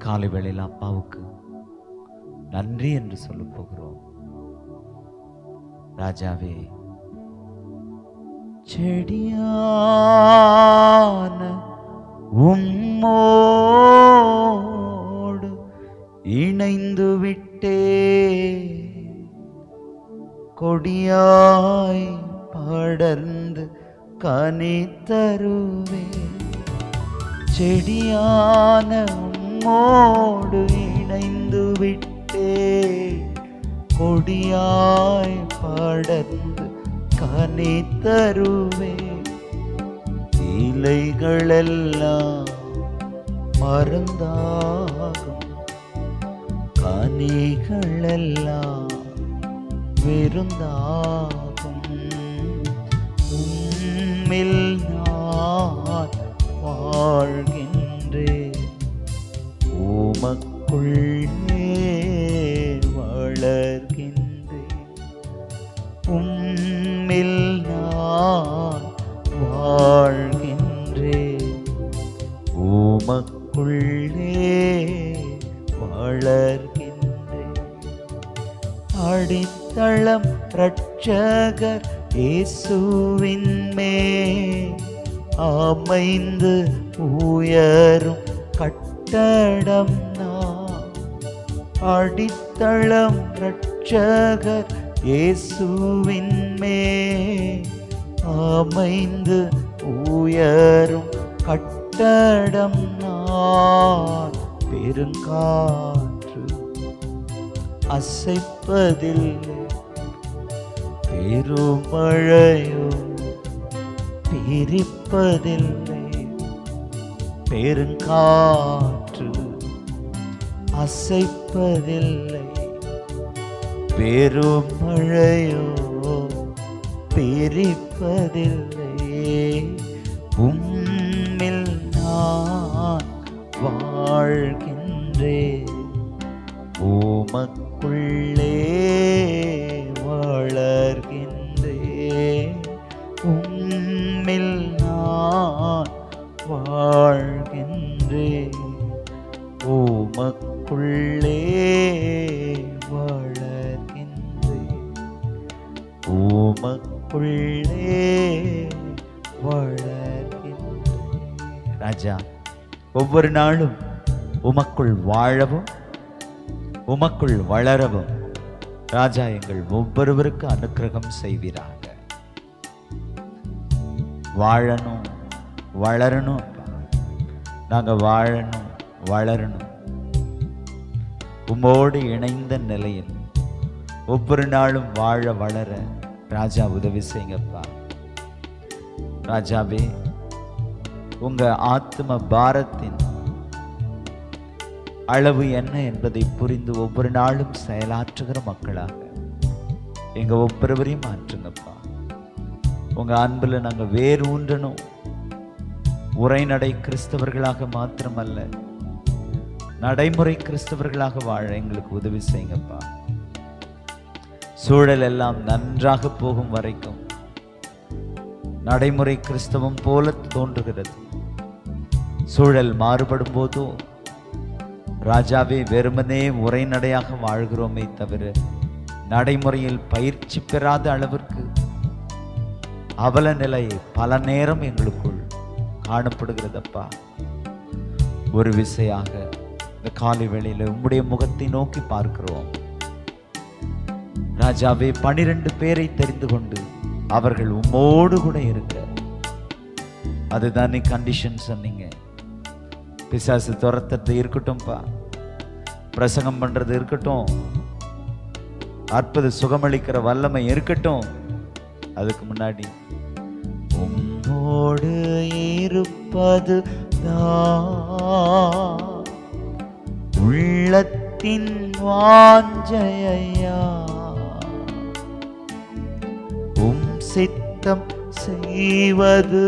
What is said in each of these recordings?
காலை வேளையில் அப்பாவுக்கு நன்றி என்று சொல்ல போகிறோம் ராஜாவே செடியான உம்மோடு இணைந்து விட்டே கொடியாய் படர்ந்து கனி தருவே செடியான உம்மோடு இணைந்து விட்டே கொடியாய் படர்ந்து கனி தருவே இலைகளெல்லாம் மருந்தாகும் கனிகளெல்லாம் விருந்தாகும் உம்மில் நான் வாழ்கின்றேன் உமக்குள்ளே வளர்கின்றேன் உம்மில் நான் வாழ்கின்றேன் உமக்குள்ளே வளர்கின்றேன் அடித்தளம் ரட்சகர் இயேசுவின் மேல் அமைந்து உயரும் கட்டடம் நான் அடித்தளம் ரட்சகர் இயேசுவின் மேல் அமைந்து உயரும் கட்டடம் நான் பெருங்காற்று அசைப்பதில்லை பெருமழையோ பிரிப்பதில்லை பெருங்காற்று அசைப்பதில்லை பெருமழையோ பிரிப்பதில்லை உம்மில் நான் வாழ்கின்றேன் உமக்குள்ளே வளர்கின்றேன் உம்மில் நான் வாழ்கின்றேன் உமக்குள்ளே வளர்கின்றேன் உமக்குள்ளே வளர்கின்றேன் ராஜா ஒவ்வொரு நாளும் உமக்குள் வாழவும் உமக்குள் வளரவும் ராஜா எங்கள் ஒவ்வொருவருக்கு அனுக்கிரகம் செய்வீராக வாழணும் வளரணும் அப்பா. நாங்க வாழணும் வளரணும் உம்மோடு இணைந்த நிலையில் ஒவ்வொரு நாளும் வாழ வளர ராஜா உதவி செய்யுங்கப்பா ராஜாவே உங்க ஆத்ம பாரத்தின் அளவு என்ன என்பதை புரிந்து ஒவ்வொரு நாளும் செயலாற்றுகிற மக்களாக எங்க ஒவ்வொருவரையும் மாற்றுங்கப்பா உங்க அன்புல நாங்க வேர் ஊன்றணும் உரைநடை கிறிஸ்தவர்களாக மாத்திரமல்ல நடைமுறை கிறிஸ்தவர்களாக வாழ எங்களுக்கு உதவி செய்யுங்கப்பா சூழல் எல்லாம் நன்றாக போகும் வரைக்கும் நடைமுறை கிறிஸ்தவம் போல தோன்றுகிறது சூழல் மாறுபடும் போதோ ராஜாவே வெறுமனே உரைநடையாக வாழ்கிறோமே தவிர நடைமுறையில் பயிற்சி பெறாத அளவிற்கு அவல நிலை பல நேரம் எங்களுக்குள் காணப்படுகிறதப்பா ஒரு விசையாக இந்த காலை வேளையில உம்முடைய முகத்தை நோக்கி பார்க்கிறோம் ராஜாவே பனிரெண்டு பேரை தெரிந்து கொண்டு அவர்கள் உம்மோடு கூட இருக்க அதுதான் நீ கண்டிஷன் சொன்னீங்க பிசாசு துரத்துறது இருக்கட்டும்பா பிரசங்கம் பண்றது இருக்கட்டும் அற்புத சுகமளிக்கிற வல்லமை இருக்கட்டும் அதுக்கு முன்னாடி உம்மோடு இருப்பது உள்ளத்தின் வாஞ்சையா உம் சித்தம் செய்வது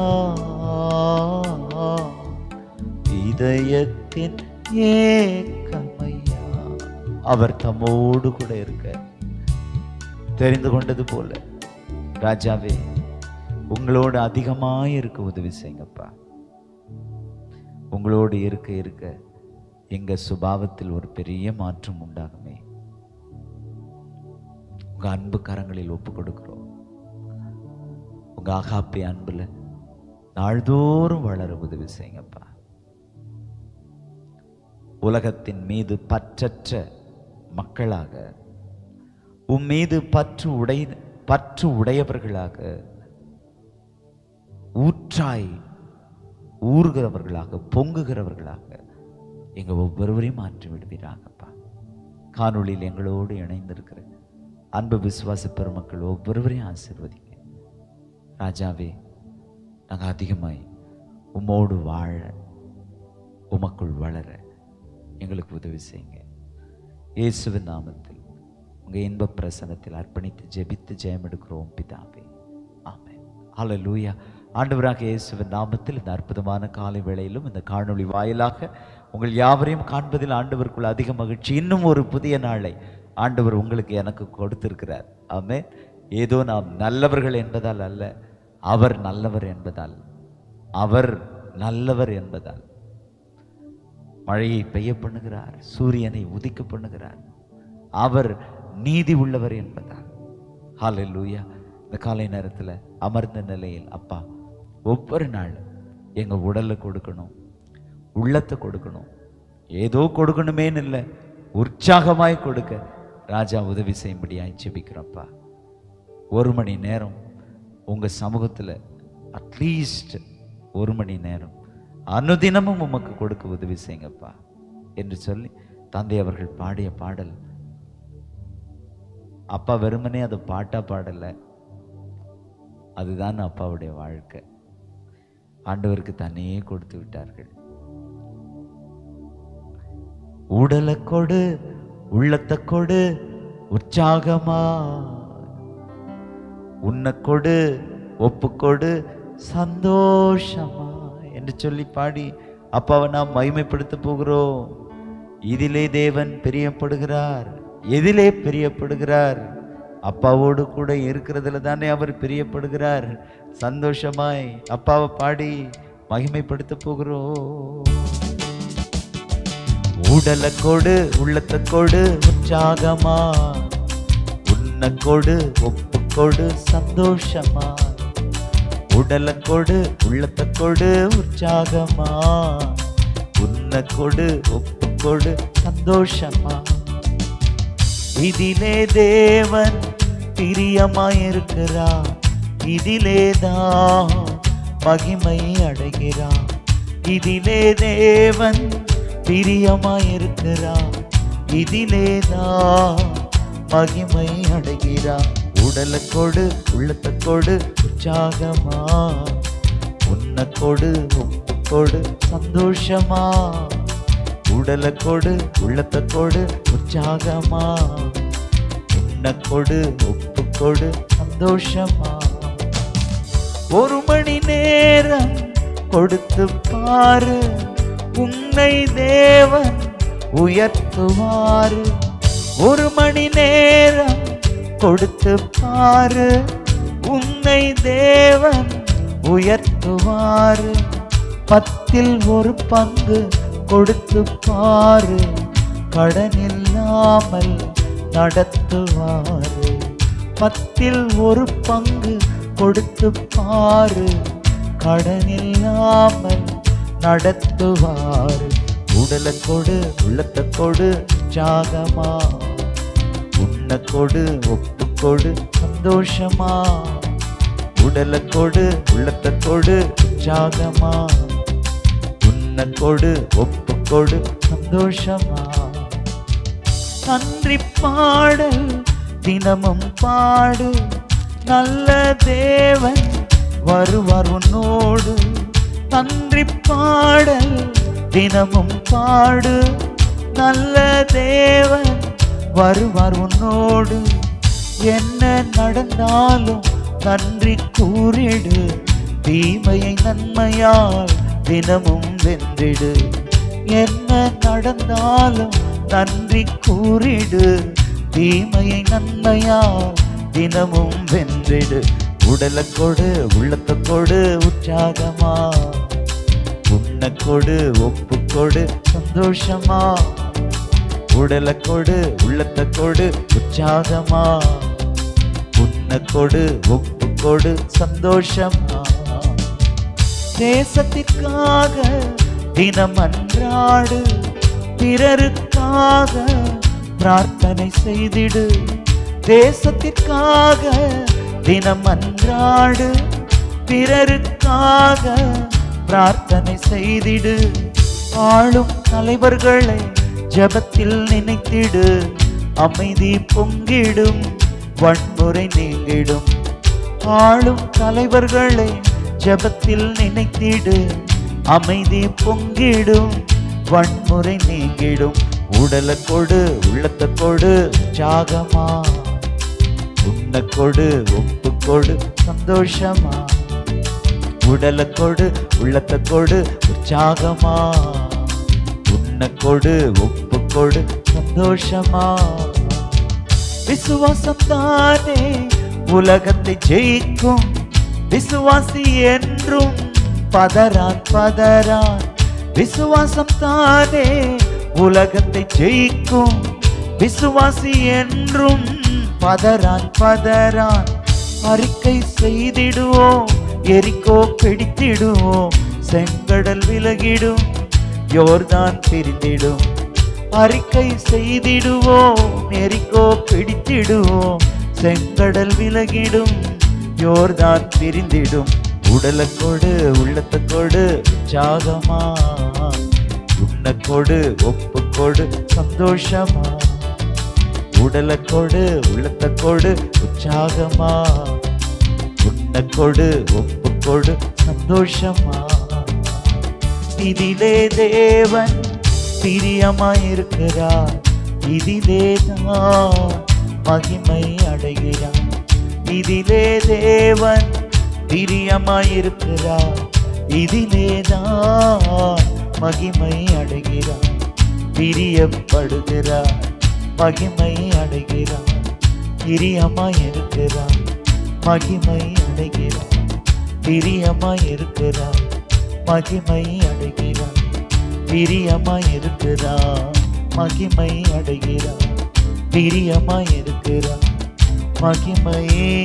இதயத்தின் ஏக்கமையா அவர் தம்மோடு கூட இருக்க தெரிந்து கொண்டது போல ராஜாவே உங்களோடு அதிகமாய் இருக்க உதவி செய்யுங்கப்பா உங்களோடு இருக்க இருக்க எங்க சுபாவத்தில் ஒரு பெரிய மாற்றம் உண்டாகுமே உங்க அன்பு கரங்களில் ஒப்பு கொடுக்கிறோம் உங்க ஆகாப்பி அன்புல நாள்தோறும் வளர உதவி செய்யுங்கப்பா உலகத்தின் மீது பற்றற்ற மக்களாக உம் மீது பற்று உடை பற்று உடையவர்களாக ஊற்றாய் ஊறுகிறவர்களாக பொங்குகிறவர்களாக எங்க ஒவ்வொருவரையும் மாற்றி விடுவீராகப்பா காணொளியில் எங்களோடு இணைந்திருக்கிற அன்பு விசுவாச பெருமக்கள் ஒவ்வொருவரையும் ஆசீர்வதிங்க ராஜாவே நாங்கள் அதிகமாய் உம்மோடு வாழ உமக்குள் வளர எங்களுக்கு உதவி செய்யுங்க இயேசுவின் நாமத்தில் உங்க இன்ப பிரசனத்தில் அர்ப்பணித்து ஜெபித்து ஜெயம் எடுக்கிறோம் பிதாவே ஆமென் ஹalleluya ஆண்டவராக இயேசுவின் நாமத்தில் இந்த அற்புதமான காலை வேளையிலும் இந்த காணொளி வாயிலாக உங்கள் யாவரையும் காண்பதில் ஆண்டவருக்குள் அதிக மகிழ்ச்சி இன்னும் ஒரு புதிய நாளை ஆண்டவர் உங்களுக்கு எனக்கு கொடுத்திருக்கிறார் ஆமே ஏதோ நாம் நல்லவர்கள் என்பதால் அல்ல அவர் நல்லவர் என்பதால் அவர் நல்லவர் என்பதால் மழையை பெய்ய பண்ணுகிறார் சூரியனை உதிக்க பண்ணுகிறார் அவர் நீதி உள்ளவர் என்பதால் ஹalleluya இந்த காலை நேரத்தில் அமர்ந்த நிலையில் அப்பா ஒவ்வொரு நாளும் எங்க உடலை கொடுக்கணும் உள்ளத்தை கொடுக்கணும் ஏதோ கொடுக்கணுமேன்னு இல்லை உற்சாகமாய் கொடுக்க ராஜா உதவி செய்யும்படியாய் ஜெபிக்கிறப்பா ஒரு மணி நேரம் உங்க சமூகத்துல அட்லீஸ்ட் ஒரு மணி நேரம் அனுதினமும் உமக்கு கொடுக்க உதவி செய்யுங்கப்பா என்று சொல்லி தந்தை அவர்கள் பாடிய பாடல் அப்பா வெறுமனே அதை பாட்டா பாடல அதுதான் அப்பாவுடைய வாழ்க்கை ஆண்டவருக்கு தன்னையே கொடுத்து விட்டார்கள் உடலை கொடு உள்ளத்தை கொடு உற்சாகமா உன்னை கொடு ஒப்புக்கொடு சந்தோஷமா என்று சொல்லி பாடி அப்பாவை நாம் மகிமைப்படுத்த போகிறோம் இதிலே தேவன் பிரியப்படுகிறார் எதிலே பிரியப்படுகிறார் அப்பாவோடு கூட இருக்கிறதுல தானே அவர் பிரியப்படுகிறார் சந்தோஷமாய் அப்பாவை பாடி மகிமைப்படுத்த போகிறோம் உடலை கொடு உள்ளத்தை கொடு உற்சாகமா உன்னை கொடு ஒப்பு கொடு சந்தோஷமா உடலை கொடு உள்ளத்தை கொடு உற்சாகமா உன்னை கொடு ஒப்பு கொடு சந்தோஷமா இதிலே தேவன் பிரியமாயிருக்கிறார் இதிலே தான் மகிமை அடைகிறார் இதிலே தேவன் பிரியமாயிருக்கிறார் இதிலே தான் மகிமை அடைகிறார் உடலை கொடு உள்ளத்தை கொடு உற்சாகமா உன்னை கொடு ஒப்பு கொடு சந்தோஷமா உடலை கொடு உள்ளத்தை கொடு உற்சாகமா உன்னை கொடு ஒப்பு கொடு சந்தோஷமா ஒரு மணி நேரம் கொடுத்து பாரு உன்னை தேவன் உயர்த்துவாரு ஒரு மணி நேரம் கொடுத்து பாரு உன்னை தேவன் உயர்த்துவாரு பத்தில் ஒரு பங்கு கொடுத்து பாரு கடன் இல்லாமல் நடத்துவாரு பத்தில் ஒரு பங்கு கொடுத்து பாரு கடன் இல்லாமல் நடத்துவாரு உடலை கொடு உள்ளத்தை கொடு உற்சாகமா உன்னை கொடு ஒப்பு கொடு சந்தோஷமா உடலை கொடு உள்ளத்தை கொடு உற்சாகமா உன்னை கொடு ஒப்பு கொடு சந்தோஷமா நன்றி பாடல் தினமும் பாடு நல்ல தேவன் வருவார் உன்னோடு நன்றி பாடல் தினமும் பாடு நல்ல தேவன் வருவார் உன்னோடு என்ன நடந்தாலும் நன்றி கூறிடு தீமையை நன்மையால் தினமும் வென்றிடு என்ன நடந்தாலும் நன்றி கூறிடு தீமையை நன்மையால் தினமும் வென்றிடு உடலை கொடு உள்ளத்தை கொடு உற்சாகமா உன்னை உன்னை கொடு ஒப்பு கொடு சந்தோஷமா உடலை கொடு உள்ளத்தை கொடு உற்சாகமா உன்னை கொடு ஒப்பு கொடு சந்தோஷமா தேசத்திற்காக தினம் அன்றாடு பிறருக்காக பிரார்த்தனை செய்திடு தேசத்திற்காக தினம் அன்றாடு பிறருக்காக பிரார்த்தனை செய்திடு ஆளும் தலைவர்களை ஜெபத்தில் நினைத்திடு அமைதி பொங்கிடும் வன்முறை நீங்கிடும் ஆளும் தலைவர்களை ஜெபத்தில் நினைத்திடு அமைதி பொங்கிடும் வன்முறை நீங்கிடும் உடலை கொடு உள்ளத்தை கொடு உற்சாகமா உன்னை கொடு ஒப்பு கொடு சந்தோஷமா உடலை கொடு உள்ளத்தை கொடு உற்சாகமா உன்னை கொடு ஒப்பு கொடு சந்தோஷமா விசுவாசம் தானே உலகத்தை ஜெயிக்கும் விசுவாசி என்றும் பதறான் பதறான் விசுவாசம் தானே உலகத்தை ஜெயிக்கும் விசுவாசி என்றும் பதறான் பதறான் அறிக்கை செய்திடுவோம் எரிக்கோ பிடித்திடுவோம் செங்கடல் விலகிடும் யோர்தான் பிரிந்திடும் அறிக்கை செய்திடுவோம் எரிக்கோ பிடித்திடுவோம் செங்கடல் விலகிடும் யோர்தான் பிரிந்திடும் உடலை கொடு உள்ளத்தை கொடு உற்சாகமா உன்னை கொடு ஒப்பு கொடு சந்தோஷமா உடலை கொடு உள்ளத்தை கொடு உற்சாகமா உன்னை கொடு ஒப்பு கொடு சந்தோஷமா இதிலே தேவன் பிரியமாயிருக்கிறார் இதிலே தான் மகிமை அடைகிறார் இதிலே தேவன் பிரியமாயிருக்கிறார் இதிலே தான் மகிமை அடைகிறார் பிரியப்படுகிறார் மகிமை அடைகிறார் பிரியமாயிருக்கிறார் மகிமை அடைகிறார் பிரியமாயிருக்கிறார் மகிமை அடைகிறார் பிரியமாயிருக்கிறார் மகிமை அடைகிறார் பிரியமாயிருக்கிறார் மகிமை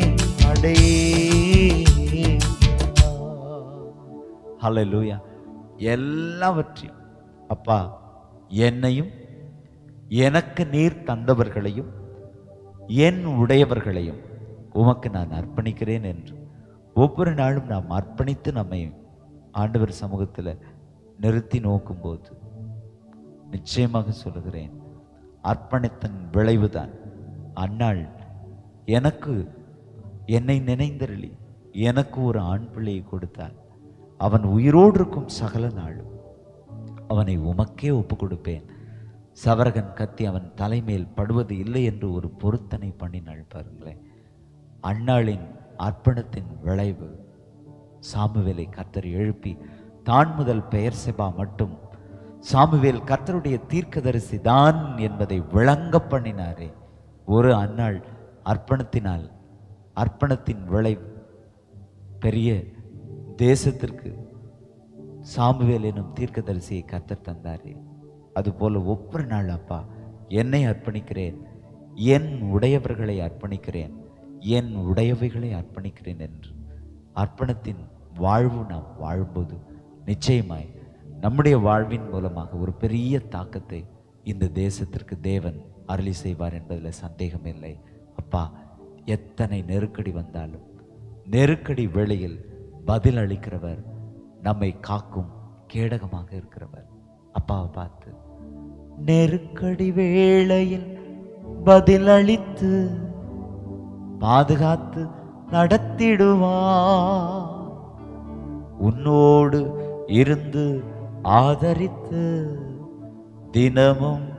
அடைகிறார் ஹalleluya எல்லாவற்றையும் அப்பா என்னையும் எனக்கு நீர் தந்தவர்களையும் என் உடையவர்களையும் உமக்கு நான் அர்ப்பணிக்கிறேன் என்று ஒவ்வொரு நாளும் நாம் அர்ப்பணித்து நம்மை ஆண்டவர் சமூகத்தில் நிறுத்தி நோக்கும்போது நிச்சயமாக சொல்லுகிறேன் அர்ப்பணித்தன் விளைவுதான் அந்நாள் எனக்கு என்னை நினைந்தருளி எனக்கு ஒரு ஆண் பிள்ளையை கொடுத்தார் அவன் உயிரோடு இருக்கும் சகல நாளும் அவனை உமக்கே ஒப்பு கொடுப்பேன் சவரகன் கத்தி அவன் தலைமேல் படுவது இல்லை என்று ஒரு பொருத்தனை பண்ணினாள் பாருங்களேன் அன்னாளின் அர்ப்பணத்தின் விளைவு சாமுவேலை கர்த்தர் எழுப்பி தான் முதல் பெயர் செபா மட்டும் சாமுவேல் கர்த்தருடைய தீர்க்கதரிசி தான் என்பதை விளங்க பண்ணினாரே ஒரு அன்னாள் அர்ப்பணத்தினால் அர்ப்பணத்தின் விளைவு பெரிய தேசத்திற்கு சாமுவேல் எனும் தீர்க்கதரிசியை கர்த்தர் தந்தாரே அதுபோல ஒவ்வொரு நாள் அப்பா என்னை அர்ப்பணிக்கிறேன் என் உடையவர்களை அர்ப்பணிக்கிறேன் என் உடையவைகளை அர்ப்பணிக்கிறேன் என்று அர்ப்பணத்தின் வாழ்வு நாம் வாழும்போது நிச்சயமாய் நம்முடைய வாழ்வின் மூலமாக ஒரு பெரிய தாக்கத்தை இந்த தேசத்திற்கு தேவன் அருளி செய்வார் என்பதில் சந்தேகமில்லை அப்பா எத்தனை நெருக்கடி வந்தாலும் நெருக்கடி வேளையில் பதில் அளிக்கிறவர் நம்மை காக்கும் கேடகமாக இருக்கிறவர் அப்பாவை பார்த்து நெருக்கடி வேளையில் பதில் அளித்து பாதுகாத்து நடத்திடுவார் உன்னோடு இருந்து ஆதரித்து தினமும்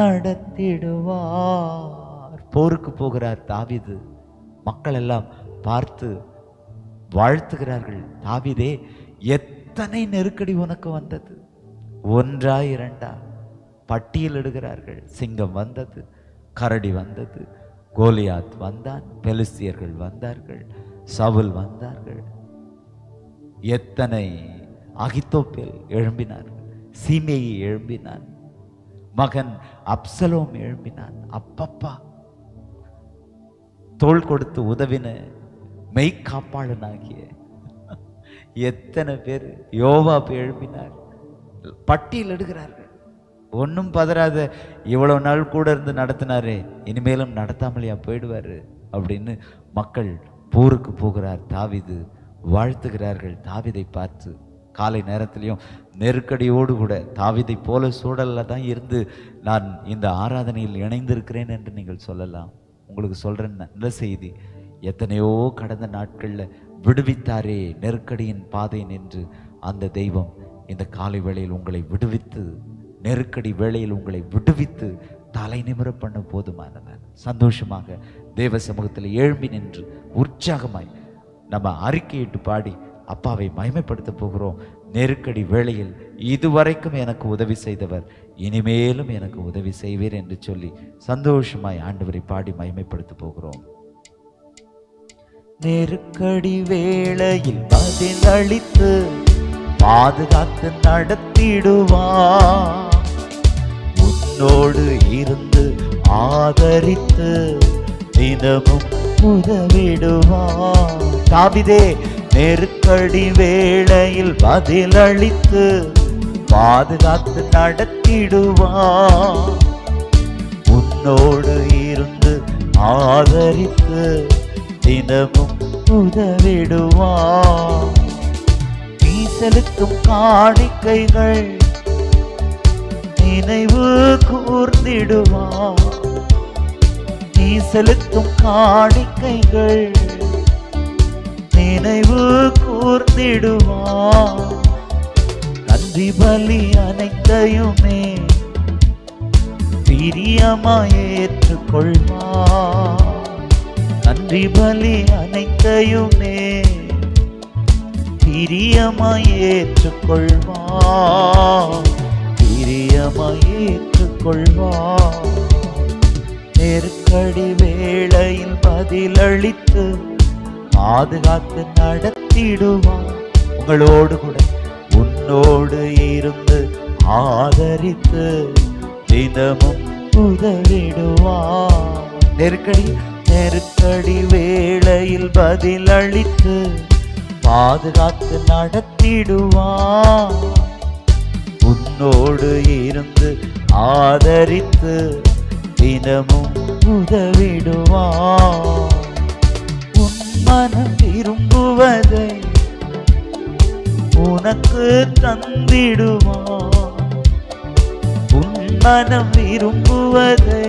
நடத்திடுவார் போருக்கு போகிறார் தாவீது மக்கள் எல்லாம் பார்த்து வாழ்த்துகிறார்கள் தாவீதே எத்தனை நெருக்கடி உனக்கு வந்தது ஒன்றா இரண்டா பட்டியலிடுகிறார்கள் சிங்கம் வந்தது கரடி வந்தது கோலியாத் வந்தான் பெலிஸ்தியர்கள் வந்தார்கள் சவுல் வந்தார்கள் எத்தனை அகித்தோப்பேல் எழும்பினார் சீமேயி எழும்பினான் மகன் அப்சலோம் எழும்பினான் அப்பப்பா தோள் கொடுத்து உதவின மெய்க்காப்பாளனாகிய எத்தனை பேர் யோவாப் எழுப்பினார் பட்டியல் எடுக்கிறார்கள் ஒன்றும் பதறாத இவ்வளவு நாள் கூட இருந்து நடத்தினாரே இனிமேலும் நடத்தாமலையா போயிடுவாரு அப்படின்னு மக்கள் போருக்கு போகிறார் தாவிது வாழ்த்துகிறார்கள் தாவிதை பார்த்து காலை நேரத்திலையும் நெருக்கடியோடு கூட தாவிதை போல சூழல்ல தான் இருந்து நான் இந்த ஆராதனையில் இணைந்திருக்கிறேன் என்று நீங்கள் சொல்லலாம் உங்களுக்கு சொல்றேன் நல்ல செய்தி எத்தனையோ கடந்த நாட்களில் விடுவித்தாரே நெருக்கடியின் பாதை நின்று அந்த தெய்வம் இந்த காலை வேளையில் உங்களை விடுவித்து நெருக்கடி வேளையில் உங்களை விடுவித்து தலை நிமிர பண்ண போதுமானவர் சந்தோஷமாக தேவ சமூகத்தில் எழும்பி நின்று உற்சாகமாய் நம்ம அறிக்கையிட்டு பாடி அப்பாவை மகிமைப்படுத்த போகிறோம் நெருக்கடி வேளையில் இதுவரைக்கும் எனக்கு உதவி செய்தவர் இனிமேலும் எனக்கு உதவி செய்வீர் என்று சொல்லி சந்தோஷமாய் ஆண்டவரை பாடி மகிமைப்படுத்த போகிறோம் நெருக்கடி வேளையில் பதில் அளித்து பாதுகாத்து நடத்திடுவார் உன்னோடு இருந்து ஆதரித்து தினமும் உதவிடுவார் தாவிதே நெருக்கடி வேளையில் பதில் அளித்து பாதுகாத்து நடத்திடுவார் உன்னோடு இருந்து ஆதரித்து தினமும் உதவிடுவார் நீ செலுத்தும் காணிக்கைகள் நினைவு கூர்ந்திடுவார் நீ செலுத்தும் காணிக்கைகள் நினைவு கூர்ந்திடுவார் நன்றி பலி அனைத்தையுமே பிரியமாய் ஏற்றுக்கொள்வார் நன்றி பலி அனைத்தையுமே பிரியமாய் ஏற்றுக்கொள்வார் பிரியமாய் ஏற்றுக்கொள்வார் நெருக்கடி வேளையில் பதிலளித்து பாதுகாத்து நடத்திடுவார் உங்களோடு கூட உன்னோடு இருந்து ஆதரித்து தினமும் உதவிடுவார் நெருக்கடி நெருக்கடி வேளையில் பதிலளித்து பாதுகாத்து நடத்திடுவார் உன்னோடு இருந்து ஆதரித்து தினமும் உதவிடுவார் உன் மனம் விரும்புவதை உனக்கு தந்திடுவார் உன் மனம் விரும்புவதை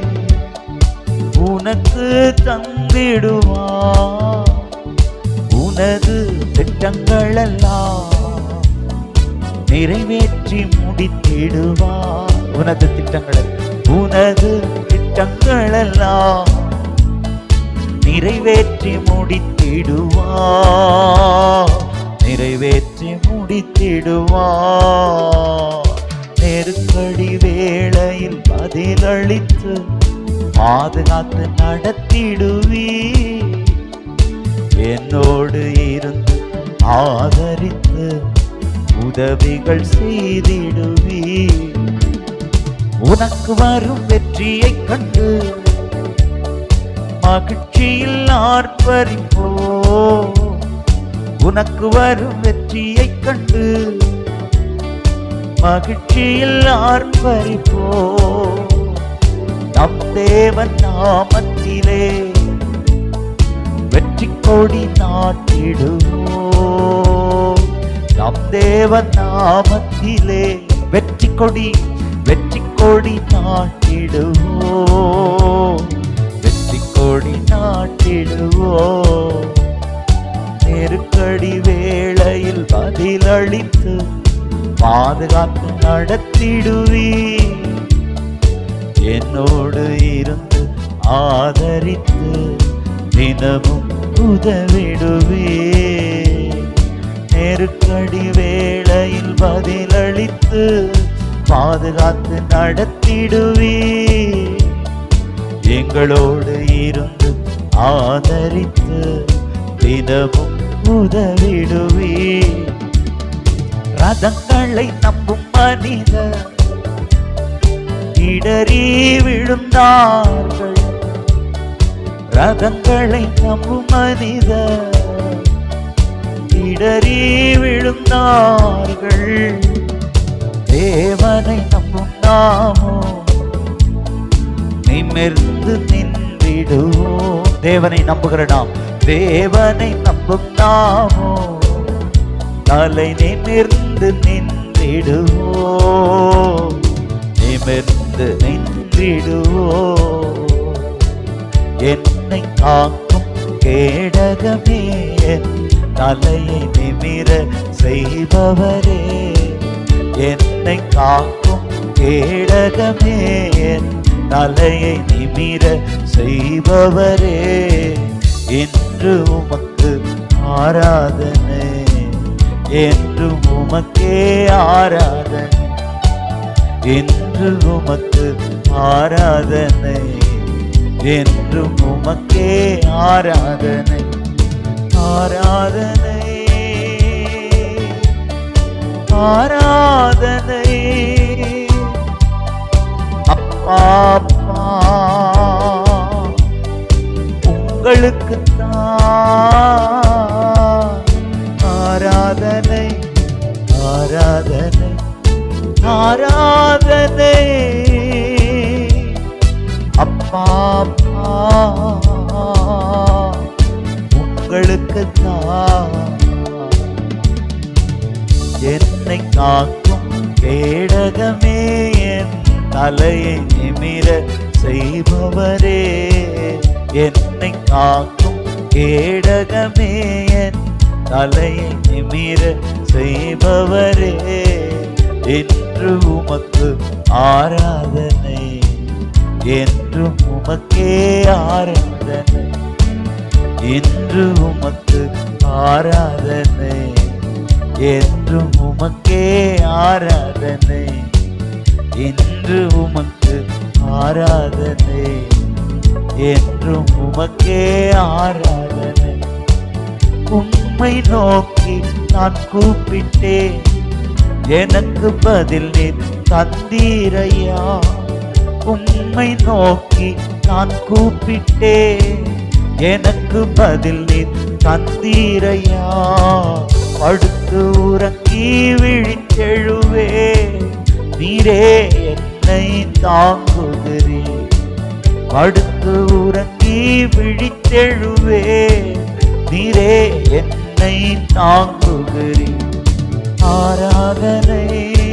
உனக்கு தந்திடுவார் உனது திட்டங்களெல்லாம் நிறைவேற்றி முடித்திடுவார் உனது திட்டங்களை உனது திட்டங்களெல்லாம் நிறைவேற்றி முடித்திடுவார் நிறைவேற்றி முடித்திடுவார் நெருக்கடி வேளையில் பதிலளித்து பாதுகாத்து நடத்திடுவீர் என்னோடு இருந்து ஆதரித்து உதவிகள் செய்திடுவீர் உனக்கு வரும் வெற்றியைக் கண்டு மகிழ்ச்சியில் ஆர்ப்பரிப்போ உனக்கு வரும் வெற்றியைக் கண்டு மகிழ்ச்சியில் ஆர்ப்பரிப்போ நம் தேவன் நாமத்திலே வெற்றி கொடி நாட்டிடுவோம் நம் தேவன் நாமத்திலே வெற்றி கொடி வெற்றி கொடி நாட்டிடுவோம் வெற்றி கொடி நாட்டிடுவோம் நெருக்கடி வேளையில் பதிலளித்து பாதுகாத்து நடத்திடுவீர் என்னோடு இருந்து ஆதரித்து தினமும் உதவிடுவே நெருக்கடி வேளையில் பதிலளித்து பாதுகாத்து நடத்திடுவே எங்களோடு இருந்து ஆதரித்து தினமும் உதவிடுவே ரதங்களை நம்பும் மனிதர் இடறி விழுந்தார்கள் ரதங்களை நம்பும் மனிதர் இடறி விழுந்தார்கள் தேவனை நம்பும் நாமோ நிமிர்ந்து நின்றிடுவோம் தேவனை நம்புகிற நாம் தேவனை நம்பும் நாமோ தலை நிமிர்ந்து நின்றிடுவோம் நிமிர்ந்து நின்றிடுவோம் என்னை காக்கும் கேடகமே என் தலையை நிமிர செய்பவரே என்னை காக்கும் கேடகமே என் தலையை நிமிர செய்பவரே என்று உமக்கு ஆராதனை என்று உமக்கே ஆராதனை என்று உமக்கு ஆராதனை என்றும் உமக்கே ஆராதனை ஆராதனை ஆராதனை அப்பா அப்பா உங்களுக்கு ஆராதனை ஆராதனை ஆராதனை அப்பா அப்பா உங்களுக்கு என்னை காக்கும் கேடகமே என் தலையை நிமிர செய்பவரே என்னை காக்கும் கேடகமே என் தலையை நிமிர செய்பவரே என்று உமக்கு ஆராதனை என்று உமக்கே ஆராதனை என்று உமக்கு ஆராதனை என்றும் உமக்கே ஆராதனை இன்று உமக்கு ஆராதனை என்றும் உமக்கே ஆராதனை உம்மை நோக்கி நான் கூப்பிட்டேன் எனக்கு பதில் நீர் தந்தீரையா உம்மை நோக்கி நான் கூப்பிட்டேன் எனக்கு பதில் நீர் தந்தீரையா படுத்து உறங்கி விழித்தெழுவே நீரே என்னை தாங்குகிறீ படுத்து உறங்கி விழித்தெழுவே நீரே என்னை தாங்குகிறீ ஆராதனை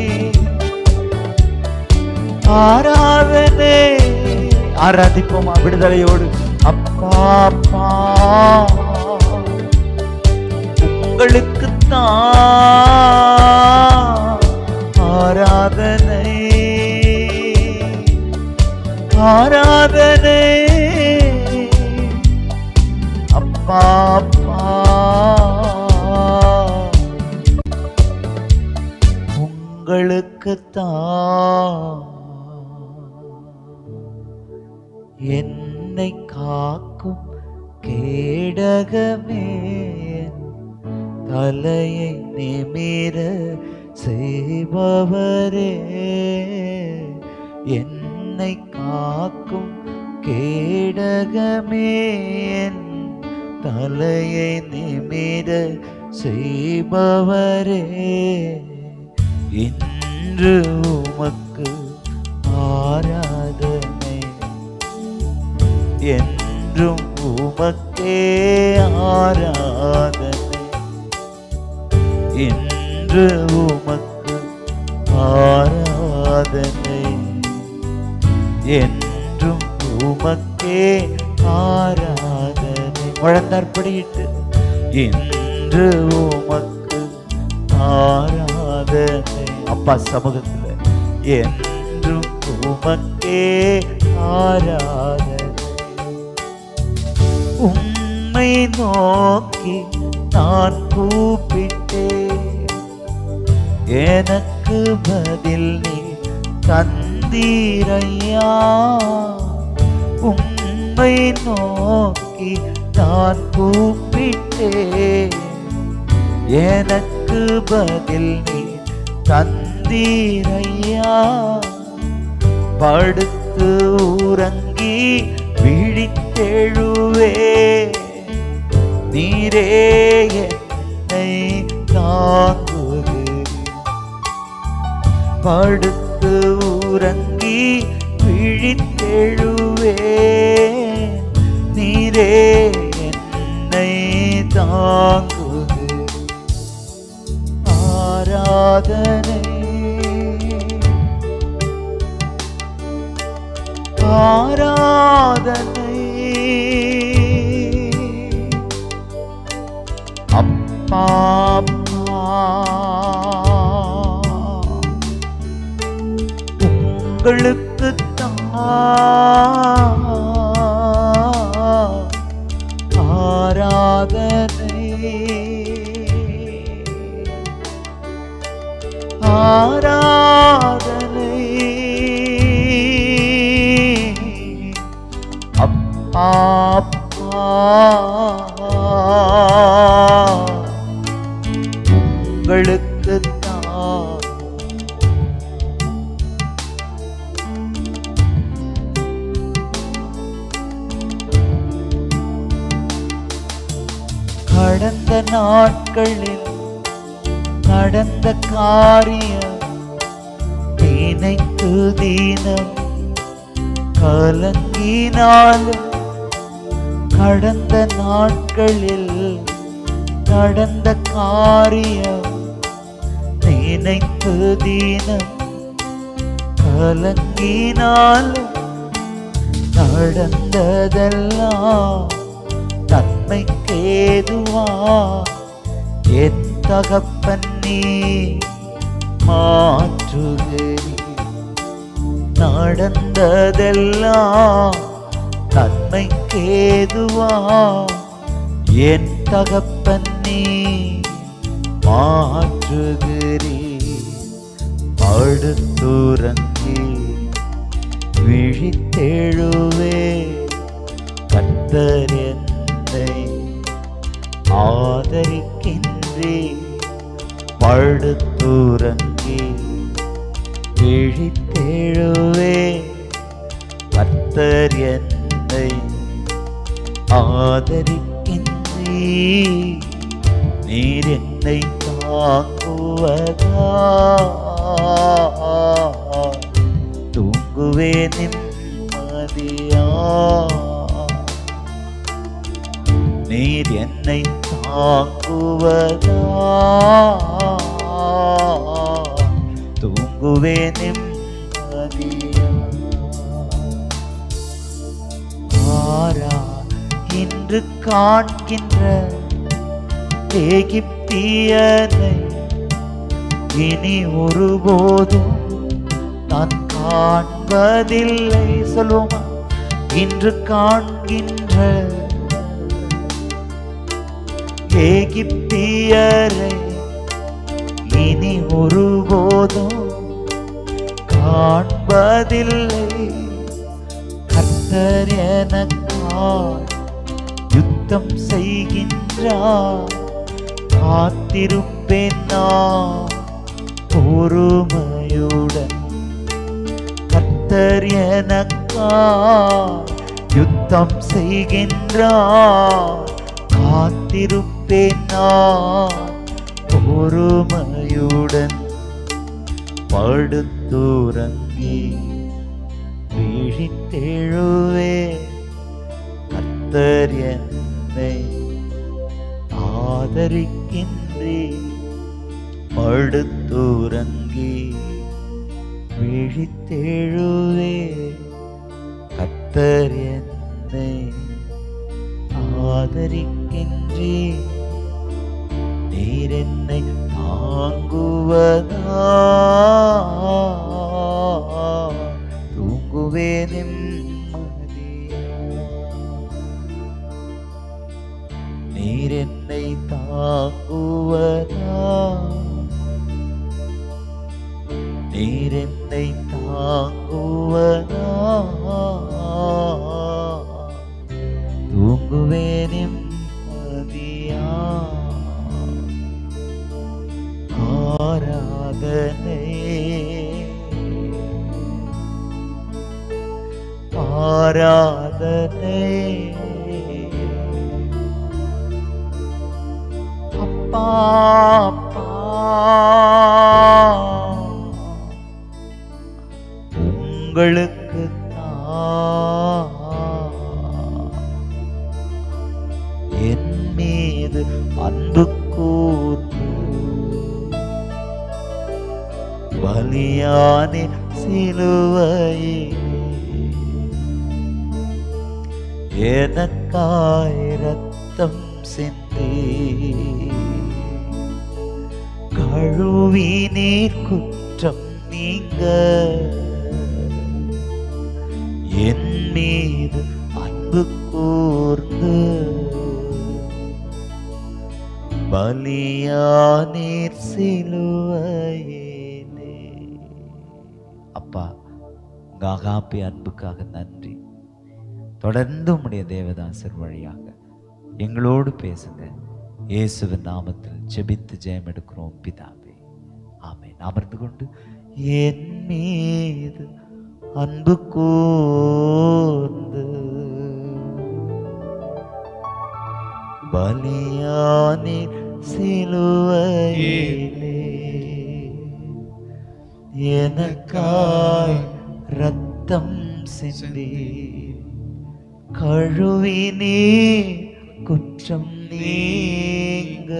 ஆராதனை ஆராதிப்போமா விடுதலையோடு அப்பா அப்பா உங்களுக்கு ஆராதனை ஆராதனை அப்பா அப்பா உங்களுக்கு என்னை காக்கும் கேடகமே என் தலையை நிமிர செய்பவரே என்னை காக்கும் கேடகமே என் தலையை நிமிர செய்பவரே இன்று உமக்கு ஆராதனை என்றும் உமக்கே ஆராதனை இன்று உமக்கு ஆராதனை என்றும் உமக்கே ஆராதனை முழந்தாற்படியிட்டு இன்று உமக்கு ஆராதனை அப்பா சமூகத்தில் என்றும் உமக்கே ஆராதனை உம்மை நோக்கி நான் கூப்பிட்டேன் எனக்கு பதில் நீ தந்தீரையா உம்மை நோக்கி நான் கூப்பிட்டேன் எனக்கு பதில் நீ தந்தீரையா படுத்து உறங்கி விழித்தெழுவே நீரே என்னை தாங்குது படுத்து உறங்கி விழித்தெழுவே நீரே என்னை தாங்குது ஆராதனை ஆராதனை அப்பா அப்பா உங்களுக்கு ஆராதனை ஆராதனை அப்பா அப்பா உங்களுக்கு தான் கடந்த நாட்களில் நடந்த காரியம் நினைத்து தீனம் கலங்கினாலும் கடந்த நாட்களில் நடந்த காரியம் நினைத்து தீனம் கலங்கினாலும் நடந்ததெல்லாம் நன்மைக்கேதுவா என் தகப்பன் நீ மாற்றுகிறீர் நடந்ததெல்லாம் நன்மைக்கேதுவா என் தகப்பன் நீ மாற்றுகிறீர் அடுத்துறங்கி விழித்தெழுவே கத்தர் என்னை ஆதரிக்கின்றே படுத்துறங்கி விழித்தெழுவே கத்தர் என்னை ஆதரிக்கின்றே நீர் என்னை தாங்குவதா தூங்குவே நிம்மதியா நீர் என்னை தாங்குவதா தூங்குவே நிம்மதியா ஆரா இன்று காண்கின்ற எகிப்தியனை இனி ஒருபோதும் நான் காண்பதில்லை சொல்லுவோமா இன்று காண்கின்ற எகிப்தியரை இனி ஒருபோதும் காண்பதில்லை கர்த்தர் எனக்காய் யுத்தம் செய்கின்றார் காத்திருப்பேன் நான் பொறுமையுடன் கர்த்தர் எனக்காய் யுத்தம் செய்கின்றார் காத்திருப்பேன் நான் பொறுமையுடன் படுத்துறங்கி விழித்தெழுவே கர்த்தர் என்னை ஆதரிக்கின்றே படுத்துறங்கி விழித்தெழுவே கர்த்தர் என்னை ஆதரிக்கின்றே நீர் என்னை தாங்குவதா தூங்குவே நிம்மதியா நீர் என்னை தாங்குவதா நீர் என்னை தாங்குவதா தூங்குவே நிம்மதியா ஆராதனை ஆராதனை ஆராதனை அப்பா அப்பா உங்களுக்கு என் மீது அன்பு கூர்ந்து பலியானே சிலுவையிலே எனக்காய் ரத்தம் சிந்தி கழுவி நீர் குற்றம் நீங்க என் மீது அன்பு கூர்ந்து பலியானீர் சிலுவையிலே அப்பா உங்க அகாப்பி அன்புக்காக நன்றி தொடர்ந்து உம்முடைய தேவதாசர் வழியாக எங்களோடு பேசுங்க இயேசுவின் நாமத்தில் ஜெபித்து ஜெயம் எடுக்கிறோம் பிதாவே ஆமென் அமர்ந்து கொண்டு என் மீது அன்பு கூர்ந்து பலியானே சிலுவையிலே எனக்காய் ரத்தம் சிந்தி கழுவி நீ குற்றம் நீங்க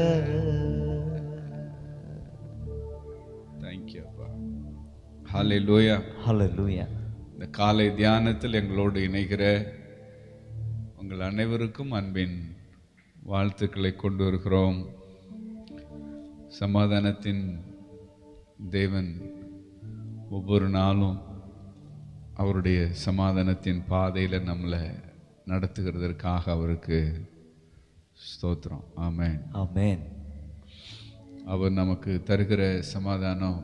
தேங்க்யூ அப்பா ஹalleluya ஹalleluya இந்த காலை தியானத்தில் எங்களோடு இணைகிற உங்கள் அனைவருக்கும் அன்பின் வாழ்த்துக்களை கொண்டு வருகிறோம் சமாதானத்தின் தேவன் ஒவ்வொரு நாளும் அவருடைய சமாதானத்தின் பாதையில் நம்மளை நடத்துகிறதற்காக அவருக்கு ஸ்தோத்திரம் ஆமென் ஆமென் அவர் நமக்கு தருகிற சமாதானம்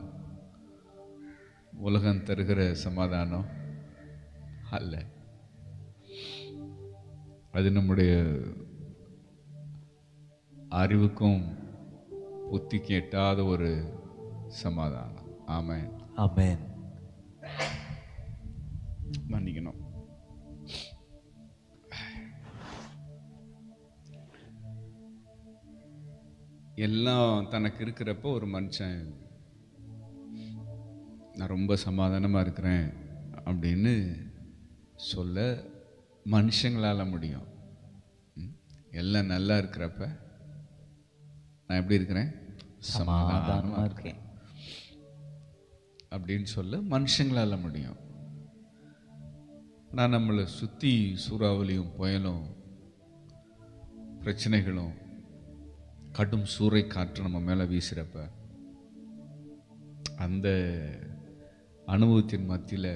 உலகம் தருகிற சமாதானம் அல்ல அது நம்முடைய அறிவுக்கும் புத்திக்கு எட்டாத ஒரு சமாதானம் ஆமென் ஆமென் மன்னிக்கணும் எல்லாம் தனக்கு இருக்கிறப்போ ஒரு மனுஷன் நான் ரொம்ப சமாதானமாக இருக்கிறேன் அப்படின்னு சொல்ல மனுஷங்களால் முடியும் ம்? எல்லாம் நல்லா இருக்கிறப்ப நான் எப்படி இருக்கிறேன் சமாதானமா இருக்கேன் அப்படின்னு சொல்ல மனுஷங்களால் முடியும் நான் நம்மளை சுற்றி சூறாவளியும் புயலும் பிரச்சனைகளும் கடும் சூறை காற்று நம்ம மேலே வீசுகிறப்ப அந்த அனுபவத்தின் மத்தியில்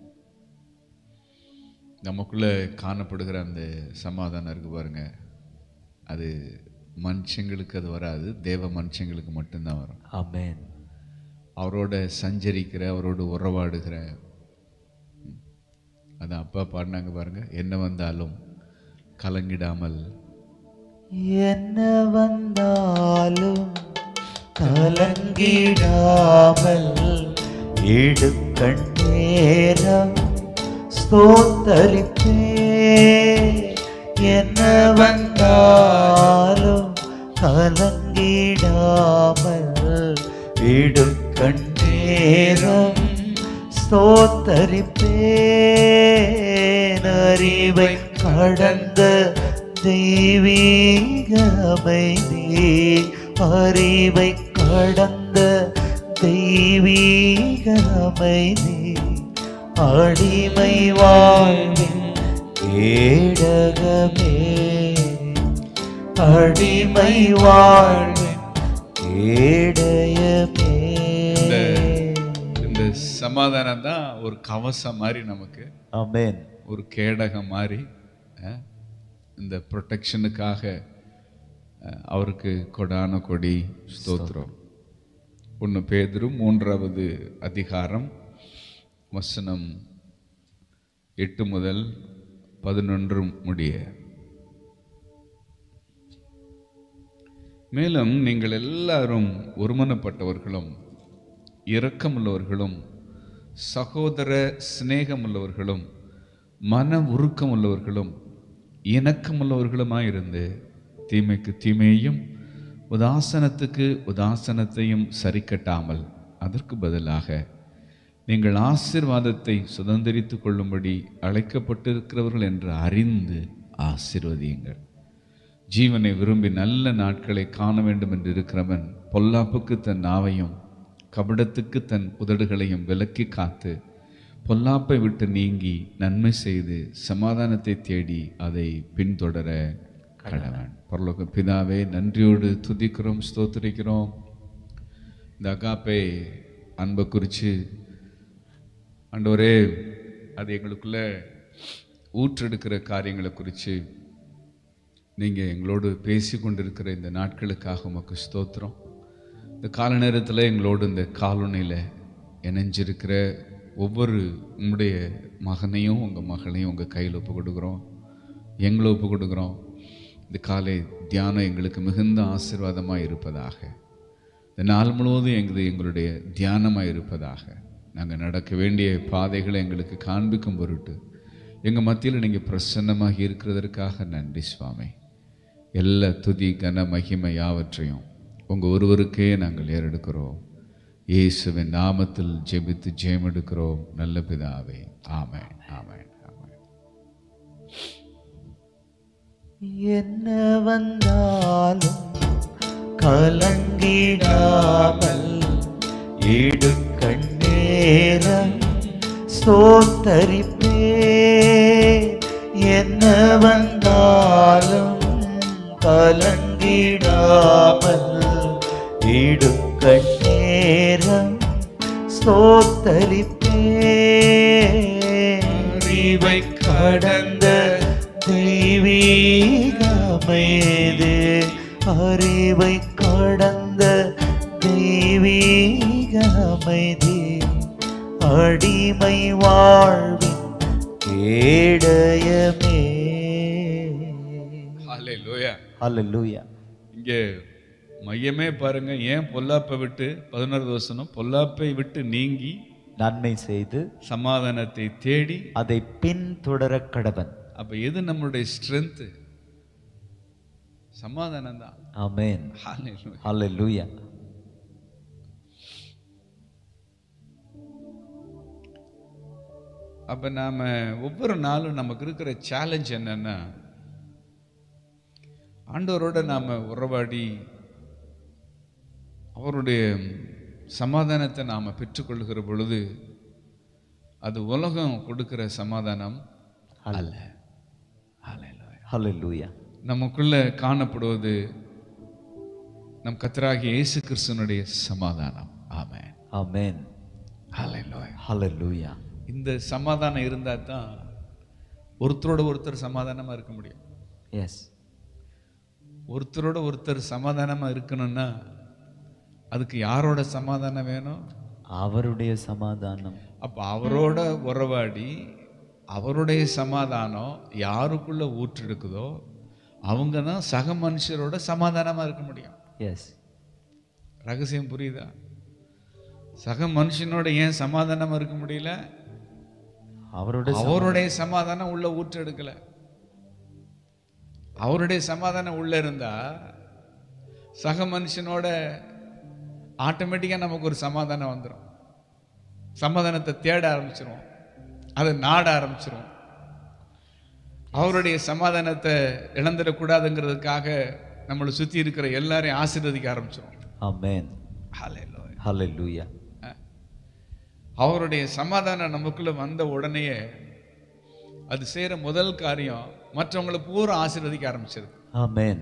நமக்குள்ளே காணப்படுகிற அந்த சமாதானம் இருக்கு பாருங்க அது மனுஷங்களுக்கு அது வராது தேவ மனுஷங்களுக்கு மட்டும்தான் வரும் ஆமென் அவரோட சஞ்சரிக்கிற அவரோடு உறவாடுகிற ம், அதான் அப்பா பாடினாங்க பாருங்க என்ன வந்தாலும் கலங்கிடாமல் என்ன வந்தாலும் கலங்கிடாமல் இடுக்கண் நேரம் ஸ்தோத்தரிப்பே என்ன வந்தாலும் கலங்கிடாமல் இடுக்கண் நேரம் ஸ்தோத்தரிப்பேன் அறிவை கடந்த தெய்வீக அமைதி அறிவை கடந்த தெய்வீக அமைதி அடிமை வாழ்வின் ஏடகமே அடிமை வாழ்வின் ஏடயமே இந்த சமாதானம் தான் ஒரு கவசம் மாதிரி நமக்கு ஆமென் ஒரு கேடகம் மாதிரி அஹ், இந்த ப்ரொடெக்ஷனுக்காக அஹ், அவருக்கு கொடான கொடி ஸ்தோத்திரம் ஒன்று பேதுரு மூன்றாவது அதிகாரம் வசனம் எட்டு முதல் பதினொன்று முடிய மேலும் நீங்கள் எல்லாரும் ஒருமனப்பட்டவர்களும் இரக்கமுள்ளவர்களும் சகோதர சிநேகமுள்ளவர்களும் மன உருக்கமுள்ளவர்களும் இணக்கமுள்ளவர்களுமாயிருந்து தீமைக்கு தீமையையும் உதாசனத்துக்கு உதாசனத்தையும் சரிக்கட்டாமல் அதற்கு பதிலாக நீங்கள் ஆசீர்வாதத்தை சுதந்திரித்துக் கொள்ளும்படி அழைக்கப்பட்டிருக்கிறவர்கள் என்று அறிந்து ஆசீர்வதியுங்கள் ஜீவனை விரும்பி நல்ல நாட்களை காண வேண்டும் என்று இருக்கிறவன் பொல்லாப்புக்கு தன் நாவையும் கபடத்துக்கு தன் உதடுகளையும் விலக்கி காத்து பொல்லாப்பை விட்டு நீங்கி நன்மை செய்து சமாதானத்தை தேடி அதை பின்தொடர கடவன் பரலோக பிதாவே நன்றியோடு துதிக்கிறோம் ஸ்தோத்திரிக்கிறோம் இந்த அகாப்பை அன்பை குறித்து ஆண்டவரே அது எங்களுக்குள்ள ஊற்றெடுக்கிற காரியங்களை குறித்து நீங்கள் எங்களோடு பேசி கொண்டிருக்கிற இந்த நாட்களுக்காக உமக்கு ஸ்தோத்திரம் இந்த கால நேரத்தில் எங்களோடு இந்த காலொனையில் இணைஞ்சிருக்கிற ஒவ்வொரு உங்களுடைய மகனையும் உங்கள் மகளையும் உங்கள் கையில் ஒப்பு கொடுக்குறோம் எங்களை ஒப்பு கொடுக்குறோம் இந்த காலை தியானம் எங்களுக்கு மிகுந்த ஆசீர்வாதமாக இருப்பதாக இந்த நாள் முழுவதும் எங்கள் எங்களுடைய தியானமாக இருப்பதாக நாங்கள் நடக்க வேண்டிய பாதைகளை எங்களுக்கு காண்பிக்கும் பொருட்டு எங்கள் மத்தியில் நீங்கள் பிரசன்னமாக இருக்கிறதற்காக நன்றி சுவாமி எல்லா துதி கன மகிமை யாவற்றையும் உங்கள் ஒருவருக்கே நாங்கள் ஏறெடுக்கிறோம் இயேசுவின் நாமத்தில் ஜெபித்து ஜெயம் எடுக்கிறோம் நல்ல பிதாவே ஆமென் ஆமென் ஆமென் என்ன வந்தாலும் கலங்கிடாமல் ஈடு கண்ணேரம் சோத்தரிப்பே என்ன வந்தாலும் கலங்கிடாமல் ஈடு கண்ணேரம் சோத்தரிப்பே அறிவை கடந்த தெய்வீகமேது அறிவை கடந்த தெய்வீகமைதி அடிமை வாழ்வின் கேடயமே ஹalleluya அல்லேலூயா இங்கே மையமே பாருங்க ஏன் பொல்லாப்பை விட்டு பதினோரு வசனம் பொல்லாப்பை விட்டு நீங்கி நன்மை செய்து சமாதானத்தை தேடி அதை பின்தொடர கடவன் அப்ப எது நம்மளுடைய ஸ்ட்ரென்த் சமாதானம் தான் ஆமென் அல்லேலூயா அப்ப நாம ஒவ்வொரு நாளும் நமக்கு இருக்கிற சேலஞ்ச் என்னன்னா ஆண்டவரோட நாம உறவாடி அவருடைய சமாதானத்தை நாம பெற்றுக்கொள்கிற பொழுது அது உலகம் கொடுக்கிற சமாதானம் அல்ல Hallelujah. அல்லேலூயா நமக்குள்ள காணப்படுவது நம் கத்தராகிய இயேசு கிறிஸ்துவனுடைய சமாதானம் ஆமென் ஆமென் Hallelujah. அல்லேலூயா இந்த சமாதானம் இருந்தால் தான் ஒருத்தரோட ஒருத்தர் சமாதானமாக இருக்க முடியும் எஸ் ஒருத்தரோட ஒருத்தர் சமாதானமாக இருக்கணும்னா அதுக்கு யாரோட சமாதானம் வேணும் அவருடைய சமாதானம் அப்போ அவரோட உறவாடி அவருடைய சமாதானம் யாருக்குள்ள ஊற்றெடுக்குதோ அவங்க தான் சக மனுஷரோட சமாதானமாக இருக்க முடியும் எஸ் ரகசியம் புரியுதா சக மனுஷனோட ஏன் சமாதானமாக இருக்க முடியல அவருடைய அவருடைய சமாதானம் உள்ள ஊற்றெடுக்கல அவருடைய சமாதானம் உள்ள இருந்தா சக மனுஷனோட ஆட்டோமேட்டிக்காக நமக்கு ஒரு சமாதானம் வந்துடும் சமாதானத்தை தேட ஆரம்பிச்சிருவோம் அதை நாட ஆரம்பிச்சிருவோம் அவருடைய சமாதானத்தை இழந்துடக்கூடாதுங்கிறதுக்காக நம்மளை சுற்றி இருக்கிற எல்லாரையும் ஆசீர்வதிக்க ஆரம்பிச்சிருவோம் ஆமென் Hallelujah. அல்லேலூயா அவருடைய சமாதானம் நமக்குள்ள வந்த உடனேயே அது செய்யற முதல் காரியம் மற்றவங்களை பூரா ஆசீர்வதிக்க ஆரம்பிச்சிருது ஆமென்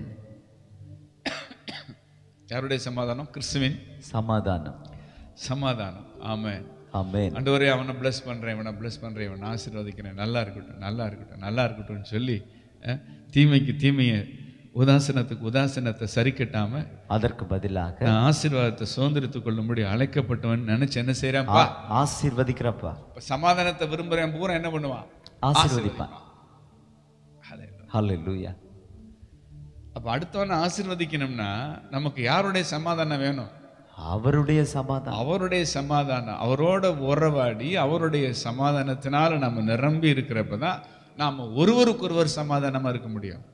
யாருடைய சமாதானம் கிறிஸ்துவின் சமாதானம் சமாதானம் ஆமென் ஆமென் ஆண்டவரே அவனை bless பண்றேன் இவனை bless பண்றேன் இவனை ஆசீர்வதிக்கிறேன் நல்லா இருக்கட்டும் நல்லா இருக்கட்டும் நல்லா இருக்கட்டும்னு சொல்லி அஹ், தீமைக்கு தீமையை உதாசனத்துக்கு உதாசனத்தை சரி கட்டாம அதற்கு பதிலாக நான் ஆசீர்வாதத்தை சுதந்திரத்துக் கொள்ளும்படி அழைக்கப்பட்டவன் நினைச்சு என்ன செய்யறான்ப்பா ஆ- ஆசீர்வதிக்கிறப்பா இப்ப சமாதானத்தை விரும்புறேன் பூரா என்ன பண்ணுவான் ஆசீர்வதிப்பான் Hallelujah. அல்லேலூயா அப்ப அடுத்தவனை ஆசீர்வதிக்கணும்னா நமக்கு யாருடைய சமாதானம் வேணும் அவருடைய சமாதானம் அவருடைய சமாதானம் அவரோட உறவாடி அவருடைய சமாதானத்தினால நம்ம நிரம்பி இருக்கிறப்ப தான் நாம ஒருவருக்கொருவர் சமாதானமா இருக்க முடியும்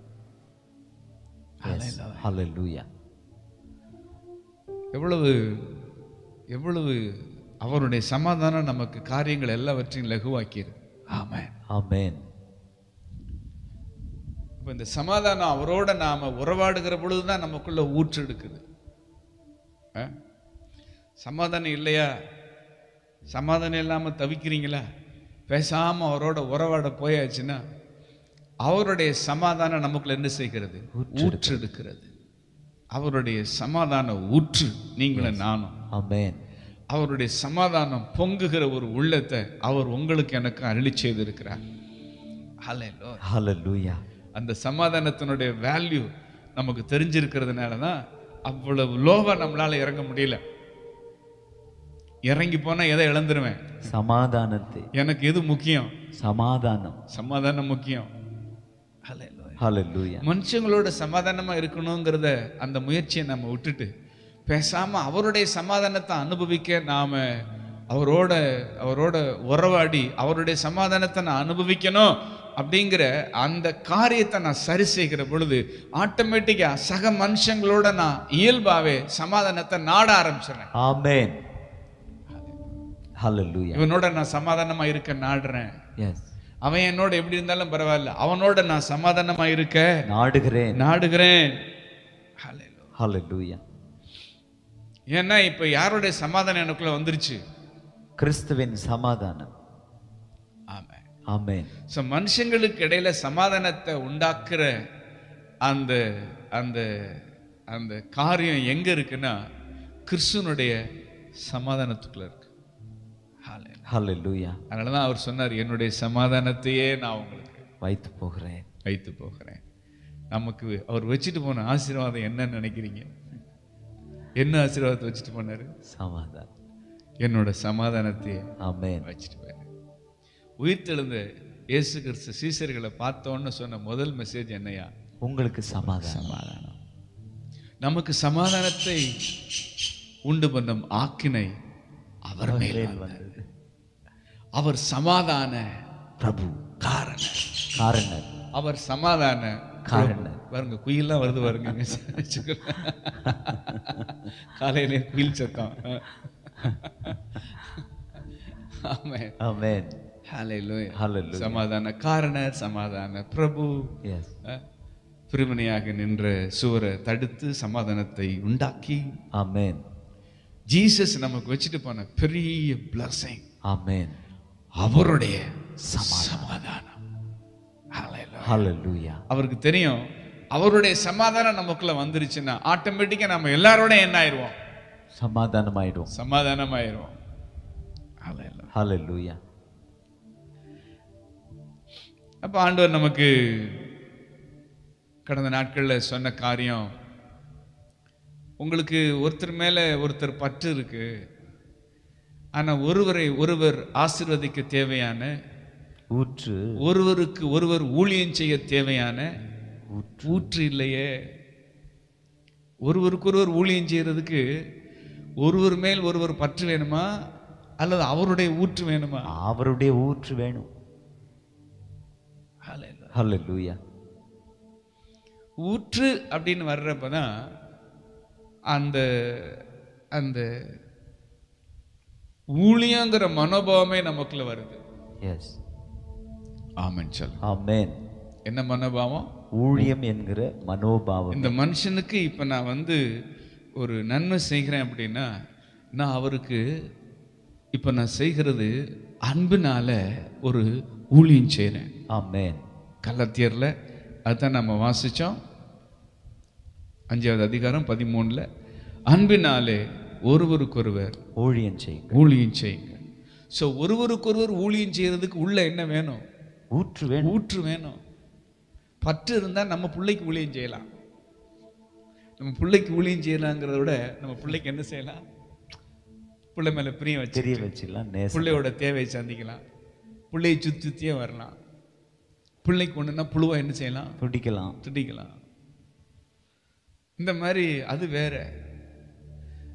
ஹalleluya எவ்வளவு எவ்வளவு அவருடைய சமாதானம் நமக்கு காரியங்கள் எல்லாவற்றையும் லகுவாக்கியது ஆமென் ஆமென் இப்போ இந்த சமாதானம் அவரோட நாம உறவாடுகிற பொழுது தான் நமக்குள்ள ஊற்று எடுக்குது ஆ? சமாதானம் இல்லையா சமாதானம் இல்லாம தவிக்கிறீங்களா பேசாம அவரோட உறவாட போயாச்சுன்னா அவருடைய சமாதானம் நமக்குள்ள என்ன செய்கிறது ஊற்று எடுக்கிறது அவருடைய சமாதான ஊற்று நீங்களும் நானும் ஆமென் அவருடைய சமாதானம் பொங்குகிற ஒரு உள்ளத்தை அவர் உங்களுக்கு எனக்கு அருளி செய்திருக்கிறார் ஹalleluya ஹalleluya அந்த சமாதானத்தினுடைய வேல்யூ நமக்கு தெரிஞ்சிருக்கிறதுனால தான் அவ்வளவு லோவா நம்மளால இறங்க முடியல இறங்கி போனா எதை இழந்துருவேன் சமாதானத்தை எனக்கு எது முக்கியம் சமாதானம் சமாதானம் முக்கியம் Hallelujah. ஹalleluya மனுஷங்களோட சமாதானமா இருக்கணுங்கிறத அந்த முயற்சியை நம்ம விட்டுட்டு பேசாம அவருடைய சமாதானத்தை அனுபவிக்க நாம அவரோட அவரோட உறவாடி அவருடைய சமாதானத்தை நான் அனுபவிக்கணும் அப்படிங்கிற அந்த காரியத்தை நான் சரி செய்கிற பொழுது ஆட்டோமேட்டிக்கா சக மனுஷங்களோட நான் இயல்பாவே சமாதானத்தை நாட ஆரம்பிச்சிடுறேன் ஆமென் ஹalleluya இவனோட நான் சமாதானமா இருக்க நாடுறேன் எஸ் அவன் என்னோட எப்படி இருந்தாலும் பரவாயில்ல அவனோட நான் சமாதானமா இருக்க நாடுகிறேன் நாடுகிறேன் Hallelujah. ஹalleluya ஏன்னா இப்ப யாருடைய சமாதானம் எனக்குள்ள வந்துருச்சு கிறிஸ்துவின் சமாதானம் ஆமா ஆமென் ஸோ மனுஷங்களுக்கு இடையில சமாதானத்தை உண்டாக்குற அந்த அந்த அந்த காரியம் எங்க இருக்குன்னா கிறிஸ்துவனுடைய சமாதானத்துக்குள்ள இருக்கு Hallelujah. ஹalleluya அதனாலதான் அவர் சொன்னார் என்னுடைய சமாதானத்தையே நான் உங்களுக்கு வைத்து போகிறேன் வைத்து போகிறேன் நமக்கு அவர் வச்சுட்டு போன ஆசீர்வாதம் என்னன்னு நினைக்கிறீங்க என்ன ஆசீர்வாதத்தை வச்சுட்டு போனாரு சமாதானம் என்னோட சமாதானத்தையே ஆமென் வச்சுட்டு போயிரு உயிர்த்தெழுந்த இயேசு கிறிஸ்து சீசர்களை பார்த்தோன்னு சொன்ன முதல் மெசேஜ் என்னையா உங்களுக்கு சமாதானம் சமாதானம் நமக்கு சமாதானத்தை உண்டு பண்ணும் ஆக்கினை அவர் மேல் வந்தது. அவர் சமாதான பிரபு காரணர் காரணர் அவர் சமாதான காரணர். பாருங்க குயில்லாம் வருது பாருங்க காலையிலே குயில் சத்தம் ஆமே ஆமென் ஹalleluya Hallelujah. சமாதான காரணர் சமாதான பிரபு எஸ் அஹ், பிரிவினையாக நின்ற சுவரை தடுத்து சமாதானத்தை உண்டாக்கி ஆமென் ஜீசஸ் நமக்கு வச்சுட்டு போன பெரிய blessing ஆமென் அவருடைய சமாதானம் Hallelujah. ஹalleluya அவருக்கு தெரியும் அவருடைய சமாதானம் நமக்குள்ள வந்துருச்சுன்னா ஆட்டோமேட்டிக்கா நம்ம எல்லாரோட என்ன ஆயிடுவோம் சமாதானம் ஆயிடும் சமாதானம் ஆயிடுவோம் Hallelujah. ஹalleluya அப்ப ஆண்டவர் நமக்கு கடந்த நாட்கள்ல சொன்ன காரியம் உங்களுக்கு ஒருத்தர் மேல ஒருத்தர் பற்று இருக்கு ஆனா ஒருவரை ஒருவர் ஆசீர்வதிக்க தேவையான ஊற்று ஒருவருக்கு ஒருவர் ஊழியம் செய்ய தேவையான ஊற்று ஊற்று இல்லையே ஒருவருக்கொருவர் ஊழியம் செய்யறதுக்கு ஒருவர் மேல் ஒருவர் பற்று வேணுமா அல்லது அவருடைய ஊற்று வேணுமா அவருடைய ஊற்று வேணும் ஹalleluya ஊற்று அப்படின்னு வர்றப்பதான் அந்த அந்த ஊழியங்கிற மனோபாவமே நமக்குள்ள வருது எஸ் ஆமென் சொல் ஆமென் என்ன மனோபாவம் ஊழியம் என்கிற மனோபாவம் இந்த மனுஷனுக்கு இப்ப நான் வந்து ஒரு நன்மை செய்கிறேன் அப்படின்னா நான் அவருக்கு இப்ப நான் செய்கிறது அன்பினால ஒரு ஊழியம் செய்கிறேன் ஆமென் கள்ளத்தியர்ல அதுதான் நம்ம வாசிச்சோம் அஞ்சாவது அதிகாரம் பதிமூணுல அன்பினாலே ஒருவருக்கொருவர் ஊழியம் செய்யுங்க ஊழியம் செய்யுங்க ஸோ ஒருவருக்கொருவர் ஊழியம் செய்யறதுக்கு உள்ள என்ன வேணும் ஊற்று வேணும் ஊற்று வேணும் பற்று இருந்தா நம்ம பிள்ளைக்கு ஊழியம் செய்யலாம் நம்ம பிள்ளைக்கு ஊழியம் செய்யலாங்கிறத விட நம்ம பிள்ளைக்கு என்ன செய்யலாம் பிள்ளை மேல பிரியம் வச்சு தெரிய வச்சுலாம் நேசம் பிள்ளையோட தேவையை சந்திக்கலாம் பிள்ளையை சுத்தி சுத்தியே வரலாம் பிள்ளைக்கு ஒண்ணுன்னா புழுவா என்ன செய்யலாம் பிடிக்கலாம் திட்டிக்கலாம் இந்த மாதிரி அது வேற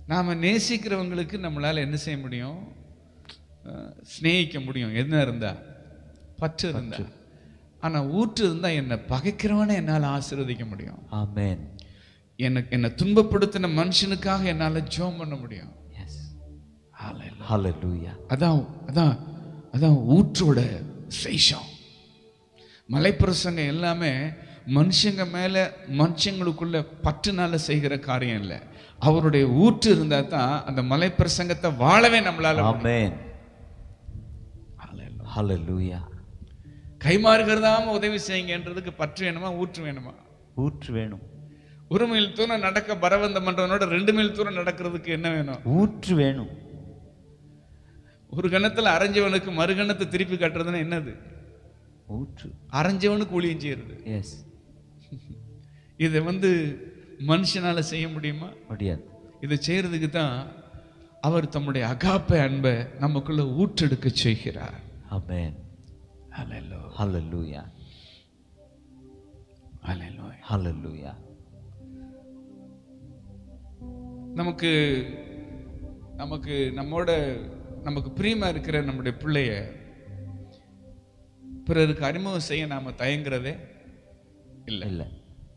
நாம நேசிக்கிறவங்களுக்கு நம்மளால என்ன செய்ய முடியும் அஹ், சிநேகிக்க முடியும் என்ன இருந்தா பற்று இருந்தா ஆனா ஊற்று இருந்தா என்னை பகைக்கிறவனை என்னால ஆசீர்வதிக்க முடியும் ஆமென் எனக்கு என்னை துன்பப்படுத்தின மனுஷனுக்காக என்னால ஜெபம் பண்ண முடியும் எஸ் ஹalleluya அதான் அதான் அதான் ஊற்றோட சேஷம் மலைப்பிரசங்க எல்லாமே மனுஷங்க மேல மனுஷங்களுக்குள்ள பற்றுனால செய்கிற காரியம் இல்லை அவருடைய ஊற்று இருந்தா தான் அந்த மலைப்பிரசங்கத்தை வாழவே நம்மளால முடியும். ஆமென் Hallelujah. ஹalleluya கைமாறுகிறதாம உதவி செய்யுங்கன்றதுக்கு பற்று வேணுமா ஊற்று வேணுமா ஊற்று வேணும் ஒரு மைல் தூரம் நடக்க பரவந்த மன்றவனோட ரெண்டு மைல் தூரம் நடக்கிறதுக்கு என்ன வேணும் ஊற்று வேணும் ஒரு கணத்துல அரைஞ்சவனுக்கு மறுகணத்தை திருப்பி கட்டுறதுன்னா என்னது ஊற்று அரைஞ்சவனுக்கு ஊழியம் செய்யறது எஸ் இதை வந்து மனுஷனால செய்ய முடியுமா முடியாது இதை செய்யறதுக்கு தான் அவர் தம்முடைய அகாப்ப அன்பை நமக்குள்ள ஊற்றெடுக்க செய்கிறார் ஆமென் Hallelujah. ஹalleluya Hallelujah. ஹalleluya நமக்கு நமக்கு நம்மோட நமக்கு பிரியமா இருக்கிற நம்முடைய பிள்ளைய பிறருக்கு அறிமுகம் செய்ய நாம தயங்குறதே இல்லை இல்ல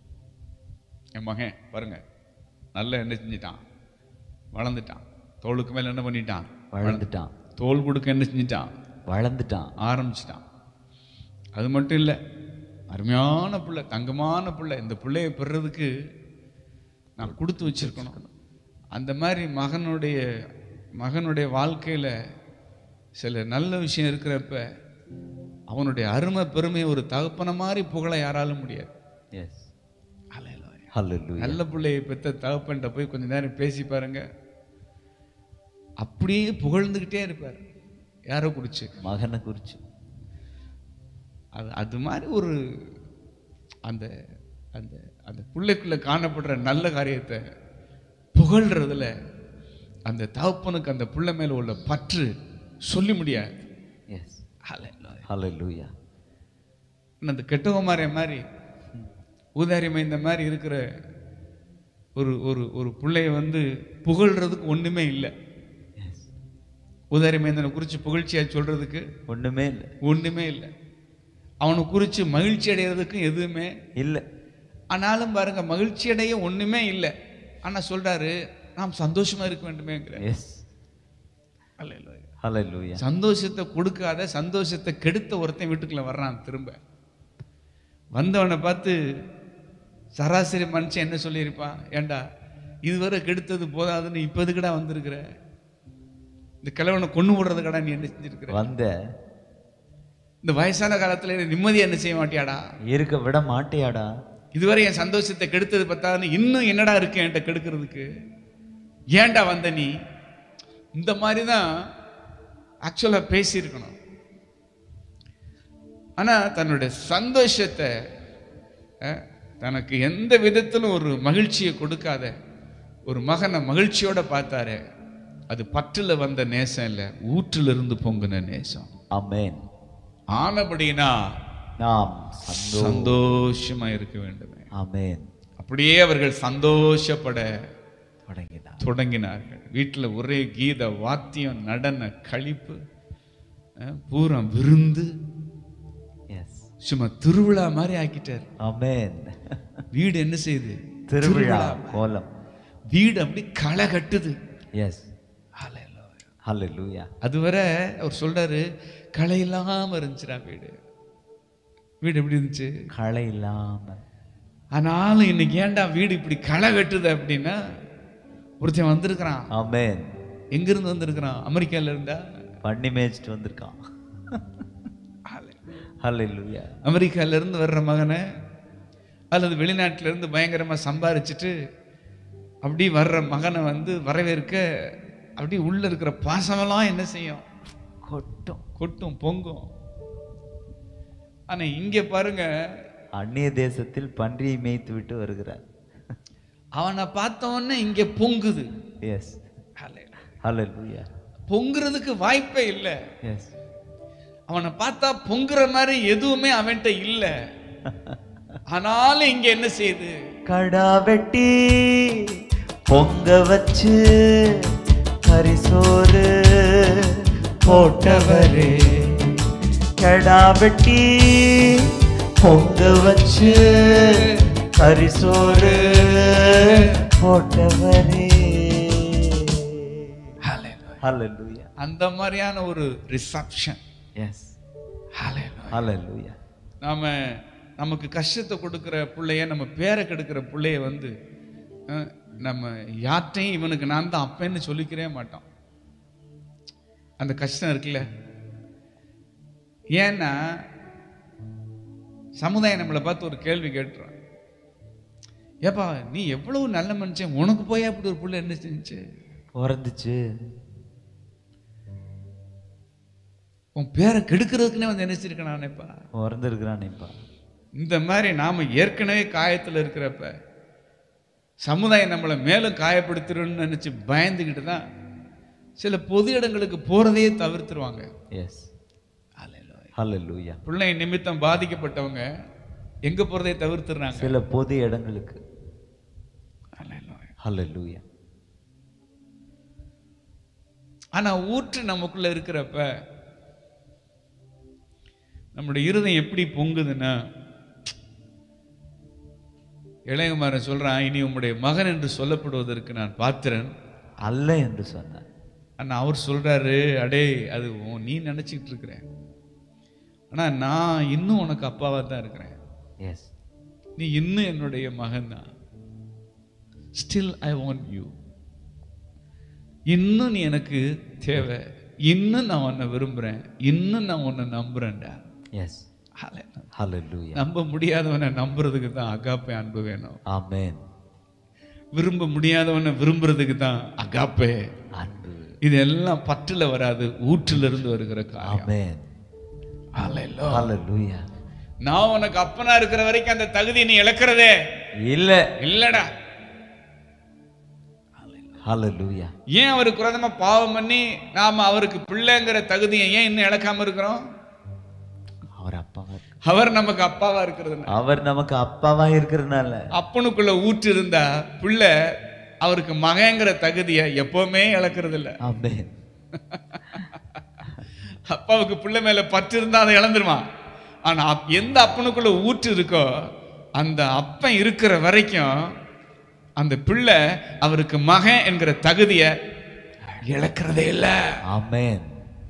என் மகன் பாருங்க நல்லா என்ன செஞ்சிட்டான் வளர்ந்துட்டான் தோளுக்கு மேல என்ன பண்ணிட்டான் வளர்ந்துட்டான் தோல் கொடுக்க என்ன செஞ்சிட்டான் வளர்ந்துட்டான் ஆரம்பிச்சிட்டான் அது மட்டும் இல்லை அருமையான பிள்ளை தங்கமான பிள்ளை இந்த பிள்ளையை பெறுறதுக்கு நான் கொடுத்து வச்சிருக்கணும் அந்த மாதிரி மகனுடைய மகனுடைய வாழ்க்கையில் சில நல்ல விஷயம் இருக்கிறப்ப அவனுடைய அருமை பெருமை ஒரு தகப்பன மாதிரி புகழ யாராலும் முடியாது எஸ் ஹalleluya நல்ல பிள்ளையை பெத்த தகப்பன்ட்ட போய் கொஞ்ச நேரம் பேசி பாருங்க அப்படியே புகழ்ந்துக்கிட்டே இருப்பார் யாரோ குடிச்சு மகனை குறிச்சு அது அது மாதிரி ஒரு அந்த அந்த அந்த பிள்ளைக்குள்ள காணப்படுற நல்ல காரியத்தை புகழ்றதுல அந்த தகப்பனுக்கு அந்த பிள்ளை மேல உள்ள பற்று சொல்லி முடியாது எஸ் ஹalleluya ஆனா அந்த கெட்டவமாரிய மாதிரி ஊதாரிமை இந்த மாதிரி இருக்கிற ஒரு ஒரு ஒரு பிள்ளைய வந்து புகழ்றதுக்கு ஒண்ணுமே இல்லை எஸ் ஊதாரிமைந்தனை குறித்து புகழ்ச்சியா சொல்றதுக்கு ஒண்ணுமே இல்ல ஒண்ணுமே இல்லை அவனை குறித்து மகிழ்ச்சி அடைகிறதுக்கும் எதுவுமே இல்ல ஆனாலும் பாருங்க மகிழ்ச்சி அடைய ஒண்ணுமே இல்லை ஆனா சொல்றாரு நாம் சந்தோஷமா இருக்க வேண்டுமேங்கிற எஸ் ஹalleluya சந்தோஷத்தை கொடுக்காத சந்தோஷத்தை கெடுத்த ஒருத்தன் வீட்டுக்குள்ள வர்றான் திரும்ப வந்தவனை பார்த்து சராசரி மனுஷன் என்ன சொல்லியிருப்பான் ஏண்டா இதுவரை கெடுத்தது போதாதுன்னு இப்போ எதுக்குடா வந்திருக்கிற இந்த கிழவனை கொண்டு விடுறதுக்கடா நீ என்ன செஞ்சிருக்கிற வந்த இந்த வயசான காலத்துல நீ நிம்மதியா என்ன செய்ய மாட்டியாடா இருக்க விட மாட்டியாடா இதுவரை என் சந்தோஷத்தை கெடுத்தது பத்தாதுன்னு இன்னும் என்னடா இருக்கு என்கிட்ட கெடுக்கிறதுக்கு ஏன்டா வந்த நீ இந்த மாதிரி தான் ஆக்சுவலாக பேசியிருக்கணும் ஆனா தன்னுடைய சந்தோஷத்தை அஹ், தனக்கு எந்த விதத்திலும் ஒரு மகிழ்ச்சியை கொடுக்காத ஒரு மகனை மகிழ்ச்சியோட பார்த்தாரு அது பற்றுல வந்த நேசம் இல்லை ஊற்றுல இருந்து பொங்குன நேசம் ஆமென் ஆனபடினா நாம் சந்தோ சந்தோஷமா இருக்க வேண்டுமே ஆமென் அப்படியே அவர்கள் சந்தோஷப்பட தொடங்கினார் தொடங்கினார்கள் வீட்டில் ஒரே கீத வாத்தியம் நடன களிப்பு அஹ், பூரம் விருந்து எஸ் சும்மா திருவிழா மாதிரி ஆக்கிட்டார் ஆமென் வீடு என்ன செய்யுது திருவிழா கோலம் வீடு அப்படி களை கட்டுது எஸ் ஹalleluya அதுவரை அவர் சொல்றாரு களை இல்லாம இருந்துச்சுடா வீடு வீடு எப்படி இருந்துச்சு களை இல்லாம ஆனாலும் இன்னைக்கு ஏன்டா வீடு இப்படி களை கட்டுது அப்படின்னா ஒருத்தன் வந்திருக்கிறான் ஆமென் எங்கிருந்து வந்திருக்கிறான் அமெரிக்கால இருந்தா பண்ணி மேய்ச்சிட்டு வந்திருக்கான் ஹalleluya அமெரிக்கால இருந்து வர்ற மகனை அல்லது வெளிநாட்டுல இருந்து பயங்கரமா சம்பாரிச்சிட்டு அப்படி வர்ற மகனை வந்து வரவேற்க அப்படி உள்ள இருக்கிற பாசமெல்லாம் என்ன செய்யும் கொட்டும் கொட்டும் பொங்கும் ஆனா இங்க பாருங்க அந்நிய தேசத்தில் பன்றியை மேய்த்து விட்டு வருகிறார் அவனை பார்த்த உடனே இங்க பொங்குது எஸ் ஹalleluya பொங்குறதுக்கு வாய்ப்பே இல்லை எஸ் அவனை பார்த்தா பொங்குற மாதிரி எதுவுமே அவன்கிட்ட இல்லை ஆனாலும் இங்க என்ன செய்யுது கடா வெட்டி பொங்க வச்சு கரிசோறு போட்டவரே கெடா வெட்டி பொங்க வச்சு கரிசோறு போட்டவரே ஹalleluya அந்த மாதிரியான ஒரு ரிசப்ஷன் எஸ் ஹalleluya நாம நமக்கு கஷ்டத்தை கொடுக்குற பிள்ளைய நம்ம பேரை கெடுக்கிற பிள்ளைய வந்து அஹ், நம்ம யார்ட்டையும் இவனுக்கு நான் தான் அப்பேன்னு சொல்லிக்கிறே மாட்டோம் அந்த கஷ்டம் இருக்குல்ல ஏன்னா சமுதாயம் நம்மளை பார்த்து ஒரு கேள்வி கேட்டுறான் ஏப்பா நீ எவ்வளவு நல்ல மனுஷன் உனக்கு போய் அப்படி ஒரு புள்ள என்ன செஞ்சு பிறந்துச்சு உன் பேரை கெடுக்கிறதுக்குன்னே வந்து என்ன செஞ்சிருக்கேன் நானேப்பா பிறந்திருக்கிறானேப்பா இந்த மாதிரி நாம ஏற்கனவே காயத்தில் இருக்கிறப்ப சமுதாயம் நம்மளை மேலும் காயப்படுத்திடும்னு நினைச்சு பயந்துக்கிட்டு தான் சில பொது இடங்களுக்கு போறதையே தவிர்த்துருவாங்க எஸ் ஹalleluya பிள்ளை நிமித்தம் பாதிக்கப்பட்டவங்க எங்க போறதை தவிர்த்துறாங்க சில பொது இடங்களுக்கு ஹalleluya ஆனா ஊற்று நமக்குள்ள இருக்கிறப்ப நம்முடைய இருதயம் எப்படி பொங்குதுன்னா இளையகுமாரன் சொல்றான் இனி உம்முடைய மகன் என்று சொல்லப்படுவதற்கு நான் பாத்திரன் அல்ல என்று சொன்னார் ஆனா அவர் சொல்றாரு அடே அது உன் நீ நினைச்சிட்டு இருக்கிற ஆனா நான் இன்னும் உனக்கு அப்பாவா தான் இருக்கிறேன் எஸ் நீ இன்னும் என்னுடைய மகன் தான் ஸ்டில் ஐ வாண்ட் யூ இன்னும் நீ எனக்கு தேவை இன்னும் நான் உன்னை விரும்புறேன் இன்னும் நான் உன்னை நம்புறேன்டா எஸ் ஹalleluya நம்ப முடியாதவனை நம்புறதுக்கு தான் அகாப்பே அன்பு வேணும் ஆமென் விரும்ப முடியாதவனை விரும்புறதுக்கு தான் அகாப்பே அன்பு இது எல்லாம் பற்றுல வராது ஊற்றுல இருந்து வருகிற காரியம் ஆமென் Hallelujah. ஹalleluya நான் உனக்கு அப்பனா இருக்கிற வரைக்கும் அந்த தகுதியை நீ இழக்கிறதே இல்ல இல்லடா ஹalleluya ஏன் அவருக்கு விரோதமா பாவம் பண்ணி நாம அவருக்கு பிள்ளைங்கிற தகுதியை ஏன் இன்னும் இழக்காம இருக்கிறோம் அவர் அப்பாவா இருக்கு. அவர் நமக்கு அப்பாவா இருக்கிறதுனால அவர் நமக்கு அப்பாவா இருக்கிறதுனால அப்பனுக்குள்ள ஊற்று இருந்தா பிள்ளை அவருக்கு மகங்கிற தகுதியை எப்பவுமே இழக்கிறது இல்ல ஆமென் அப்பாவுக்கு பிள்ளை மேல பற்று இருந்தா அதை இழந்துருவான் ஆனா அப்- எந்த அப்பனுக்குள்ள ஊற்று இருக்கோ அந்த அப்பன் இருக்கிற வரைக்கும் அந்த பிள்ளை அவருக்கு மகன் என்கிற தகுதியை இழக்கிறதே இல்லை ஆமென்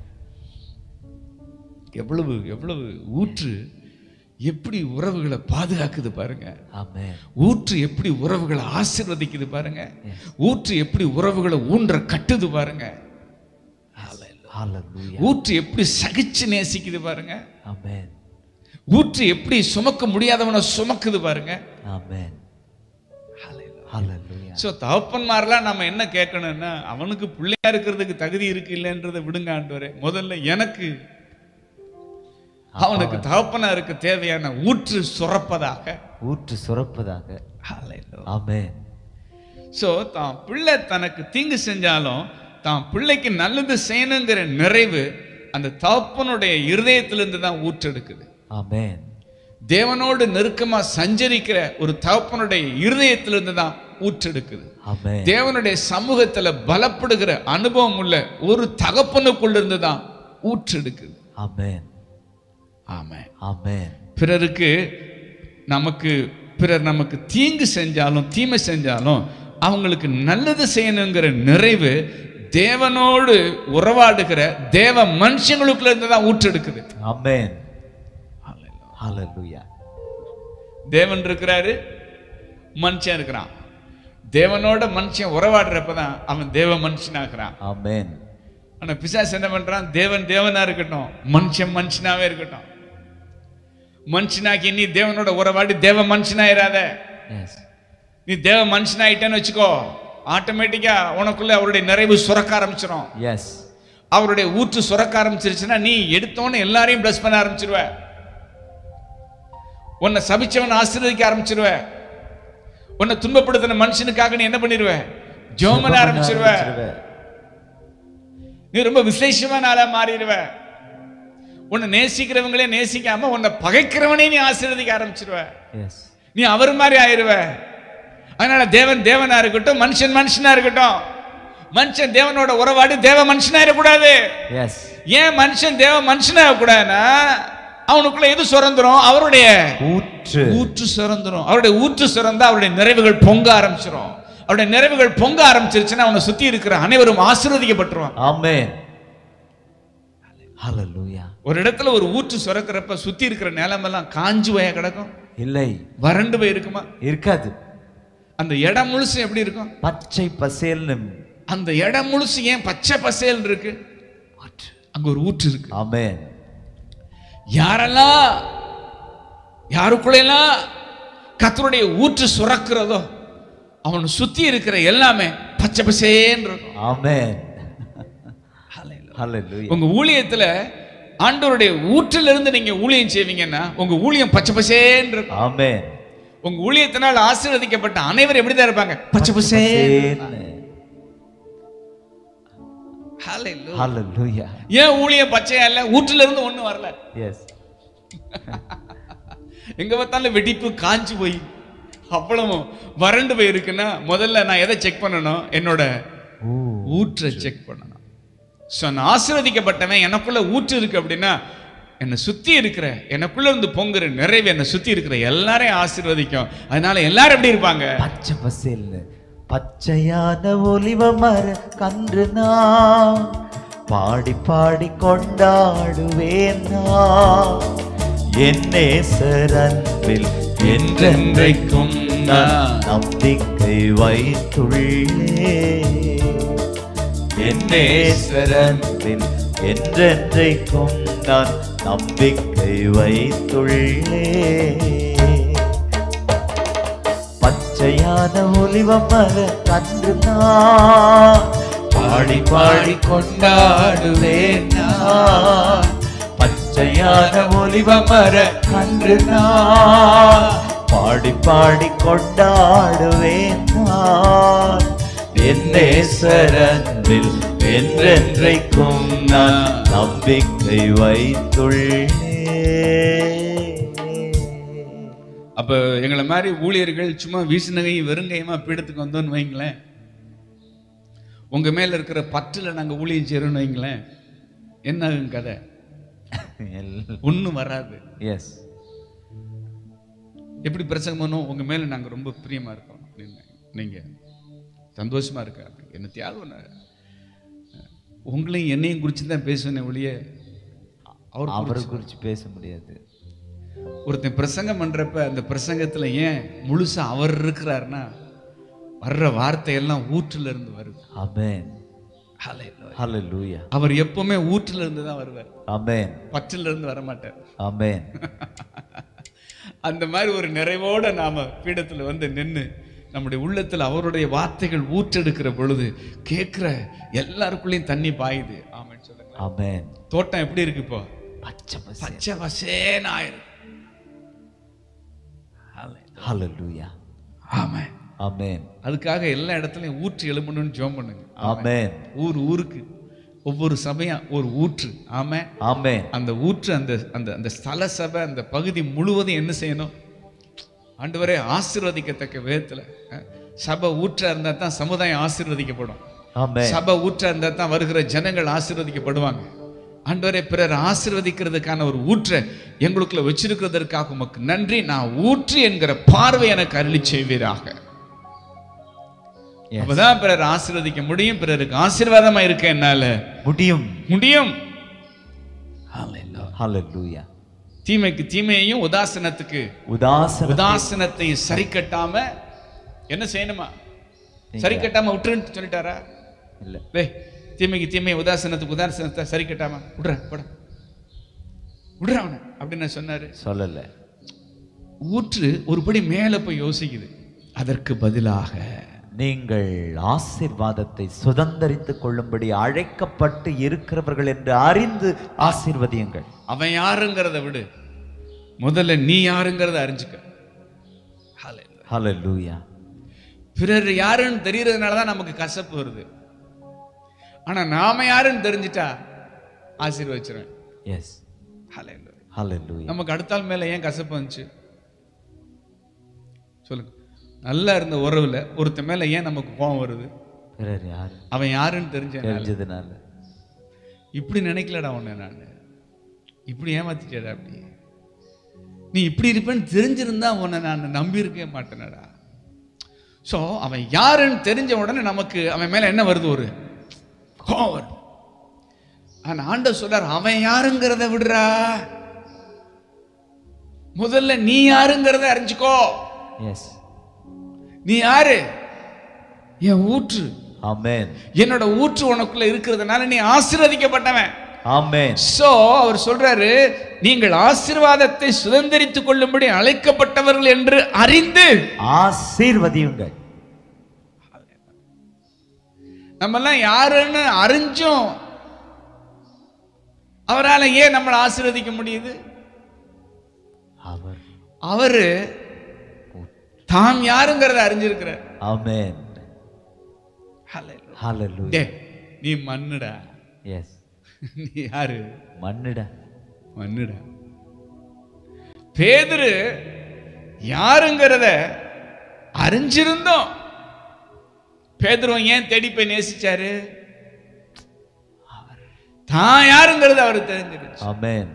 எவ்வளவு எவ்வளவு ஊற்று எப்படி உறவுகளை பாதுகாக்குது பாருங்க ஆமென் ஊற்று எப்படி உறவுகளை ஆசீர்வதிக்குது பாருங்க ஊற்று எப்படி உறவுகளை ஊன்ற கட்டுது பாருங்க ஹalleluya ஊற்று எப்படி சகிச்சு நேசிக்குது பாருங்க ஆமென் ஊற்று எப்படி சுமக்க முடியாதவனை சுமக்குது பாருங்க ஆமென் ஹalleluya ஸோ தகப்பன்மாரெல்லாம் நம்ம என்ன கேட்கணும்னா அவனுக்கு பிள்ளையா இருக்கிறதுக்கு தகுதி இருக்கு இல்லைன்றதை விடுங்க ஆண்டவரே முதல்ல எனக்கு அவனுக்கு தகப்பனா இருக்க தேவையான ஊற்று சுரப்பதாக ஊற்று சுரப்பதாக ஆமென் ஸோ தான் பிள்ளை தனக்கு தீங்கு செஞ்சாலும் தான் பிள்ளைக்கு நல்லது செய்யணுங்கிற நிறைவு அந்த தகப்பனுடைய இருதயத்திலிருந்து தான் ஊற்றெடுக்குது ஆமென் தேவனோடு நெருக்கமா சஞ்சரிக்கிற ஒரு தகப்பனுடைய இருதயத்திலிருந்து தான் ஊற்றெடுக்குது ஆமென் தேவனுடைய சமூகத்துல பலப்படுகிற அனுபவம் உள்ள ஒரு தகப்பனுக்குள்ள இருந்து தான் ஊற்றெடுக்குது ஆமென் ஆமென் ஆமென் பிறருக்கு நமக்கு பிறர் நமக்கு தீங்கு செஞ்சாலும் தீமை செஞ்சாலும் அவங்களுக்கு நல்லது செய்யணுங்கிற நிறைவு தேவனோடு உறவாடுகிற தேவ மனுஷங்களுக்குள்ள இருந்து தான் ஊற்றெடுக்குது ஆமென் ஹalleluya தேவன் இருக்கிறாரு மனுஷன் இருக்கிறான் தேவனோட மனுஷன் உறவாடுறப்ப தான் அவன் தேவ மனுஷனாகிறான் ஆமென் ஆனா பிசாசு என்ன பண்றான் தேவன் தேவனா இருக்கட்டும் மனுஷன் மனுஷனாவே இருக்கட்டும் மனுஷனாக்கி நீ தேவனோட உறவாடி தேவ மனுஷனாயிராத எஸ் நீ தேவ மனுஷனாயிட்டேன்னு வச்சுக்கோ ஆட்டோமேட்டிக்கா உனக்குள்ள அவருடைய நிறைவு சுரக்க ஆரம்பிச்சிடும் எஸ் அவருடைய ஊற்று சுரக்க ஆரம்பிச்சிருச்சுன்னா நீ எடுத்தோன்னு எல்லாரையும் பிளஸ் பண்ண ஆரம்பிச்சிருவ உன்னை சபிச்சவன் ஆசீர்வதிக்க ஆரம்பிச்சிருவ உன்னை துன்பப்படுத்தின மனுஷனுக்காக நீ என்ன பண்ணிடுவ ஜோம் பண்ண ஆரம்பிச்சிருவ நீ ரொம்ப விசேஷமான ஆளா மாறிடுவ உன்னை நேசிக்கிறவங்களே நேசிக்காம உன்னை பகைக்கிறவனே நீ ஆசீர்வதிக்க ஆரம்பிச்சிருவ எஸ் நீ அவர் மாதிரி ஆயிருவ அதனால தேவன் தேவனா இருக்கட்டும் மனுஷன் மனுஷனா இருக்கட்டும் மனுஷன் தேவனோட உறவாடி தேவ மனுஷனா இருக்கக்கூடாது எஸ் ஏன் மனுஷன் தேவ மனுஷனா இருக்கக்கூடாதுன்னா அவனுக்குள்ள எது சுரந்துரும் அவருடைய ஊற்று ஊற்று சுரந்துரும் அவருடைய ஊற்று சுரந்தா அவருடைய நிறைவுகள் பொங்க ஆரம்பிச்சிரும் அவருடைய நிறைவுகள் பொங்க ஆரம்பிச்சிருச்சுன்னா அவனை சுத்தி இருக்கிற அனைவரும் ஆசீர்வதிக்கப்பட்டுருவான் ஆமென் ஹalleluya ஒரு இடத்துல ஒரு ஊற்று சுரக்கிறப்ப சுத்தி இருக்கிற நிலமெல்லாம் காஞ்சு போய கிடக்கும் இல்லை வறண்டு போய் இருக்குமா இருக்காது அந்த இடம் முழுசும் எப்படி இருக்கும் பச்சை பசேல்னு அந்த இடம் முழுசு ஏன் பச்சை பசேல் இருக்கு அங்க ஒரு ஊற்று இருக்கு ஆமென் யாரெல்லாம் யாருக்குள்ளெல்லாம் கத்தருடைய ஊற்று சுரக்கிறதோ அவனை சுத்தி இருக்கிற எல்லாமே பச்சை பசேன்னு இருக்கும் ஆமென் ஹalleluya உங்க ஊழியத்துல ஆண்டவருடைய ஊற்றிலிருந்து இருந்து நீங்க ஊழியம் செய்வீங்கன்னா உங்க ஊழியம் பச்சை பசேன்னு இருக்கும் ஆமென் உங்க ஊழியத்தினால் ஆசீர்வதிக்கப்பட்ட அனைவரும் எப்படிதான் இருப்பாங்க பச்சை பசேன்னு Hallelujah. ஹalleluya ஏன் ஊழியம் பச்சையா இல்ல ஊற்றுல இருந்து ஒண்ணும் வரல எஸ் எங்க பார்த்தாலும் வெடிப்பு காஞ்சு போய் அவ்வளவும் வறண்டு போய் இருக்குன்னா முதல்ல நான் எதை செக் பண்ணணும் என்னோட ஓ ஊற்றை செக் பண்ணணும் ஸோ நான் ஆசீர்வதிக்கப்பட்டவன் எனக்குள்ள ஊற்று இருக்கு அப்படின்னா என்னை சுத்தி இருக்கிற எனக்குள்ள இருந்து பொங்குற நிறைவு என்னை சுத்தி இருக்கிற எல்லாரையும் ஆசீர்வதிக்கும் அதனால எல்லாரும் எப்படி இருப்பாங்க பச்சை பசேல்னு பச்சையான ஒலிவ மர கன்று நான் பாடி பாடி கொண்டாடுவேன் நான் என் நேசரன்பில் என்றென்றைக்கும் நான் நம்பிக்கை வைத்துள்ளே என் நேசரன்பில் என்றென்றைக்கும் நான் நம்பிக்கை வைத்துள்ளே பச்சையான ஒலிவ மர கன்று நான் பாடி பாடி கொண்டாடுவேன் நான் பச்சையான ஒலிவ மர கன்று நான் பாடி பாடி கொண்டாடுவேன் நான் என்னேசரன்பில் என்றென்றைக்கும் நான் நம்பிக்கை வைத்துள்ளேன் அப்ப எங்களை மாதிரி ஊழியர்கள் சும்மா வீசுனகையும் வெறுங்கையுமா பீடத்துக்கு வந்தோன்னு வைங்களேன் உங்க மேல இருக்கிற பற்றுல நாங்க ஊழியம் செய்யறோம்னு வைங்களேன் என்ன ஆகும் கதை ஒண்ணும் வராது எஸ் எப்படி பிரசங்கம் பண்ணும் உங்க மேல நாங்க ரொம்ப பிரியமா இருக்கோம் அப்படின்னு நீங்க சந்தோஷமா இருக்க என்ன தியாகம் உங்களையும் என்னையும் குறித்து தான் பேசுவேனே ஒழிய அவர் அவரை குறித்து பேச முடியாது ஒருத்தன் பிரசங்கம் பண்றப்ப அந்த பிரசங்கத்துல ஏன் முழுசா அவர் இருக்கிறாருன்னா வர்ற வார்த்தையெல்லாம் ஊற்றுல இருந்து வருது ஆமென் Hallelujah. ஹalleluya அவர் எப்பவுமே ஊற்றுல இருந்து தான் வருவார் ஆமென் பற்றில இருந்து வர மாட்டார் ஆமென் அந்த மாதிரி ஒரு நிறைவோட நாம பீடத்துல வந்து நின்று நம்முடைய உள்ளத்துல அவருடைய வார்த்தைகள் ஊற்றெடுக்கிற பொழுது கேட்கிற எல்லாருக்குள்ளேயும் தண்ணி பாயுது ஆமென் சொல்லுங்க ஆமென் தோட்டம் எப்படி இருக்கு இப்போ பச்சை பசை பச்சை பசேன்னு ஆயிருக்கு ஹalleluya ஆமென் ஆமென் அதுக்காக எல்லா இடத்துலயும் ஊற்று எழுப்பணும்னு ஜோம் பண்ணுங்க ஆமென் ஊர் ஊருக்கு ஒவ்வொரு சபையும் ஒரு ஊற்று ஆமென் ஆமென் அந்த ஊற்று அந்த அந்த அந்த ஸ்தல சபை அந்த பகுதி முழுவதும் என்ன செய்யணும் ஆண்டவரே ஆசீர்வதிக்கத்தக்க விதத்துல அஹ், சபை ஊற்றா இருந்தா தான் சமுதாயம் ஆசீர்வதிக்கப்படும் ஆமென் சபை ஊற்றா இருந்தா தான் வருகிற ஜனங்கள் ஆசீர்வதிக்கப்படுவாங்க ஆண்டவரே பிறர் ஆசீர்வதிக்கிறதுக்கான ஒரு ஊற்றை எங்களுக்குள்ள வச்சிருக்கிறதற்காக உமக்கு நன்றி நான் ஊற்று என்கிற பார்வை எனக்கு அருளி செய்வீராக Yes. அப்பதான் பிறர் ஆசீர்வதிக்க முடியும் பிறருக்கு ஆசீர்வாதமா இருக்க என்னால முடியும் முடியும் ஹalleluya தீமைக்கு தீமையையும் உதாசனத்துக்கு உதாசன உதாசனத்தை சரி கட்டாம என்ன செய்யணுமா சரி கட்டாம விட்டுருன்னு சொல்லிட்டாரா இல்ல டேய் தீமைக்கு தீமை உதாசனத்துக்கு உதாசனத்தை சரி கட்டாம விடுற போட விடுற அவனை அப்படின்னு சொன்னாரு சொல்லல ஊற்று ஒருபடி மேல போய் யோசிக்குது அதற்கு பதிலாக நீங்கள் ஆசீர்வாதத்தை சுதந்தரித்துக் கொள்ளும்படி அழைக்கப்பட்டு இருக்கிறவர்கள் என்று அறிந்து ஆசீர்வதியுங்கள் அவன் யாருங்கிறத விடு முதல்ல நீ யாருங்கிறத அறிஞ்சுக்க Hallelujah. ஹalleluya பிறர் யாருன்னு தெரியறதுனால தான் நமக்கு கசப்பு வருது ஆனா நாம யாருன்னு தெரிஞ்சிட்டா ஆசீர்வச்சிருவேன் எஸ் Hallelujah. ஹalleluya நமக்கு அடுத்தால் மேல ஏன் கசப்பு வந்துச்சு சொல்லுங்க நல்லா இருந்த உறவுல ஒருத்தன் மேல ஏன் நமக்கு கோபம் வருது பிறர் யாரு அவன் யாருன்னு தெரிஞ்ச தெரிஞ்சதுனால இப்படி நினைக்கலடா உன்னை நான் இப்படி ஏமாத்திட்டேடா அப்படி நீ இப்படி இருப்பேன்னு தெரிஞ்சிருந்தா உன்னை நான் நம்பி இருக்கவே மாட்டேனடா ஸோ அவன் யாருன்னு தெரிஞ்ச உடனே நமக்கு அவன் மேல என்ன வருது ஒரு கோவம் வருது ஆனா ஆண்டவர் சொல்றார் அவன் யாருங்கிறத விடுறா முதல்ல நீ யாருங்கிறத அறிஞ்சுக்கோ எஸ் நீ யாரு என் ஊற்று ஆமென் என்னோட ஊற்று உனக்குள்ள இருக்கிறதுனால நீ ஆசீர்வதிக்கப்பட்டவன் ஆமென் சோ அவர் சொல்றாரு நீங்கள் ஆசீர்வாதத்தை சுதந்திரித்துக் கொள்ளும்படி அழைக்கப்பட்டவர்கள் என்று அறிந்து ஆசீர்வதியுங்கள் நம்ம எல்லாம் யாருன்னு அறிஞ்சும் அவரால ஏன் நம்மளை ஆசீர்வதிக்க முடியுது அவர் அவரு தாம் யாருங்கிறத அறிஞ்சிருக்கிறார் ஆமென் Hallelujah. ஹalleluya டேய், நீ மண்ணுடா எஸ் நீ யாரு மண்ணிட மண்ணுடா பேதுரு யாருங்கிறத அறிஞ்சிருந்தோம் பேதுருவன் ஏன் தேடி போய் நேசிச்சாரு தான் யாருங்கிறது அவருக்கு தெரிஞ்சிருச்சு ஆமென்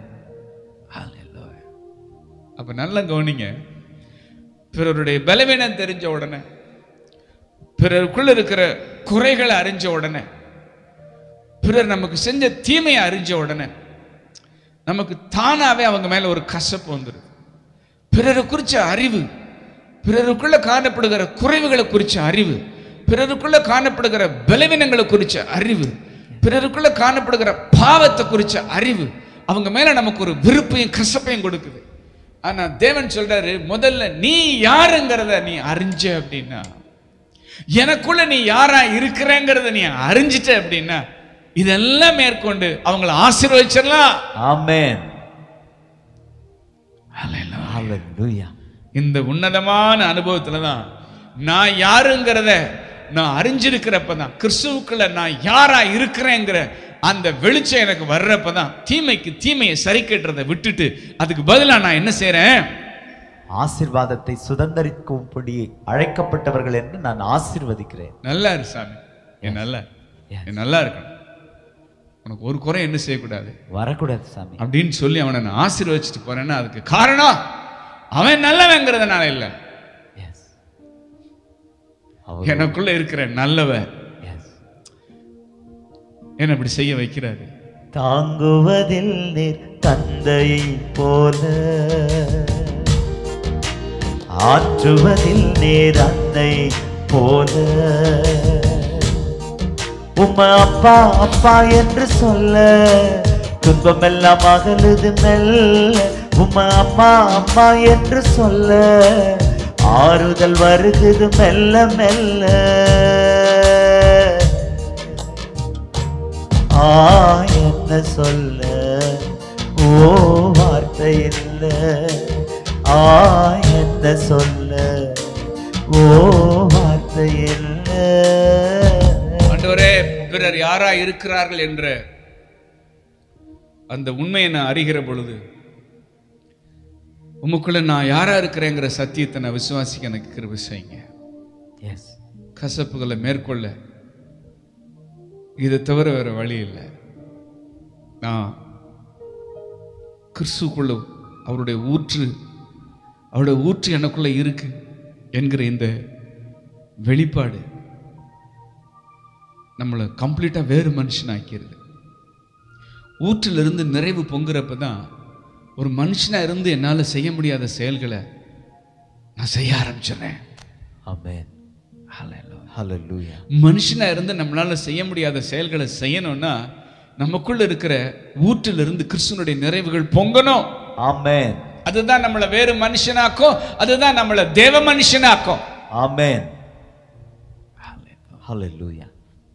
அப்ப நல்லா கவனிங்க பிறருடைய பலவீனம் தெரிஞ்ச உடனே பிறருக்குள்ள இருக்கிற குறைகளை அறிஞ்ச உடனே பிறர் நமக்கு செஞ்ச தீமையை அறிஞ்ச உடனே நமக்கு தானாவே அவங்க மேல ஒரு கசப்பு வந்துடும் பிறரை குறிச்ச அறிவு பிறருக்குள்ள காணப்படுகிற குறைவுகளை குறிச்ச அறிவு பிறருக்குள்ள காணப்படுகிற பலவீனங்களை குறிச்ச அறிவு பிறருக்குள்ள காணப்படுகிற பாவத்தை குறிச்ச அறிவு அவங்க மேல நமக்கு ஒரு விருப்பையும் கசப்பையும் கொடுக்குது ஆனா தேவன் சொல்றாரு முதல்ல நீ யாருங்கிறத நீ அறிஞ்ச அப்படின்னா எனக்குள்ள நீ யாரா இருக்கிறேங்கிறத நீ அறிஞ்சிட்ட அப்படின்னா இதெல்லாம் மேற்கொண்டு அவங்கள ஆசீர்வதிச்சிடலாம் ஆமென் ஹalleluya இந்த உன்னதமான அனுபவத்துல தான் நான் யாருங்கிறத நான் அறிஞ்சிருக்கிறப்ப தான் கிறிஸ்துவுக்குள்ள நான் யாரா இருக்கிறேங்கிற அந்த வெளிச்சம் எனக்கு வர்றப்ப தான் தீமைக்கு தீமையை சரி கட்டுறதை விட்டுட்டு அதுக்கு பதிலா நான் என்ன செய்றேன் ஆசீர்வாதத்தை சுதந்தரிக்கும்படி அழைக்கப்பட்டவர்கள் என்று நான் ஆசீர்வதிக்கிறேன் நல்லா இரு சாமி என் நல்லா Yes. என் நல்லா இருக்கணும் உனக்கு ஒரு குறை என்ன செய்யக்கூடாது வரக்கூடாது சாமி அப்படின்னு சொல்லி அவனை நான் ஆசீர்வதிச்சுட்டு போறேன்னா அதுக்கு காரணம் அவன் நல்லவங்கிறதுனால இல்லை எஸ் அவர் எனக்குள்ள இருக்கிற நல்லவன் எஸ் என்ன இப்படி செய்ய வைக்கிறாரு தாங்குவதில் நீர் தந்தையை போல ஆற்றுவதில் நீர் அன்னை போல உம்மை அப்பா அப்பா என்று சொல்ல துன்பமெல்லாம் அகலுது மெல்ல உம்மை அம்மா அம்மா என்று சொல்ல ஆறுதல் வருகுது மெல்ல மெல்ல ஆ என்ன சொல்ல ஓ வார்த்தை இல்ல ஆ என்ன சொல்ல ஓ வார்த்தை இல்ல ஆண்டவரே பிறர் யாரா இருக்கிறார்கள் என்ற அந்த உண்மையை நான் அறிகிற பொழுது உமக்குள்ள நான் யாரா இருக்கிறேங்கிற சத்தியத்தை நான் விசுவாசிக்க எனக்கு கிருபை செய்யுங்க எஸ் கசப்புகளை மேற்கொள்ள இதை தவிர வேற வழி இல்லை நான் கிறிஸ்துக்குள்ள அவருடைய ஊற்று அவருடைய ஊற்று எனக்குள்ள இருக்கு என்கிற இந்த வெளிப்பாடு நம்மளை கம்ப்ளீட்டாக வேறு மனுஷனாக்கிடுது ஊற்றிலிருந்து நிறைவு பொங்குறப்ப தான் ஒரு மனுஷனாக இருந்து என்னால் செய்ய முடியாத செயல்களை நான் செய்ய ஆரம்பிச்சிடுறேன் ஆமென் ஹalleluya மனுஷனா இருந்து நம்மளால செய்ய முடியாத செயல்களை செய்யணும்னா நமக்குள்ள இருக்கிற ஊற்றிலிருந்து கிறிஸ்துவனுடைய நிறைவுகள் பொங்கணும் ஆமென் அதுதான் நம்மளை வேறு மனுஷனாக்கும் அதுதான் நம்மளை தேவ மனுஷனாக்கும் ஆமென் ஹalleluya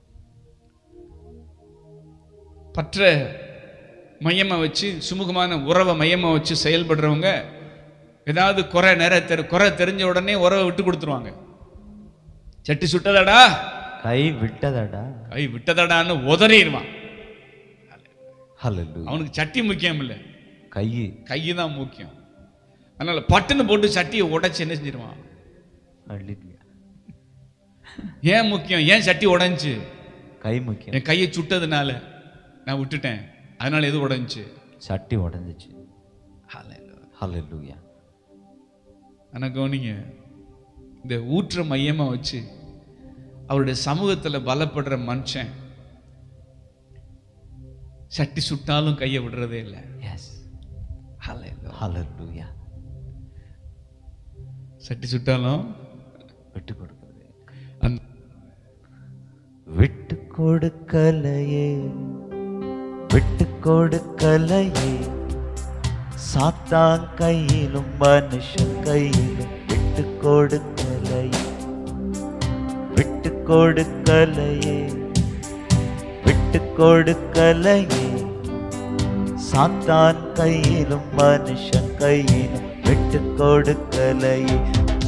பற்ற மையமா வச்சு சுமூகமான உறவை மையமா வச்சு செயல்படுறவங்க ஏதாவது குறை நிறை தெரி குறை தெரிஞ்ச உடனே உறவை விட்டு கொடுத்துருவாங்க சட்டி சுட்டதாடா கை விட்டதடா கை விட்டதாடான்னு உதறிடுவான் ஹalleluya அவனுக்கு சட்டி முக்கியம் இல்லை கை கை தான் முக்கியம் அதனால பட்டுன்னு போட்டு சட்டியை உடைச்சு என்ன செஞ்சிருவான் Hallelujah. ஏன் முக்கியம் ஏன் சட்டி உடைஞ்சு கை முக்கியம் என் கையை சுட்டதுனால நான் விட்டுட்டேன் அதனால எது உடைஞ்சு சட்டி உடஞ்சிச்சு ஹalleluya ஆனால் கவனிங்க இந்த ஊற்ற மையமா வச்சு அவருடைய சமூகத்துல பலப்படுற மனுஷன் சட்டி சுட்டாலும் கையை விடுறதே இல்லை எஸ் ஹalleluya சட்டி சுட்டாலும் விட்டு கொடுக்கிறது அந்த விட்டு கொடுக்கலையே விட்டு கொடுக்கலையே சாத்தான் கையிலும் மனுஷன் கையிலும் விட்டு கொடுக்கலையே விட்டு கொடுக்கலையே விட்டு கொடுக்கலையே சாத்தான் கையிலும் மனுஷன் கையிலும் விட்டு கொடுக்கலையே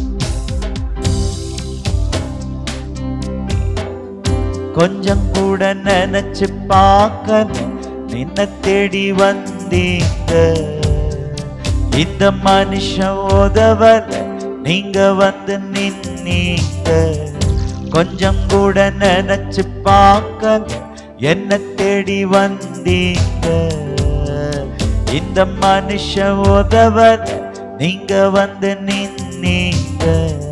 கொஞ்சம் கூட நினைச்சு பார்க்கல நின்ன தேடி வந்தீங்க இந்த மனுஷன் உதவல நீங்க வந்து நின்னீங்க கொஞ்சம் கூட நினைச்சு பார்க்கல என்ன தேடி வந்தீங்க இந்த மனுஷன் உதவல நீங்க வந்து நின்னீங்க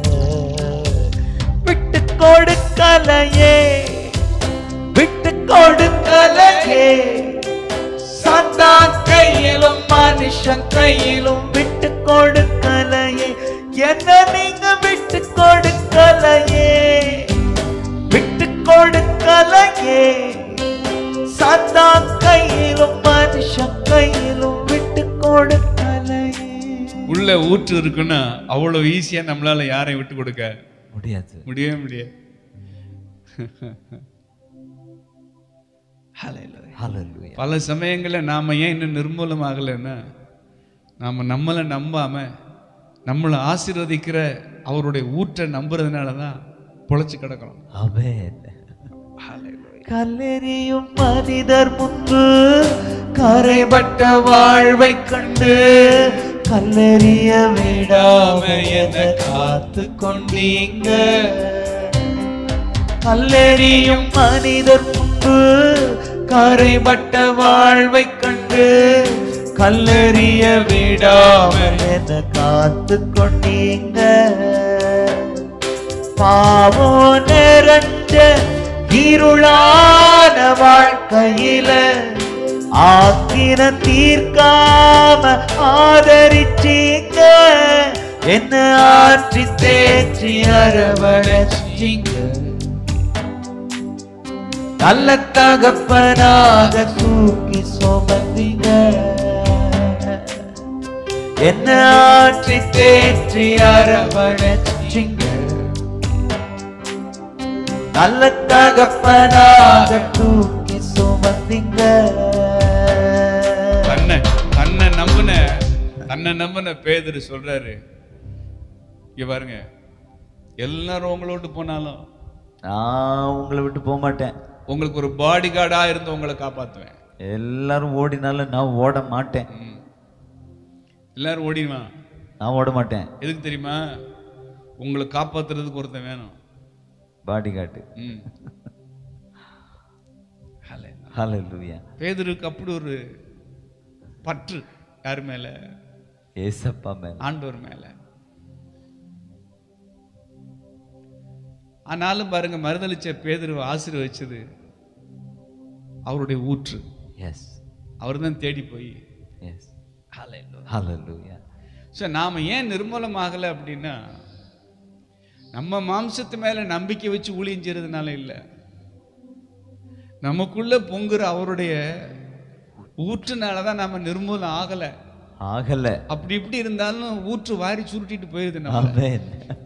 விட்டு கொடுக்கலையே விட்டு கொடுக்கலையே சாத்தான் கையிலும் மனுஷன் கையிலும் விட்டு கொடுக்கலையே என்ன நீங்க விட்டு கொடுக்கலையே விட்டு கொடுக்கலையே சாத்தான் கையிலும் மனுஷன் கையிலும் விட்டு கொடுக்கலையே உள்ள ஊற்று இருக்குன்னா அவ்வளவு ஈஸியா நம்மளால யாரையும் விட்டு கொடுக்க முடியாது முடியவே முடியாது ஹalleluya பல சமயங்கள்ல நாம ஏன் இன்னும் நிர்மூலமாகலைன்னா நாம நம்மளை நம்பாம நம்மளை ஆசீர்வதிக்கிற அவருடைய ஊற்றை நம்புறதுனால தான் பொழைச்சு கிடக்கிறோம் ஆமென் கல்லெறியும் மனிதர் முன்பு கரைபட்ட வாழ்வை கண்டு கல்லெறிய விடாம என காத்து கொண்டீங்க கல்லெறியும் மனிதர் முன்பு கரைபட்ட வாழ்வை கண்டு கல்லெறிய விடாம என காத்து கொண்டீங்க பாவோ நிறைஞ்ச இருளான வாழ்க்கையில ஆக்கின தீர்க்காம ஆதரிச்சீங்க என்ன ஆற்றி தேற்றி அரவணைச்சீங்க நல்ல தகப்பனாக தூக்கி சுமந்தீங்க என்ன ஆற்றி தேற்றி அரவணைச்சிங்க நல்ல தகப்பனாக தூக்கி சுமந்தீங்க தன்னை தன்னை நம்பின தன்னை நம்பின பேதர் சொல்றாரு இங்க பாருங்க எல்லாரும் உங்களோட்டு போனாலும் நான் உங்களை விட்டு போக மாட்டேன் உங்களுக்கு ஒரு பாடி கார்டா இருந்து உங்களை காப்பாத்துவேன் எல்லாரும் ஓடினாலும் நான் ஓட மாட்டேன் ம். எல்லாரும் ஓடிடுவான் நான் ஓட மாட்டேன் எதுக்கு தெரியுமா உங்களை காப்பாத்துறதுக்கு ஒருத்தன் வேணும் பாடி காட்டு ம். ஹalleluya பேதுருக்கு அப்படி ஒரு பற்று யார் மேல ஏசப்பா மேல ஆண்டவர் மேல ஆனாலும் பாருங்க மறுதளிச்ச பேதுருவை ஆசீர்வதிச்சது அவருடைய ஊற்று எஸ் அவர் தான் தேடி போய் எஸ் ஹalleluya ஸோ நாம் ஏன் நிர்மூலமாகலை அப்படின்னா நம்ம மாம்சத்து மேல நம்பிக்கை வச்சு ஊழியம் செய்யறதுனால இல்லை நமக்குள்ள பொங்குற அவருடைய ஊற்றுனால தான் நம்ம நிர்மூலம் ஆகலை ஆகல அப்படி இப்படி இருந்தாலும் ஊற்று வாரி சுருட்டிட்டு போயிருது நம்ம ஆமென்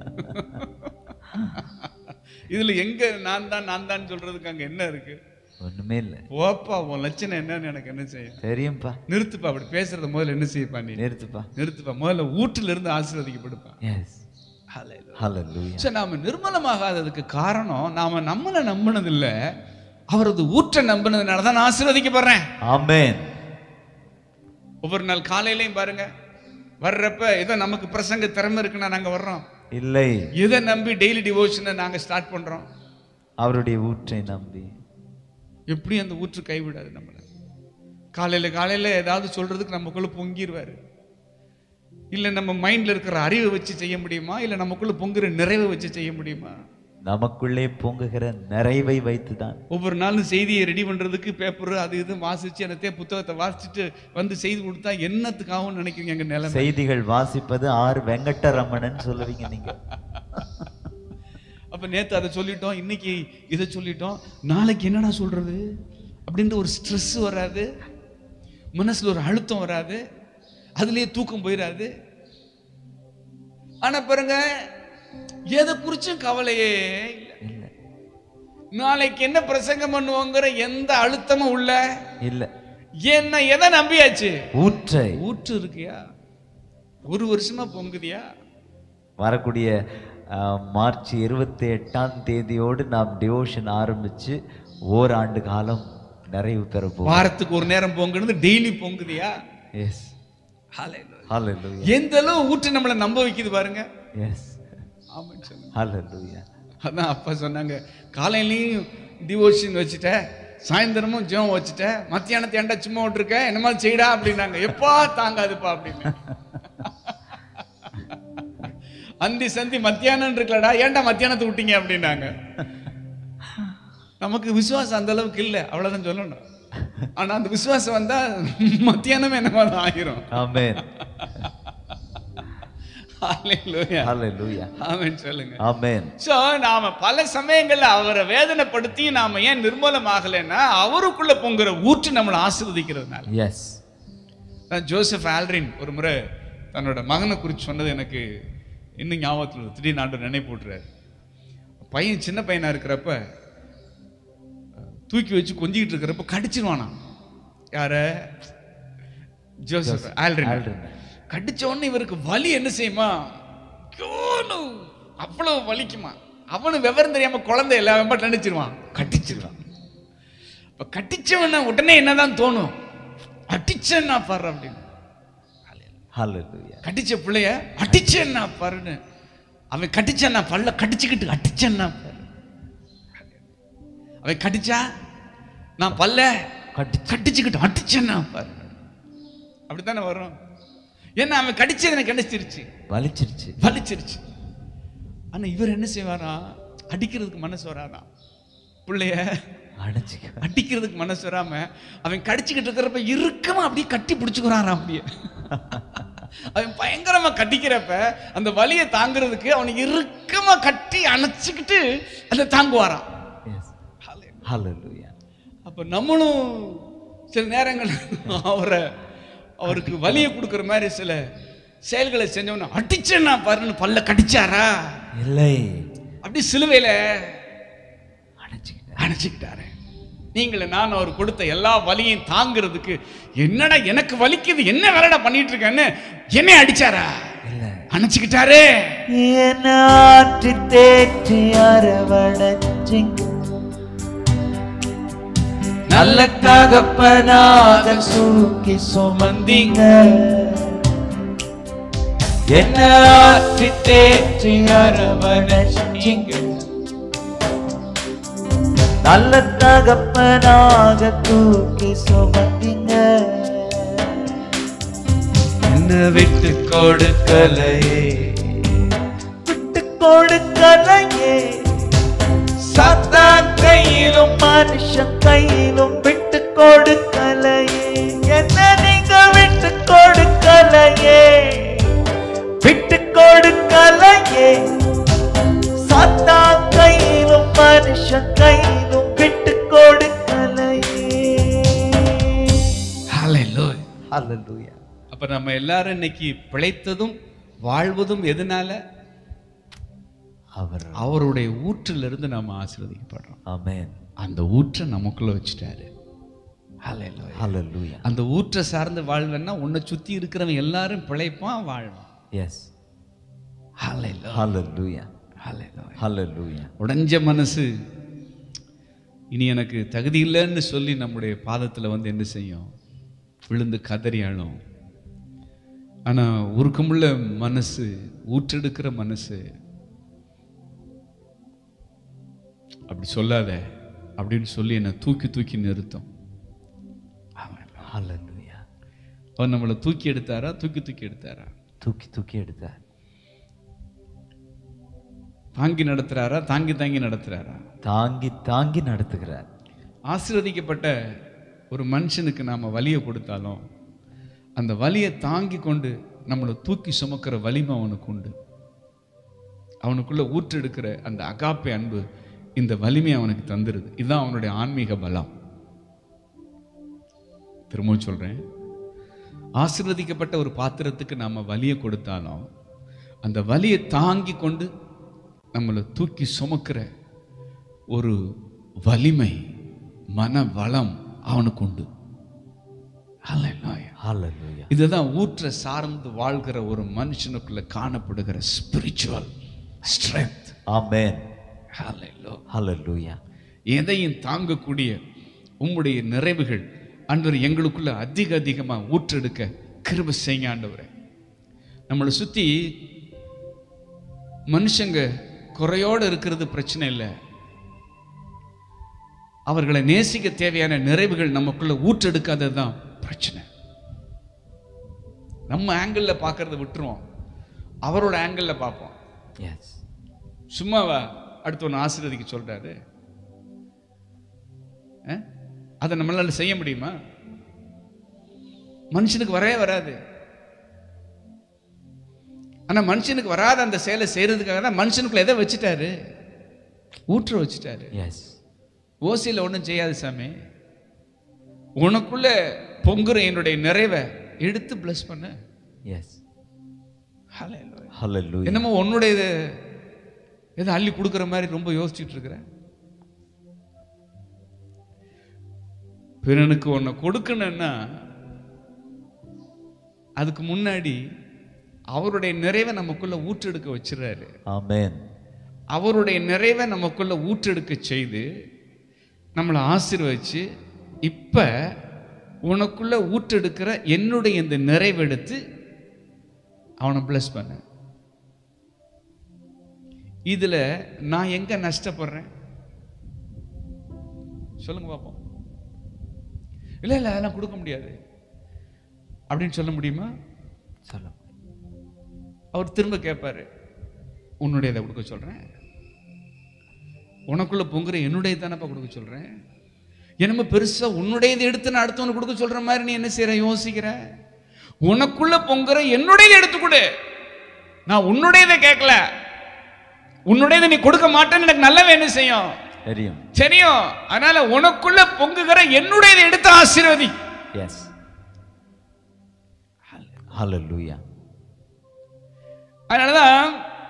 இதுல எங்க நான் தான் நான் தான் சொல்றதுக்கு அங்க என்ன இருக்கு ஒண்ணுமே இல்ல போப்பா உன் லட்சணம் என்னன்னு எனக்கு என்ன செய்யும் தெரியும்பா நிறுத்துப்பா அப்படி பேசுறத முதல்ல என்ன செய்யப்பா நீ நிறுத்துப்பா நிறுத்துப்பா முதல்ல ஊற்றுல இருந்து ஆசீர்வதிக்கப்படுப்பா எஸ் ஹalleluya சரி நாம நிர்மலமாகாததுக்கு காரணம் நாம நம்மளை நம்பினது இல்ல அவரது ஊற்றை நம்பினதுனால தான் நான் ஆசீர்வதிக்கப்படுறேன் ஆமென் ஒவ்வொரு நாள் காலையிலையும் பாருங்க வர்றப்ப ஏதோ நமக்கு பிரசங்க திறமை இருக்குன்னா நாங்க வர்றோம் இல்லை எதை நம்பி டெய்லி டிவோஷனை நாங்க ஸ்டார்ட் பண்றோம் அவருடைய ஊற்றை நம்பி எப்படி அந்த ஊற்று கைவிடாது நம்மளை காலையில காலையில ஏதாவது சொல்றதுக்கு நமக்குள்ள பொங்கிடுவாரு இல்ல நம்ம மைண்ட்ல இருக்கிற அறிவை வச்சு செய்ய முடியுமா இல்ல நமக்குள்ள பொங்குற நிறைவை வச்சு செய்ய முடியுமா நமக்குள்ளே பொங்குகிற நிறைவை வைத்துதான் ஒவ்வொரு நாளும் செய்தியை ரெடி பண்றதுக்கு பேப்பர் அது இது வாசிச்சு என்னத்தையே புத்தகத்தை வாசிச்சுட்டு வந்து செய்தி கொடுத்தா என்னத்துக்காகவும் நினைக்கிறீங்க எங்க நிலைமை செய்திகள் வாசிப்பது ஆறு வெங்கட்டரமணன் சொல்லுவீங்க நீங்க அப்ப நேத்து அதை சொல்லிட்டோம் இன்னைக்கு இதை சொல்லிட்டோம் நாளைக்கு என்னடா சொல்றது அப்படின்ற ஒரு ஸ்ட்ரெஸ் வராது மனசுல ஒரு அழுத்தம் வராது அதுலயே தூக்கம் போயிடாது ஆனா பாருங்க எதை குறிச்சும் கவலையே இல்லை இல்ல நாளைக்கு என்ன பிரசங்கம் பண்ணுவோங்கிற எந்த அழுத்தமும் உள்ள இல்ல என்ன எதை நம்பியாச்சு ஊற்றை ஊற்று இருக்கியா ஒரு வருஷமா பொங்குதியா வரக்கூடிய அஹ், மார்ச் இருபத்தி எட்டாம் தேதியோடு நாம் டிவோஷன் ஆரம்பிச்சு ஓராண்டு காலம் நிறைவு பெற போகிறோம் வாரத்துக்கு ஒரு நேரம் பொங்குனது டெய்லி பொங்குதியா எஸ் Hallelujah. ஹalleluya எந்த அளவு ஊற்று நம்மளை நம்ப வைக்குது பாருங்க எஸ் ஆமான்னு சொல்லுங்க ஹalleluya அதான் அப்பா சொன்னாங்க காலையிலையும் டிவோஷன் வச்சுட்ட சாயந்தரமும் ஜெபம் வச்சுட்ட மத்தியானத்தை ஏன்டா சும்மா விட்டுருக்க என்னமா செய்டா அப்படின்னாங்க எப்பா தாங்காதுப்பா அப்படின்னு அந்தி சந்தி மத்தியானம் இருக்கலடா ஏன்டா மத்தியானத்தை விட்டீங்க அப்படின்னாங்க நமக்கு விசுவாசம் அந்த அளவுக்கு இல்லை அவ்வளவுதான் சொல்லணும் ஆனா அந்த விசுவாசம் வந்தா மத்தியானமே என்னமா தான் ஆகிரும் ஆமென் Hallelujah. ஹalleluya ஆமென் சொல்லுங்க ஆமென் சோ நாம பல சமயங்கள்ல அவரை வேதனைப்படுத்தி நாம ஏன் நிர்மூலமாகலைன்னா அவருக்குள்ள பொங்குற ஊற்று நம்மளை ஆசீர்வதிக்கிறதுனால எஸ் தான் ஜோசப் ஆல்ரின் ஒரு முறை தன்னோட மகனை குறித்து சொன்னது எனக்கு இன்னும் ஞாபகத்தில் இருக்கு. திடீர்னு ஆண்டு நினைப்பூட்டுறாரு பையன் சின்ன பையனா இருக்கிறப்ப தூக்கி வச்சு கொஞ்சிக்கிட்டு இருக்கிறப்ப கடிச்சிருவானா யார ஜோசப் ஆல்ரின் ஆல்ரின். கடிச்ச உடனே இவருக்கு வலி என்ன செய்யுமா ஐயோன்னு அவ்வளவு வலிக்குமா அவனு விவரம் தெரியாம குழந்தை எல்லாம் வெம்பட்டு நினைச்சிருவான் கட்டிச்சிருவான் இப்ப கட்டிச்சவன உடனே என்னதான் தோணும் அடிச்சேன்னா பாரு அப்படின்னு ஹalleluya கட்டிச்ச பிள்ளைய அடிச்சேன்னா பாருன்னு அவன் கட்டிச்சான்னா பல்ல கடிச்சுக்கிட்டு அடிச்சேன்னா பாரு அவன் கடிச்சா நான் பல்ல கட்டி கடிச்சுக்கிட்டு அடிச்சேன்னா பாரு அப்படித்தானே வரும் ஏன்னா அவன் கடிச்சது எனக்கு கடிச்சிருச்சு வலிச்சிருச்சு வலிச்சிருச்சு ஆனா இவர் என்ன செய்வாரா அடிக்கிறதுக்கு மனசு வராதா பிள்ளைய அடைச்சிக்க அடிக்கிறதுக்கு மனசு வராம அவன் கடிச்சுக்கிட்டு இருக்கிறப்ப இறுக்கமா அப்படியே கட்டி பிடிச்சுக்கிறான் அப்படியே அவன் பயங்கரமா கட்டிக்கிறப்ப அந்த வலியை தாங்குறதுக்கு அவனை இறுக்கமா கட்டி அணைச்சுக்கிட்டு அதை தாங்குவாராம் எஸ் ஹalleluya அப்ப நம்மளும் சில நேரங்கள் அவரை அவருக்கு வலியை கொடுக்குற மாதிரி சில செயல்களை செஞ்சோம்னா அடிச்சேன்னா பாருன்னு பல்ல கடிச்சாரா இல்லை அப்படி சிலுவையில அடைச்சிக்கிட்ட அணைச்சிக்கிட்டாரு நீங்கள நான் அவர் கொடுத்த எல்லா வலியையும் தாங்கிறதுக்கு என்னடா எனக்கு வலிக்குது என்ன வேலைடா பண்ணிட்டு இருக்கேன்னு என்னை அடிச்சாரா இல்ல அணைச்சிக்கிட்டாரு என்ன ஆற்றி தேற்றி அரவணைச்சிங்க நல்ல தகப்பனாக தூக்கி சுமந்தீங்க என்ன ஆற்றி தேற்றி அரவணைச்சிங்க நல்ல தகப்பனாக தூக்கி சுமந்தீங்க என்ன விட்டு கொடுக்கலையே விட்டு கொடுக்கலையே சத்தான் கையிலும் மனுஷன் கையிலும் விட்டு கொடுக்கலையே என்ன நீங்க விட்டு கொடுக்கலையே விட்டு கொடுக்கலையே சத்தான் கையிலும் மனுஷன் கையிலும் விட்டு கொடுக்கலையே ஹalleluya அப்ப நம்ம எல்லாரும் இன்னைக்கு பிழைத்ததும் வாழ்வதும் எதனால அவர் அவருடைய ஊற்றிலிருந்து நாம ஆசீர்வதிக்கப்படுறோம் ஆமென் அந்த ஊற்றை நமக்குள்ள வச்சுட்டாரு Hallelujah. ஹalleluya அந்த ஊற்றை சார்ந்து வாழ்வேன்னா உன்னை சுத்தி இருக்கிறவன் எல்லாரும் பிழைப்பான் வாழ்வான் எஸ் Hallelujah. ஹalleluya Hallelujah. ஹalleluya உடைஞ்ச மனசு இனி எனக்கு தகுதி இல்லைன்னு சொல்லி நம்முடைய பாதத்தில் வந்து என்ன செய்யும் விழுந்து கதறி அழும் ஆனால் உருக்கமுள்ள மனசு ஊற்றெடுக்கிற மனசு அப்படி சொல்லாத அப்படின்னு சொல்லி என்னை தூக்கி தூக்கி நிறுத்தும் ஹalleluya அவர் நம்மளை தூக்கி எடுத்தாரா தூக்கி தூக்கி எடுத்தாரா தூக்கி தூக்கி எடுத்தார் தாங்கி நடத்துறாரா தாங்கி தாங்கி நடத்துறாரா தாங்கி தாங்கி நடத்துகிறார் ஆசீர்வதிக்கப்பட்ட ஒரு மனுஷனுக்கு நாம வலியை கொடுத்தாலும் அந்த வலியை தாங்கி கொண்டு நம்மளை தூக்கி சுமக்கிற வலிமை அவனுக்கு உண்டு அவனுக்குள்ள ஊற்றெடுக்கிற அந்த அகாப்பை அன்பு இந்த வலிமை அவனுக்கு தந்துருது இதுதான் அவனுடைய ஆன்மீக பலம் திரும்பவும் சொல்றேன் ஆசீர்வதிக்கப்பட்ட ஒரு பாத்திரத்துக்கு நாம வலியை கொடுத்தாலும் அந்த வலியை தாங்கி கொண்டு நம்மளை தூக்கி சுமக்கிற ஒரு வலிமை மன வளம் அவனுக்கு உண்டு Hallelujah. ஹalleluya இதுதான் ஊற்ற சார்ந்து வாழ்கிற ஒரு மனுஷனுக்குள்ள காணப்படுகிற ஸ்பிரிச்சுவல் ஸ்ட்ரென்த் ஆமென் ஹalleluya ஹalleluya எதையும் தாங்கக்கூடிய உம்முடைய நிறைவுகள் ஆண்டவர் எங்களுக்குள்ள அதிக அதிகமா ஊற்றெடுக்க கிருப செய்யுங்க ஆண்டவரே நம்மளை சுத்தி மனுஷங்க குறையோடு இருக்கிறது பிரச்சனை இல்லை அவர்களை நேசிக்க தேவையான நிறைவுகள் நமக்குள்ள ஊற்றெடுக்காதது தான் பிரச்சனை நம்ம ஆங்கிளில் பார்க்கறத விட்டுருவோம் அவரோட ஆங்கிளில் பார்ப்போம் எஸ் சும்மாவா அடுத்தவன் ஆசீர்வதிக்க சொல்றாரு அஹ்? அதை நம்மளால செய்ய முடியுமா மனுஷனுக்கு வரவே வராது ஆனா மனுஷனுக்கு வராத அந்த செயலை செய்யறதுக்காக தான் மனுஷனுக்குள்ள எதை வச்சுட்டாரு ஊற்ற வச்சுட்டாரு எஸ் ஓசியில் ஒன்றும் செய்யாது சாமி உனக்குள்ள பொங்குற என்னுடைய நிறைவை எடுத்து ப்ளஸ் பண்ண எஸ் Hallelujah. ஹalleluya என்னமோ உன்னுடைய இது எதை அள்ளி கொடுக்குற மாதிரி ரொம்ப யோசிச்சுட்டு இருக்கிறேன் பிறனுக்கு ஒன்றை கொடுக்கணும்னா அதுக்கு முன்னாடி அவருடைய நிறைவை நமக்குள்ள ஊற்றெடுக்க வச்சிடறாரு ஆமென் அவருடைய நிறைவை நமக்குள்ள ஊற்றெடுக்க செய்து நம்மளை ஆசீர்வதிச்சு இப்ப உனக்குள்ள ஊற்றெடுக்கிற என்னுடைய இந்த நிறைவெடுத்து அவனை பிளஸ் பண்ண இதுல நான் எங்க நஷ்டப்படுறேன் சொல்லுங்க பார்ப்போம் இல்ல இல்ல அதெல்லாம் கொடுக்க முடியாது அப்படின்னு சொல்ல முடியுமா சொல்ல அவர் திரும்ப கேட்பாரு உன்னுடையதை கொடுக்க சொல்றேன் உனக்குள்ள பொங்குற என்னுடைய தானப்பா கொடுக்க சொல்றேன் என்னமோ பெருசா உன்னுடையதை எடுத்து நான் அடுத்தவனுக்கு கொடுக்க சொல்ற மாதிரி நீ என்ன செய்யற யோசிக்கிற உனக்குள்ள பொங்குற என்னுடையதை எடுத்து கொடு நான் உன்னுடையதை கேட்கல உன்னுடையதை நீ கொடுக்க மாட்டேன்னு எனக்கு நல்லவே என்ன செய்யும் தெரியும் தெரியும் அதனால உனக்குள்ள பொங்குகிற என்னுடையதை எடுத்து ஆசீர்வதி எஸ் ஹalleluya அதனாலதான்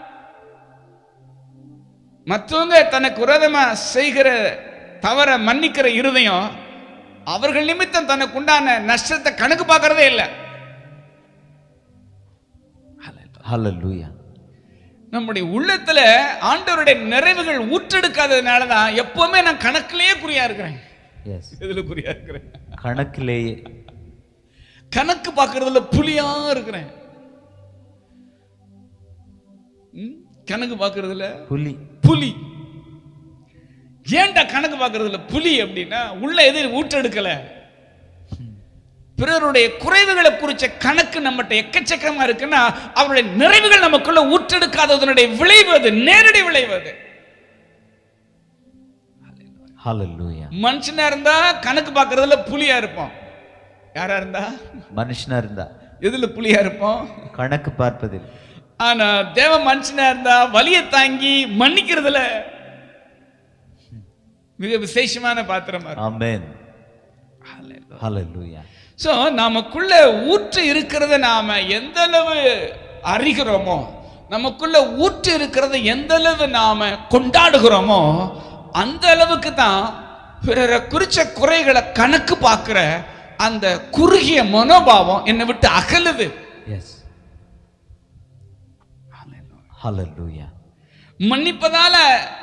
மற்றவங்க தனக்கு விரோதமா செய்கிற தவற மன்னிக்கிற இருதயம் அவர்கள் நிமித்தம் தனக்கு உண்டான நஷ்டத்தை கணக்கு பார்க்கறதே இல்லை ஹalleluya நம்முடைய உள்ளத்துல ஆண்டவருடைய நிறைவுகள் ஊற்றெடுக்காததுனால தான் எப்பவுமே நான் கணக்கிலேயே குறியா இருக்கிறேன் எஸ் எதுல குறியா இருக்கிறேன் கணக்கிலேயே கணக்கு பார்க்கறதுல புலியா இருக்கிறேன் ம்? கணக்கு பார்க்கறதுல புலி புலி ஏன்டா கணக்கு பார்க்கறதுல புலி அப்படின்னா உள்ள எது ஊற்றெடுக்கல பிறருடைய குறைவுகளை குறிச்ச கணக்கு நம்மகிட்ட எக்கச்சக்கமா இருக்குன்னா அவருடைய நிறைவுகள் நமக்குள்ள ஊற்றெடுக்காததனுடைய விளைவு அது நேரடி விளைவு அது ஹalleluya மனுஷனா இருந்தா கணக்கு பார்க்கறதுல புலியா இருப்போம் யாரா இருந்தா மனுஷனா இருந்தா எதுல புலியா இருப்போம் கணக்கு பார்ப்பதில் ஆனா தேவ மனுஷனா இருந்தா வலியை தாங்கி மன்னிக்கிறதுல மிக விசேஷமான பாத்திரமா இருக்கும் ஆமென் ஹalleluya சோ நமக்குள்ள ஊற்று இருக்கிறத நாம எந்த அளவு அறிகிறோமோ நமக்குள்ள ஊற்று இருக்கிறத எந்த அளவு நாம கொண்டாடுகிறோமோ அந்த அளவுக்கு தான் பிறரை குறிச்ச குறைகளை கணக்கு பார்க்கிற அந்த குறுகிய மனோபாவம் என்னை விட்டு அகலுது எஸ் ஹalleluya மன்னிப்பதால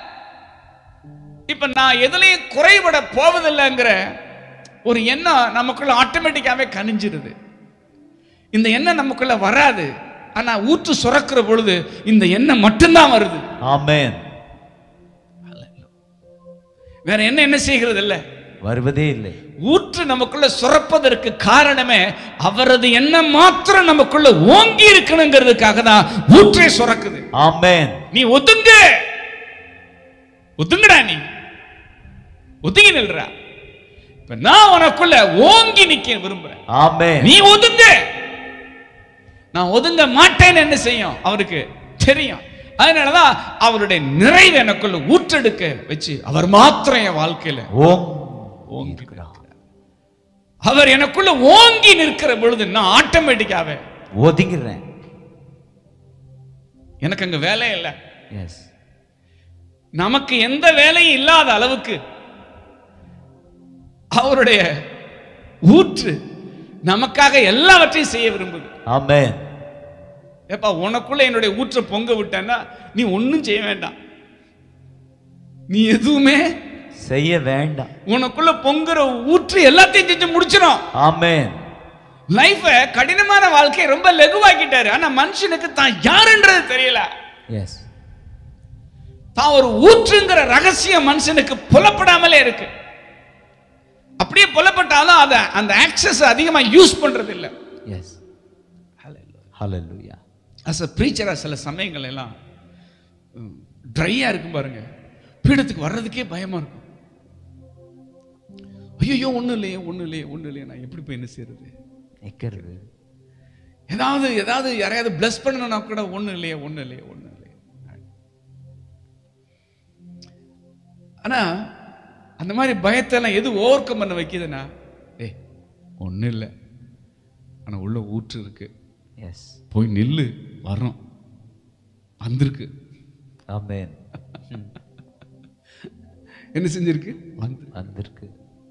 இப்ப நான் எதுலையும் குறைபட போவதில்லைங்கிற ஒரு எண்ணம் நமக்குள்ள ஆட்டோமேட்டிக்காவே கனிஞ்சிருது இந்த எண்ணம் நமக்குள்ள வராது ஆனா ஊற்று சுரக்கிற பொழுது இந்த எண்ணம் மட்டும்தான் வருது ஆமென் வேற என்ன என்ன செய்கிறது இல்ல வருவதே இல்லை ஊற்று நமக்குள்ள சுரப்பதற்கு காரணமே அவரது எண்ணம் மாத்திரம் நமக்குள்ள ஓங்கி இருக்கணுங்கிறதுக்காக தான் ஊற்றே சுரக்குது ஆமென் நீ ஒதுங்க ஒதுங்கடா நீ ஒதுங்கி நில்றா இப்ப நான் உனக்குள்ள ஓங்கி நிக்க விரும்புறேன் ஆமென் நீ ஒதுங்க நான் ஒதுங்க மாட்டேன்னு என்ன செய்யும் அவருக்கு தெரியும் அதனாலதான் அவருடைய நிறைவு எனக்குள்ள ஊற்றெடுக்க வச்சு அவர் மாத்திரம் என் வாழ்க்கையில ஓம் ஓங்கி இருக்கிறார். அவர் எனக்குள்ள ஓங்கி நிற்கிற பொழுது நான் ஆட்டோமேட்டிக்காவே ஒதுங்கிறேன் எனக்கு அங்க வேலை இல்லை எஸ் நமக்கு எந்த வேலையும் இல்லாத அளவுக்கு அவருடைய ஊற்று நமக்காக எல்லாவற்றையும் செய்ய விரும்புது ஆமென் ஏப்பா உனக்குள்ள என்னுடைய ஊற்றை பொங்க விட்டேன்னா நீ ஒண்ணும் செய்ய வேண்டாம் நீ எதுவுமே செய்ய வேண்டாம் உனக்குள்ள பொங்குற ஊற்று எல்லாத்தையும் செஞ்சு முடிச்சிடும் ஆமென் லைஃப கடினமான வாழ்க்கையை ரொம்ப லகுவாக்கிட்டாரு ஆனா மனுஷனுக்கு தான் யாருன்றது தெரியல எஸ் தான் ஒரு ஊற்றுங்கிற ரகசியம் மனுஷனுக்கு புலப்படாமலே இருக்கு அப்படியே புலப்பட்டாலும் அதை அந்த ஆக்சஸ் அதிகமா யூஸ் பண்றது இல்ல எஸ் ஹalleluya அஸ் அ ப்ரீச்சரா சில சமயங்கள் எல்லாம் ட்ரையா இருக்கும் பாருங்க பீடத்துக்கு வர்றதுக்கே பயமா இருக்கும் ஐயோ ஒண்ணும் இல்லையே ஒண்ணும் இல்லையே ஒண்ணும் இல்லையே நான் எப்படி போய் என்ன செய்யறது நிக்கிறது ஏதாவது ஏதாவது யாரையாவது பிளஸ் பண்ணணும்னா கூட ஒண்ணும் இல்லையே ஒண்ணும் இல்லையே ஒண்ணும் இல்லையே ஆனா அந்த மாதிரி பயத்தை எல்லாம் எது ஓவர் கம் பண்ண வைக்குதுன்னா ஏய் ஒண்ணும் இல்லை ஆனா உள்ள ஊற்று இருக்கு எஸ் போய் நில்லு வர்றோம் வந்திருக்கு ஆமென் என்ன செஞ்சிருக்கு வந்து வந்திருக்கு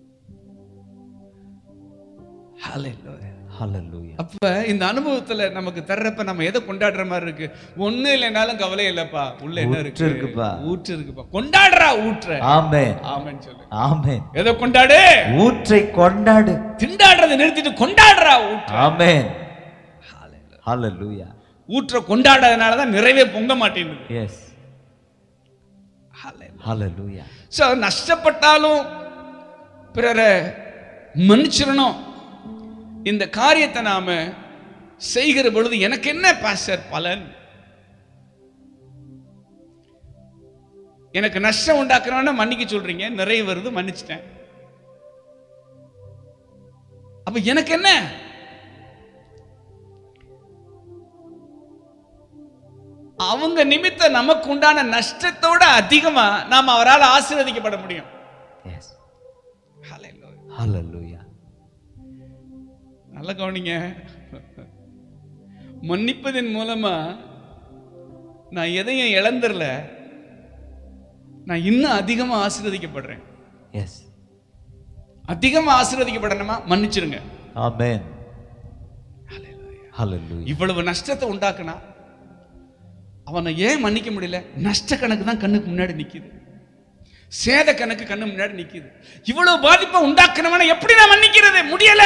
Hallelujah. ஹalleluya அப்ப இந்த அனுபவத்துல நமக்கு தர்றப்ப நம்ம எதை கொண்டாடுற மாதிரி இருக்கு ஒண்ணு இல்லைனாலும் கவலை இல்லப்பா உள்ள என்ன ஊற்று இருக்கு இருக்குப்பா. ஊற்று இருக்குப்பா கொண்டாடுறா ஊற்ற ஆமென் ஆமென்னு சொல்லு ஆமென் எதை கொண்டாடு ஊற்றை கொண்டாடு திண்டாடுறதை நிறுத்திட்டு கொண்டாடுறா ஊற்ற ஆமென் ஹalleluya ஊற்ற கொண்டாடாதனால தான் நிறைவே பொங்க மாட்டேங்குது எஸ் ஹalleluya ஸோ நஷ்டப்பட்டாலும் பிறரை மன்னிச்சிடணும் இந்த காரியத்தை நாம செய்கிற பொழுது எனக்கு என்ன பாஸ்டர் பலன் எனக்கு நஷ்டம் உண்டாக்குறவன மன்னிக்க சொல்றீங்க நிறைய வருது மன்னிச்சிட்டேன் அப்ப எனக்கு என்ன அவங்க நிமித்த நமக்கு உண்டான நஷ்டத்தோட அதிகமா நாம் அவரால் ஆசீர்வதிக்கப்பட முடியும் எஸ் ஹalleluya நல்ல கவனிங்க மன்னிப்பதன் மூலமா நான் எதையும் இழந்துடல நான் இன்னும் அதிகமா ஆசீர்வதிக்கப்படுறேன் எஸ் அதிகமா ஆசீர்வதிக்கப்படணுமா மன்னிச்சிருங்க ஆமென் ஹalleluya இவ்வளவு நஷ்டத்தை உண்டாக்குனா அவனை ஏன் மன்னிக்க முடியல நஷ்ட கணக்கு தான் கண்ணுக்கு முன்னாடி நிக்குது சேத கணக்கு கண்ணு முன்னாடி நிக்குது இவ்வளவு பாதிப்பை உண்டாக்குனவனை எப்படி நான் மன்னிக்கிறது முடியல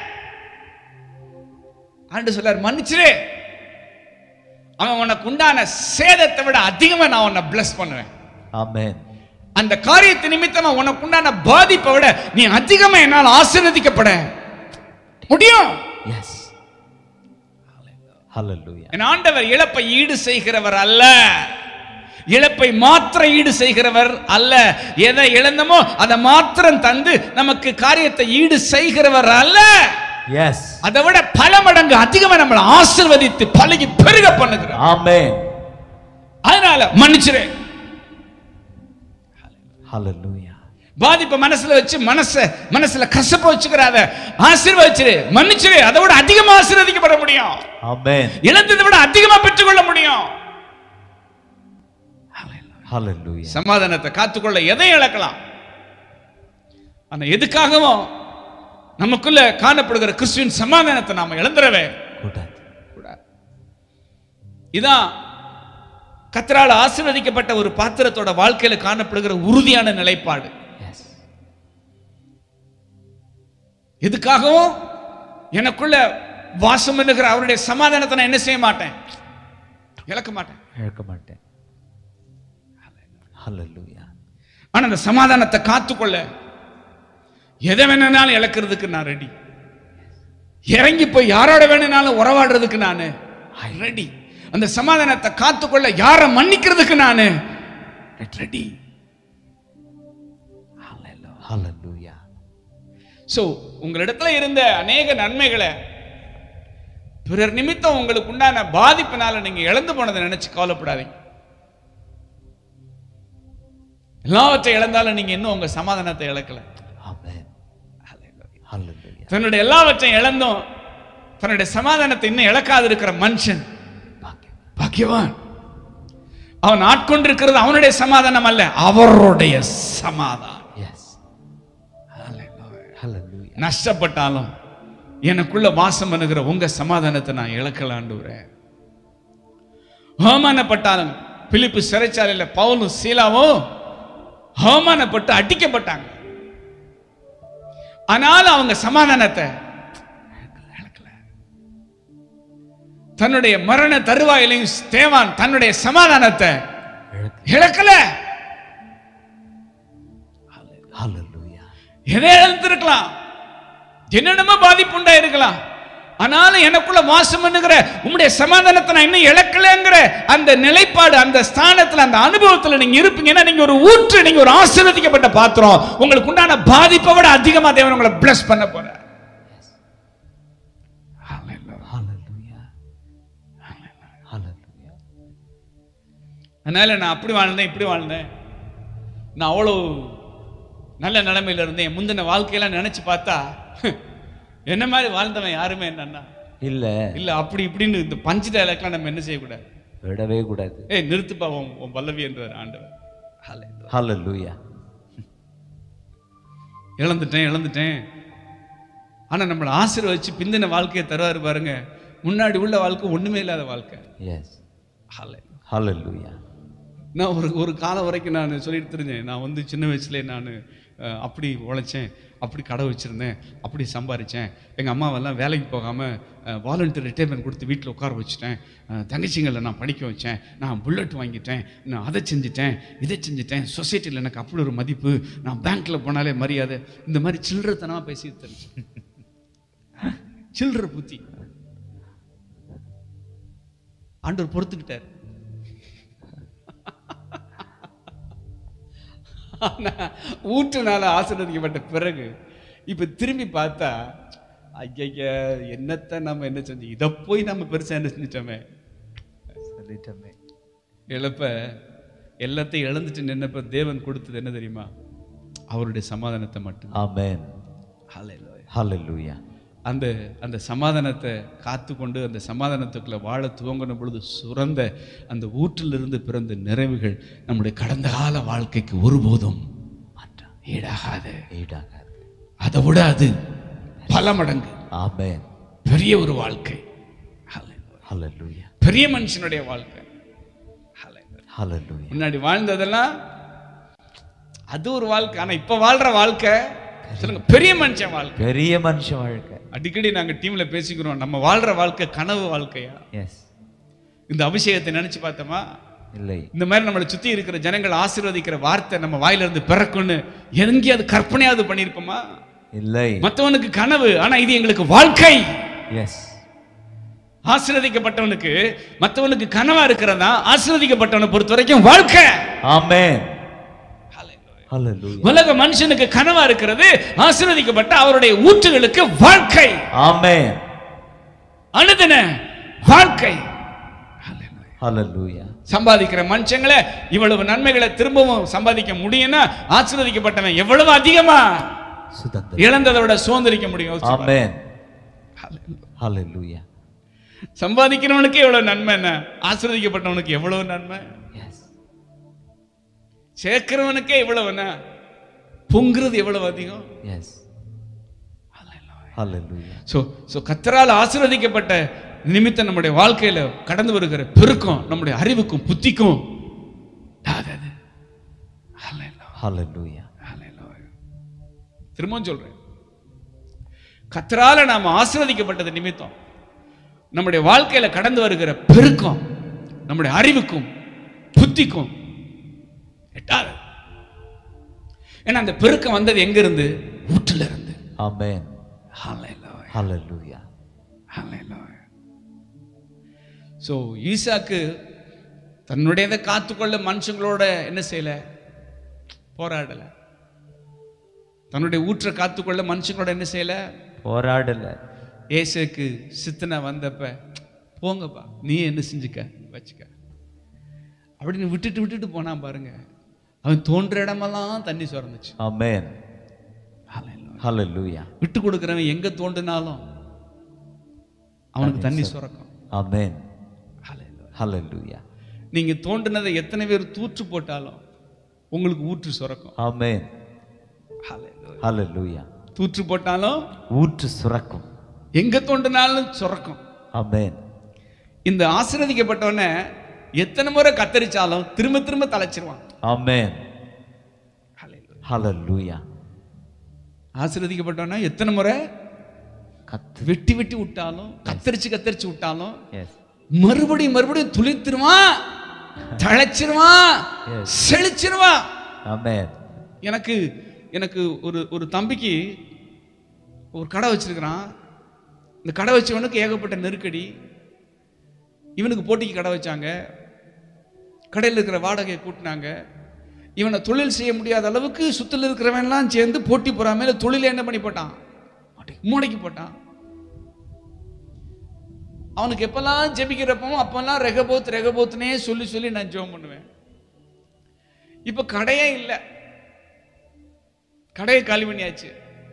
ஆண்டு சொல்லார் மன்னிச்சிரு அவன் உனக்கு உண்டான சேதத்தை விட அதிகமா நான் உன்னை bless பண்ணுவேன் ஆமென் அந்த காரியத்தை நிமித்தமா உனக்கு உண்டான பாதிப்பை விட நீ அதிகமா என்னால் ஆசீர்வதிக்கப்பட முடியும் எஸ் ஹalleluya என் ஆண்டவர் இழப்பை ஈடு செய்கிறவர் அல்ல இழப்பை மாத்திரம் ஈடு செய்கிறவர் அல்ல எதை இழந்தமோ அதை மாத்திரம் தந்து நமக்கு காரியத்தை ஈடு செய்கிறவர் அல்ல எஸ் அதை விட பல மடங்கு அதிகமா நம்மளை ஆசிர்வதித்து பழகி பெருக பண்ணுகிறார் ஆமென் அதனால மன்னிச்சிரு ஹalleluya பாதிப்பை மனசுல வச்சு மனச மனசுல கசப்ப வச்சுக்கிறாத ஆசீர்வதிச்சிரு மன்னிச்சிரு அதை விட அதிகமா ஆசீர்வதிக்கப்பட முடியும் ஆமென் இழந்ததை விட அதிகமா பெற்றுக்கொள்ள முடியும் ஹalleluya சமாதானத்தை காத்துக்கொள்ள எதையும் இழக்கலாம் ஆனா எதுக்காகவும் நமக்குள்ள காணப்படுகிற கிறிஸ்துவின் சமாதானத்தை நாம இழந்துடவே கூடாது கூடாது இதான் கத்தரால் ஆசீர்வதிக்கப்பட்ட ஒரு பாத்திரத்தோட வாழ்க்கையில காணப்படுகிற உறுதியான நிலைப்பாடு எஸ் எதுக்காகவும் எனக்குள்ள வாசம் பண்ணுகிற அவருடைய சமாதானத்தை நான் என்ன செய்ய மாட்டேன் இழக்க மாட்டேன் இழக்க மாட்டேன் ஹalleluya ஆனா அந்த சமாதானத்தை காத்துக்கொள்ள எதை வேணும்னாலும் இழக்கிறதுக்கு நான் ரெடி இறங்கி போய் யாரோட வேணும்னாலும் உறவாடுறதுக்கு நான் ரெடி அந்த சமாதானத்தை காத்துக்கொள்ள யாரை மன்னிக்கிறதுக்கு நான் ரெடி Hallelujah. சோ உங்களிடத்துல இருந்த அநேக நன்மைகளை பிறர் நிமித்தம் உங்களுக்கு உண்டான பாதிப்பினால நீங்க இழந்து போனதை நினைச்சு கவலைப்படாதீங்க எல்லாவற்றை இழந்தாலும் நீங்க இன்னும் உங்க சமாதானத்தை இழக்கல Amen. Hallelujah. தன்னுடைய எல்லாவற்றையும் இழந்தோம் தன்னுடைய சமாதானத்தை இன்னும் இழக்காது இருக்கிற மனுஷன் பாக்கியம். பாக்கியவான் அவன் ஆட்கொண்டிருக்கிறது அவனுடைய சமாதானம் அல்ல அவருடைய சமாதானம் Yes. Hallelujah. நஷ்டப்பட்டாலும் எனக்குள்ள வாசம் பண்ணுகிற உங்க சமாதானத்தை நான் இழக்கலாண்டுறேன் அவமானப்பட்டாலும் பிலிப்பு சிறைச்சாலையில பவுலும் சீலாவும் அவமானப்பட்டு அடிக்கப்பட்டாங்க ஆனாலும் அவங்க சமாதானத்தை இழக்கல. தன்னுடைய மரண தருவாயிலையும் தேவான் தன்னுடைய சமாதானத்தை இழக்க- இழக்கல Hallelujah. எதை இழந்திருக்கலாம் என்னென்னமோ பாதிப்பு உண்டாயிருக்கலாம் ஆனாலும் எனக்குள்ள வாசம் பண்ணுகிற உம்முடைய சமாதானத்தை நான் இன்னும் இழக்கலைங்கிற அந்த நிலைப்பாடு அந்த ஸ்தானத்துல அந்த அனுபவத்துல நீங்க இருப்பீங்கன்னா நீங்க ஒரு ஊற்று நீங்க ஒரு ஆசீர்வதிக்கப்பட்ட பாத்திரம் உங்களுக்கு உண்டான பாதிப்பை விட அதிகமா தேவன் உங்களை பிளஸ் பண்ண போற Hallelujah. Hallelujah. அதனால நான் அப்படி வாழ்ந்தேன் இப்படி வாழ்ந்தேன் நான் அவ்வளோ நல்ல நிலைமையில இருந்தேன் முந்தின வாழ்க்கையெல்லாம் நினைச்சு பார்த்தா என்ன மாதிரி வாழ்ந்தவன் யாருமே என்னன்னா இல்ல இல்ல அப்படி இப்படின்னு இந்த பஞ்சு டயலாக்லாம் நம்ம என்ன செய்யக்கூடாது விடவே கூடாது ஏய் நிறுத்துப்பா உன் உன் பல்லவி என்றார் ஆண்டவர் Hallelujah. இழந்துட்டேன் இழந்துட்டேன் ஆனா நம்மளை ஆசீர்வதிச்சு பிந்தின வாழ்க்கையை தருவாரு பாருங்க முன்னாடி உள்ள வாழ்க்கை ஒண்ணுமே இல்லாத வாழ்க்கை Yes. Hallelujah. Hallelujah. நான் ஒரு ஒரு காலம் வரைக்கும் நான் சொல்லிட்டு தெரிஞ்சேன் நான் வந்து சின்ன வயசுல நான் அஹ், அப்படி உழைச்சேன் அப்படி கடை வச்சிருந்தேன் அப்படி சம்பாரிச்சேன் எங்கள் அம்மாவெல்லாம் வேலைக்கு போகாமல் வாலண்டியர் ரிட்டைர்மெண்ட் கொடுத்து வீட்டில் உட்கார வச்சுட்டேன் அஹ், தங்கச்சிங்களை நான் படிக்க வச்சேன் நான் புல்லட் வாங்கிட்டேன் நான் அதை செஞ்சுட்டேன் இதை செஞ்சுட்டேன் சொசைட்டியில் எனக்கு அப்படி ஒரு மதிப்பு நான் பேங்க்கில் போனாலே மரியாதை இந்த மாதிரி சில்லறத்தனமாக பேசிட்டு தெரிஞ்சேன் சில்லற புத்தி ஆண்டவர் பொறுத்துக்கிட்டார் ஆனா, ஊற்றுனால ஆசீர்வதிக்கப்பட்ட பிறகு இப்ப திரும்பி பார்த்தா ஐயா என்னத்தை நம்ம என்ன செஞ்சோம் இதை போய் நம்ம பெருசா என்ன செஞ்சிட்டோமே சொல்லிட்டோமே இழப்ப எல்லாத்தையும் இழந்துட்டு நின்னப்ப தேவன் கொடுத்தது என்ன தெரியுமா அவருடைய சமாதானத்தை மட்டும் Amen. Hallelujah. Hallelujah. அந்த அந்த சமாதானத்தை காத்துக்கொண்டு அந்த சமாதானத்துக்குள்ள வாழ துவங்கின பொழுது சுரந்த அந்த ஊற்றிலிருந்து பிறந்த நிறைவுகள் நம்முடைய கடந்த கால வாழ்க்கைக்கு ஒருபோதும் மாற்றம் ஈடாகாது ஈடாகாது அதை விட அது பல மடங்கு Amen. பெரிய ஒரு வாழ்க்கை Hallelujah. Hallelujah. பெரிய மனுஷனுடைய வாழ்க்கை Hallelujah. Hallelujah. முன்னாடி வாழ்ந்ததெல்லாம் அது ஒரு வாழ்க்கை ஆனா இப்ப வாழ்ற வாழ்க்கை சொல்லுங்க பெரிய மனுஷன் வாழ்க்கை பெரிய மனுஷ வாழ்க்கை அடிக்கடி நாங்க டீம்ல பேசிக்கிறோம் நம்ம வாழ்ற வாழ்க்கை கனவு வாழ்க்கையா எஸ் இந்த அபிஷேகத்தை நினைச்சு பார்த்தோமா இல்லை இந்த மாதிரி நம்மளை சுத்தி இருக்கிற ஜனங்கள் ஆசீர்வதிக்கிற வார்த்தை நம்ம வாயில இருந்து பிறக்கும்னு எங்கேயாவது கற்பனையாவது பண்ணியிருப்போமா இல்லை மத்தவனுக்கு கனவு ஆனா இது எங்களுக்கு வாழ்க்கை எஸ் ஆசீர்வதிக்கப்பட்டவனுக்கு மத்தவனுக்கு கனவா இருக்கிறதா ஆசீர்வதிக்கப்பட்டவனை பொறுத்த வரைக்கும் வாழ்க்கை ஆமென் Hallelujah. உலக மனுஷனுக்கு கனவா இருக்கிறது ஆசீர்வதிக்கப்பட்ட அவருடைய ஊற்றுகளுக்கு வாழ்க்கை ஆமென் அனுதின வாழ்க்கை Hallelujah. சம்பாதிக்கிற மனுஷங்களை இவ்வளவு நன்மைகளை திரும்பவும் சம்பாதிக்க முடியும்னா ஆசீர்வதிக்கப்பட்டவன் எவ்வளவு அதிகமா சுதந்திரம் இழந்ததை விட சுதந்திரிக்க முடியும் யோசிச்சு பாருங்க. ஆமென் Hallelujah. சம்பாதிக்கிறவனுக்கு எவ்வளவு நன்மை என்ன ஆசீர்வதிக்கப்பட்டவனுக்கு எவ்வளவு நன்மை எஸ் சேர்க்கிறவனுக்கே இவ்வளவு என்ன பொங்குறது எவ்வளவு அதிகம் எஸ் Hallelujah. ஸோ ஸோ கத்தரால் ஆசீர்வதிக்கப்பட்ட நிமித்தம் நம்முடைய வாழ்க்கையில கடந்து வருகிற பெருக்கம் நம்முடைய அறிவுக்கும் புத்திக்கும் டாதது. Hallelujah. Hallelujah. Hallelujah. திரும்பவும் சொல்றேன் கத்தரால நாம் ஆசீர்வதிக்கப்பட்டது நிமித்தம் நம்முடைய வாழ்க்கையில கடந்து வருகிற பெருக்கம் நம்முடைய அறிவுக்கும் புத்திக்கும் எட்டாது ஏன்னா அந்த பெருக்கம் வந்தது எங்க இருந்து ஊற்றுல இருந்து Amen. Hallelujah. Hallelujah. Hallelujah. So ஈசாக்கு தன்னுடையதை காத்துக்கொள்ள மனுஷங்களோட என்ன செய்யல போராடல தன்னுடைய ஊற்றை காத்துக்கொள்ள மனுஷங்களோட என்ன செய்யல போராடல ஏசுக்கு சித்தனை வந்தப்ப போங்கப்பா நீ என்ன செஞ்சுக்க வச்சுக்க அப்படின்னு விட்டுட்டு விட்டுட்டு போனான் பாருங்க அவன் தோன்ற இடமெல்லாம் தண்ணி சுரந்துச்சு Amen. Hallelujah. Hallelujah. விட்டு கொடுக்குறவன் எங்க தோண்டினாலும் அவனுக்கு தண்ணி சுரக்கும் Amen. Hallelujah. Hallelujah. நீங்க தோண்டினதை எத்தனை பேர் தூற்று போட்டாலும் உங்களுக்கு ஊற்று சுரக்கும் Amen. Hallelujah. Hallelujah. தூற்று போட்டாலும் ஊற்று சுரக்கும் எங்க தோண்டினாலும் சுரக்கும் Amen. இந்த ஆசீர்வதிக்கப்பட்டவனை எத்தனை முறை கத்தரிச்சாலும் திரும்ப திரும்ப தலைச்சிருவான் Amen. Hallelujah. Hallelujah. ஆசீர்வதிக்கப்பட்டவனை எத்தனை முறை கத்து வெட்டி வெட்டி விட்டாலும் கத்தரிச்சு கத்தரிச்சு விட்டாலும் எஸ் மறுபடியும் மறுபடியும் துளித்துருவான் தழைச்சிருவான் Yes. செழிச்சிருவான் Amen. எனக்கு எனக்கு ஒரு ஒரு தம்பிக்கு ஒரு கடை வச்சிருக்கிறான் இந்த கடை வச்சவனுக்கு ஏகப்பட்ட நெருக்கடி இவனுக்கு போட்டிக்கு கடை வச்சாங்க கடையில் இருக்கிற வாடகையை கூட்டினாங்க இவனை தொழில் செய்ய முடியாத அளவுக்கு சுத்தில் இருக்கிறவன்லாம் சேர்ந்து போட்டி போறாம தொழிலை என்ன பண்ணி போட்டான் மூளைக்கு போட்டான் அவனுக்கு எப்பெல்லாம் ஜெபிக்கிறப்பவும் அப்பெல்லாம் ரெகபோத் ரெகபோத்னே சொல்லி சொல்லி நான் ஜெபம் பண்ணுவேன் இப்ப கடையே இல்லை கடையை காலி பண்ணியாச்சு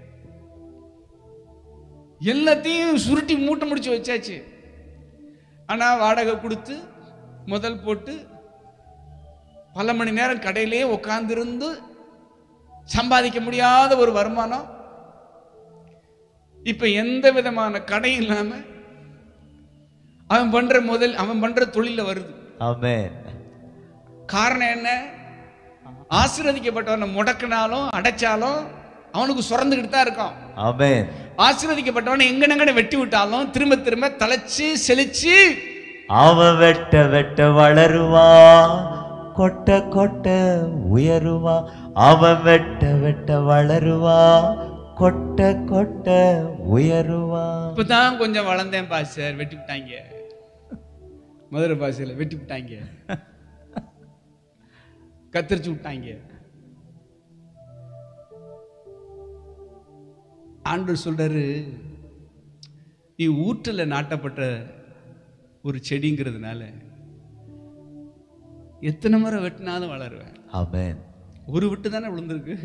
எல்லாத்தையும் சுருட்டி மூட்டை முடிச்சு வச்சாச்சு ஆனா வாடகை கொடுத்து முதல் போட்டு பல மணி நேரம் கடையிலேயே உட்கார்ந்திருந்து சம்பாதிக்க முடியாத ஒரு வருமானம் இப்ப எந்த விதமான கடை இல்லாம அவன் பண்ற முதல் அவன் பண்ற தொழில வருது Amen. காரணம் என்ன ஆசீர்வதிக்கப்பட்டவனை முடக்கினாலும் அடைச்சாலும் அவனுக்கு சுரந்துக்கிட்டு தான் இருக்கும் Amen. ஆசீர்வதிக்கப்பட்டவனை எங்கனங்கன வெட்டி விட்டாலும் திரும்ப திரும்ப தலைச்சு செழிச்சு அவன் வெட்ட வெட்ட வளருவா கொட்ட கொட்ட உயருவா அவன் வெட்ட வெட்ட வளருவா கொட்ட கொட்ட உயருவா இப்பதான் கொஞ்சம் வளர்ந்தேன் பாஸ்டர் வெட்டி விட்டாங்க மதுரை பாஷையில வெட்டி விட்டாங்க கத்தரிச்சு விட்டாங்க ஆண்டவர் சொல்றாரு நீ ஊற்றில் நாட்டப்பட்ட ஒரு செடிங்கிறதுனால எத்தனை முறை வெட்டினாலும் வளருவேன் Amen. ஒரு வெட்டு தானே விழுந்திருக்கு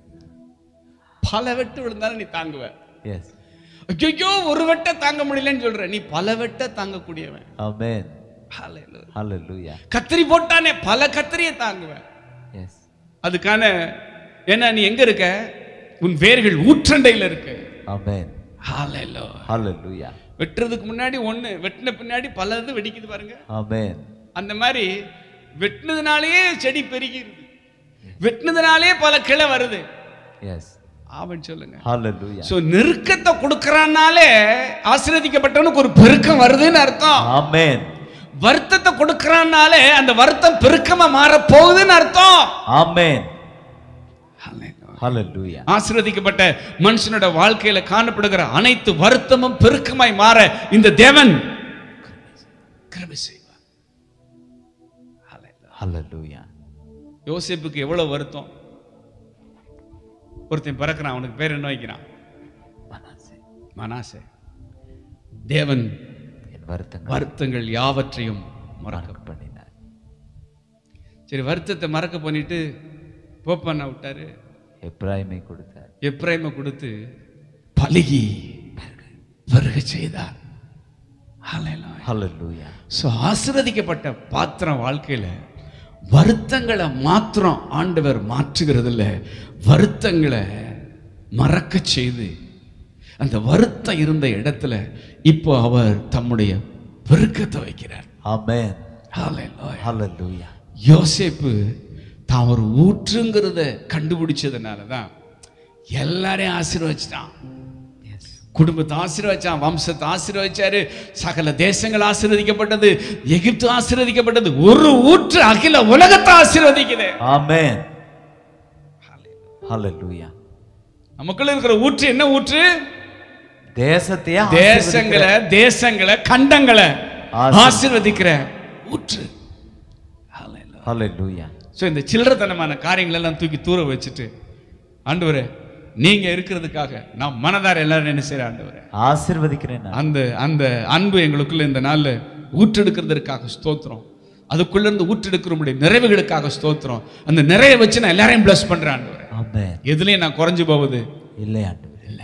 பல வெட்டு விழுந்தாலும் நீ தாங்குவ Yes. ஐயோ ஒரு வெட்ட தாங்க முடியலன்னு சொல்ற நீ பல வெட்ட தாங்கக்கூடியவன் Amen. Hallelujah. Hallelujah. கத்திரி போட்டானே பல கத்திரியை தாங்குவேன் Yes. அதுக்கான ஏன்னா நீ எங்க இருக்க உன் வேர்கள் ஊற்றண்டையில இருக்கு Amen. Hallelujah. Hallelujah. வெட்டுறதுக்கு முன்னாடி ஒண்ணு வெட்டின பின்னாடி பலது வெடிக்குது பாருங்க Amen. அந்த மாதிரி வெட்டினதுனாலேயே செடி பெருகிருது வெட்டினதுனாலே பல கிளை வருது Yes. ஆவன் சொல்லுங்க Hallelujah. சோ நெருக்கத்தை கொடுக்கறானாலே ஆசீர்வதிக்கப்பட்டவனுக்கு ஒரு பெருக்கம் வருதுன்னு அர்த்தம் Amen. வருத்தத்தை கொடுக்கறானாலே அந்த வருத்தம் பெருக்கமா மாற போகுதுன்னு அர்த்தம் Amen. Hallelujah. ஆசீர்வதிக்கப்பட்ட மனுஷனோட வாழ்க்கையில காணப்படுகிற அனைத்து வருத்தமும் பெருக்கமாய் மாற இந்த தேவன் கிருபை செய்வார் Hallelujah. யோசேப்புக்கு எவ்வளவு வருத்தம் ஒருத்தன் பிறக்கிறான் அவனுக்கு பேர் என்ன வைக்கிறான் மனாசே. மனாசே தேவன் என் வருத்தங்கள் வருத்தங்கள் யாவற்றையும் மறக்க மறக்க பண்ணினார் சரி வருத்தத்தை மறக்க பண்ணிட்டு போப்பண்ண விட்டாரு எப்ராயிமை கொடுத்தார் எப்ரைமை கொடுத்து பலுகி வருக செய்தார் Hallelujah. Hallelujah. ஸோ ஆசீர்வதிக்கப்பட்ட பாத்திரம் வாழ்க்கையில வருத்தங்களை மாத்திரம் ஆண்டவர் மாற்றுகிறது இல்ல வருத்தங்களை மறக்க செய்து அந்த வருத்தம் இருந்த இடத்துல இப்போ அவர் தம்முடைய பெருக்கத்தை வைக்கிறார் Amen. Hallelujah. Hallelujah. யோசேப்பு தான் ஒரு ஊற்றுங்கிறத கண்டுபிடிச்சதுனால தான் எல்லாரையும் ஆசீர்வச்சிட்டான் Yes. குடும்பத்தை ஆசீர்வச்சான் வம்சத்தை ஆசீர்வச்சாரு சகல தேசங்கள் ஆசீர்வதிக்கப்பட்டது எகிப்து ஆசீர்வதிக்கப்பட்டது ஒரு ஊற்று அகில உலகத்தை ஆசீர்வதிக்குது Amen. ஹalleluya நமக்குள்ள இருக்கிற ஊற்று என்ன ஊற்று தேசத்தையே தேசங்களை தேசங்களை கண்டங்களை ஆசீர்வதி- ஆசீர்வதிக்கிற ஊற்று ஹalleluya ஸோ இந்த சில்லறத்தனமான காரியங்கள் எல்லாம் தூக்கி தூர வச்சுட்டு ஆண்டவரே நீங்க இருக்கிறதுக்காக நான் மனதார எல்லாரும் என்ன செய்யற ஆண்டவரே ஆசீர்வதிக்கிறேன் நான். அந்த அந்த அன்பு எங்களுக்குள்ள இந்த நாள்ல ஊற்றெடுக்கிறதற்காக ஸ்தோத்திரம் அதுக்குள்ள இருந்து ஊற்றெடுக்கிற நிறைவுகளுக்காக ஸ்தோத்திரம் அந்த நிறைய வச்சு நான் எல்லாரையும் பிளஸ் பண்றேன் ஆண்டவரே ஆமென் எதுலயும் நான் குறைஞ்சு போவது இல்லை ஆண்டவரே இல்ல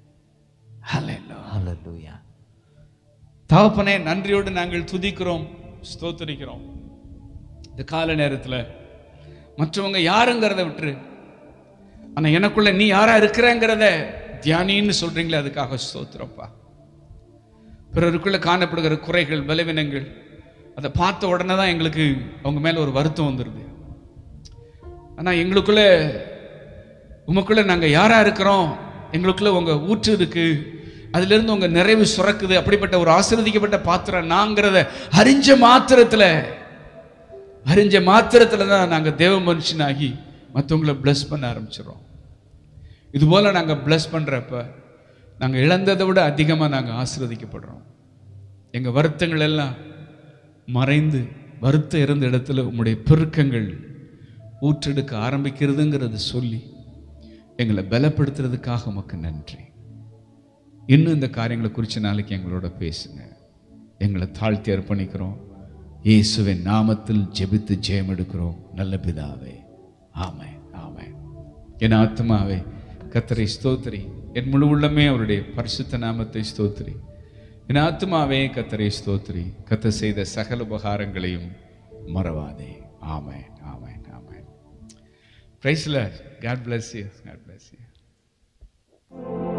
ஹalleluya தகப்பனே நன்றியோடு நாங்கள் துதிக்கிறோம் ஸ்தோத்தரிக்கிறோம் இந்த கால நேரத்துல மற்றவங்க யாருங்கிறத விட்டுரு ஆனா எனக்குள்ள நீ யாரா இருக்கிறங்கிறத தியானின்னு சொல்றீங்களே அதுக்காக ஸ்தோத்திரப்பா பிறருக்குள்ள காணப்படுகிற குறைகள் பலவீனங்கள் அதை பார்த்த உடனே தான் எங்களுக்கு அவங்க மேல ஒரு வருத்தம் வந்துடுது ஆனா எங்களுக்குள்ள உமக்குள்ள நாங்க யாரா இருக்கிறோம் எங்களுக்குள்ள உங்க ஊற்று இருக்கு அதுல இருந்து உங்க நிறைவு சுரக்குது அப்படிப்பட்ட ஒரு ஆசீர்வதிக்கப்பட்ட பாத்திரம் நாங்கிறத அறிஞ்ச மாத்திரத்துல அறிஞ்ச மாத்திரத்துல தான் நாங்க தேவ மனுஷனாகி மற்றவங்களை bless பண்ண ஆரம்பிச்சிடுறோம் இது போல நாங்க bless பண்றப்ப நாங்க இழந்ததை விட அதிகமா நாங்க ஆசீர்வதிக்கப்படுறோம் எங்க வருத்தங்கள் எல்லாம் மறைந்து வருத்தம் இருந்த இடத்துல உம்முடைய பெருக்கங்கள் ஊற்றெடுக்க ஆரம்பிக்கிறதுங்கிறத சொல்லி எங்களை பலப்படுத்துறதுக்காக உமக்கு நன்றி இன்னும் இந்த காரியங்களை குறித்து நாளைக்கு எங்களோட பேசுங்க எங்களை தாழ்த்தி அர்ப்பணிக்கிறோம் இயேசுவின் நாமத்தில் ஜெபித்து ஜெயம் எடுக்கிறோம் நல்ல பிதாவே ஆமென் ஆமென் என் ஆத்மாவே கத்தரை ஸ்தோத்திரி என் முழு உள்ளமே அவருடைய பரிசுத்த நாமத்தை ஸ்தோத்திரி என் ஆத்மாவே கத்தரை ஸ்தோத்திரி கத்த செய்த சகல உபகாரங்களையும் மறவாதே ஆமென் ஆமென் ஆமென் பிரைஸ்ல God bless you God bless you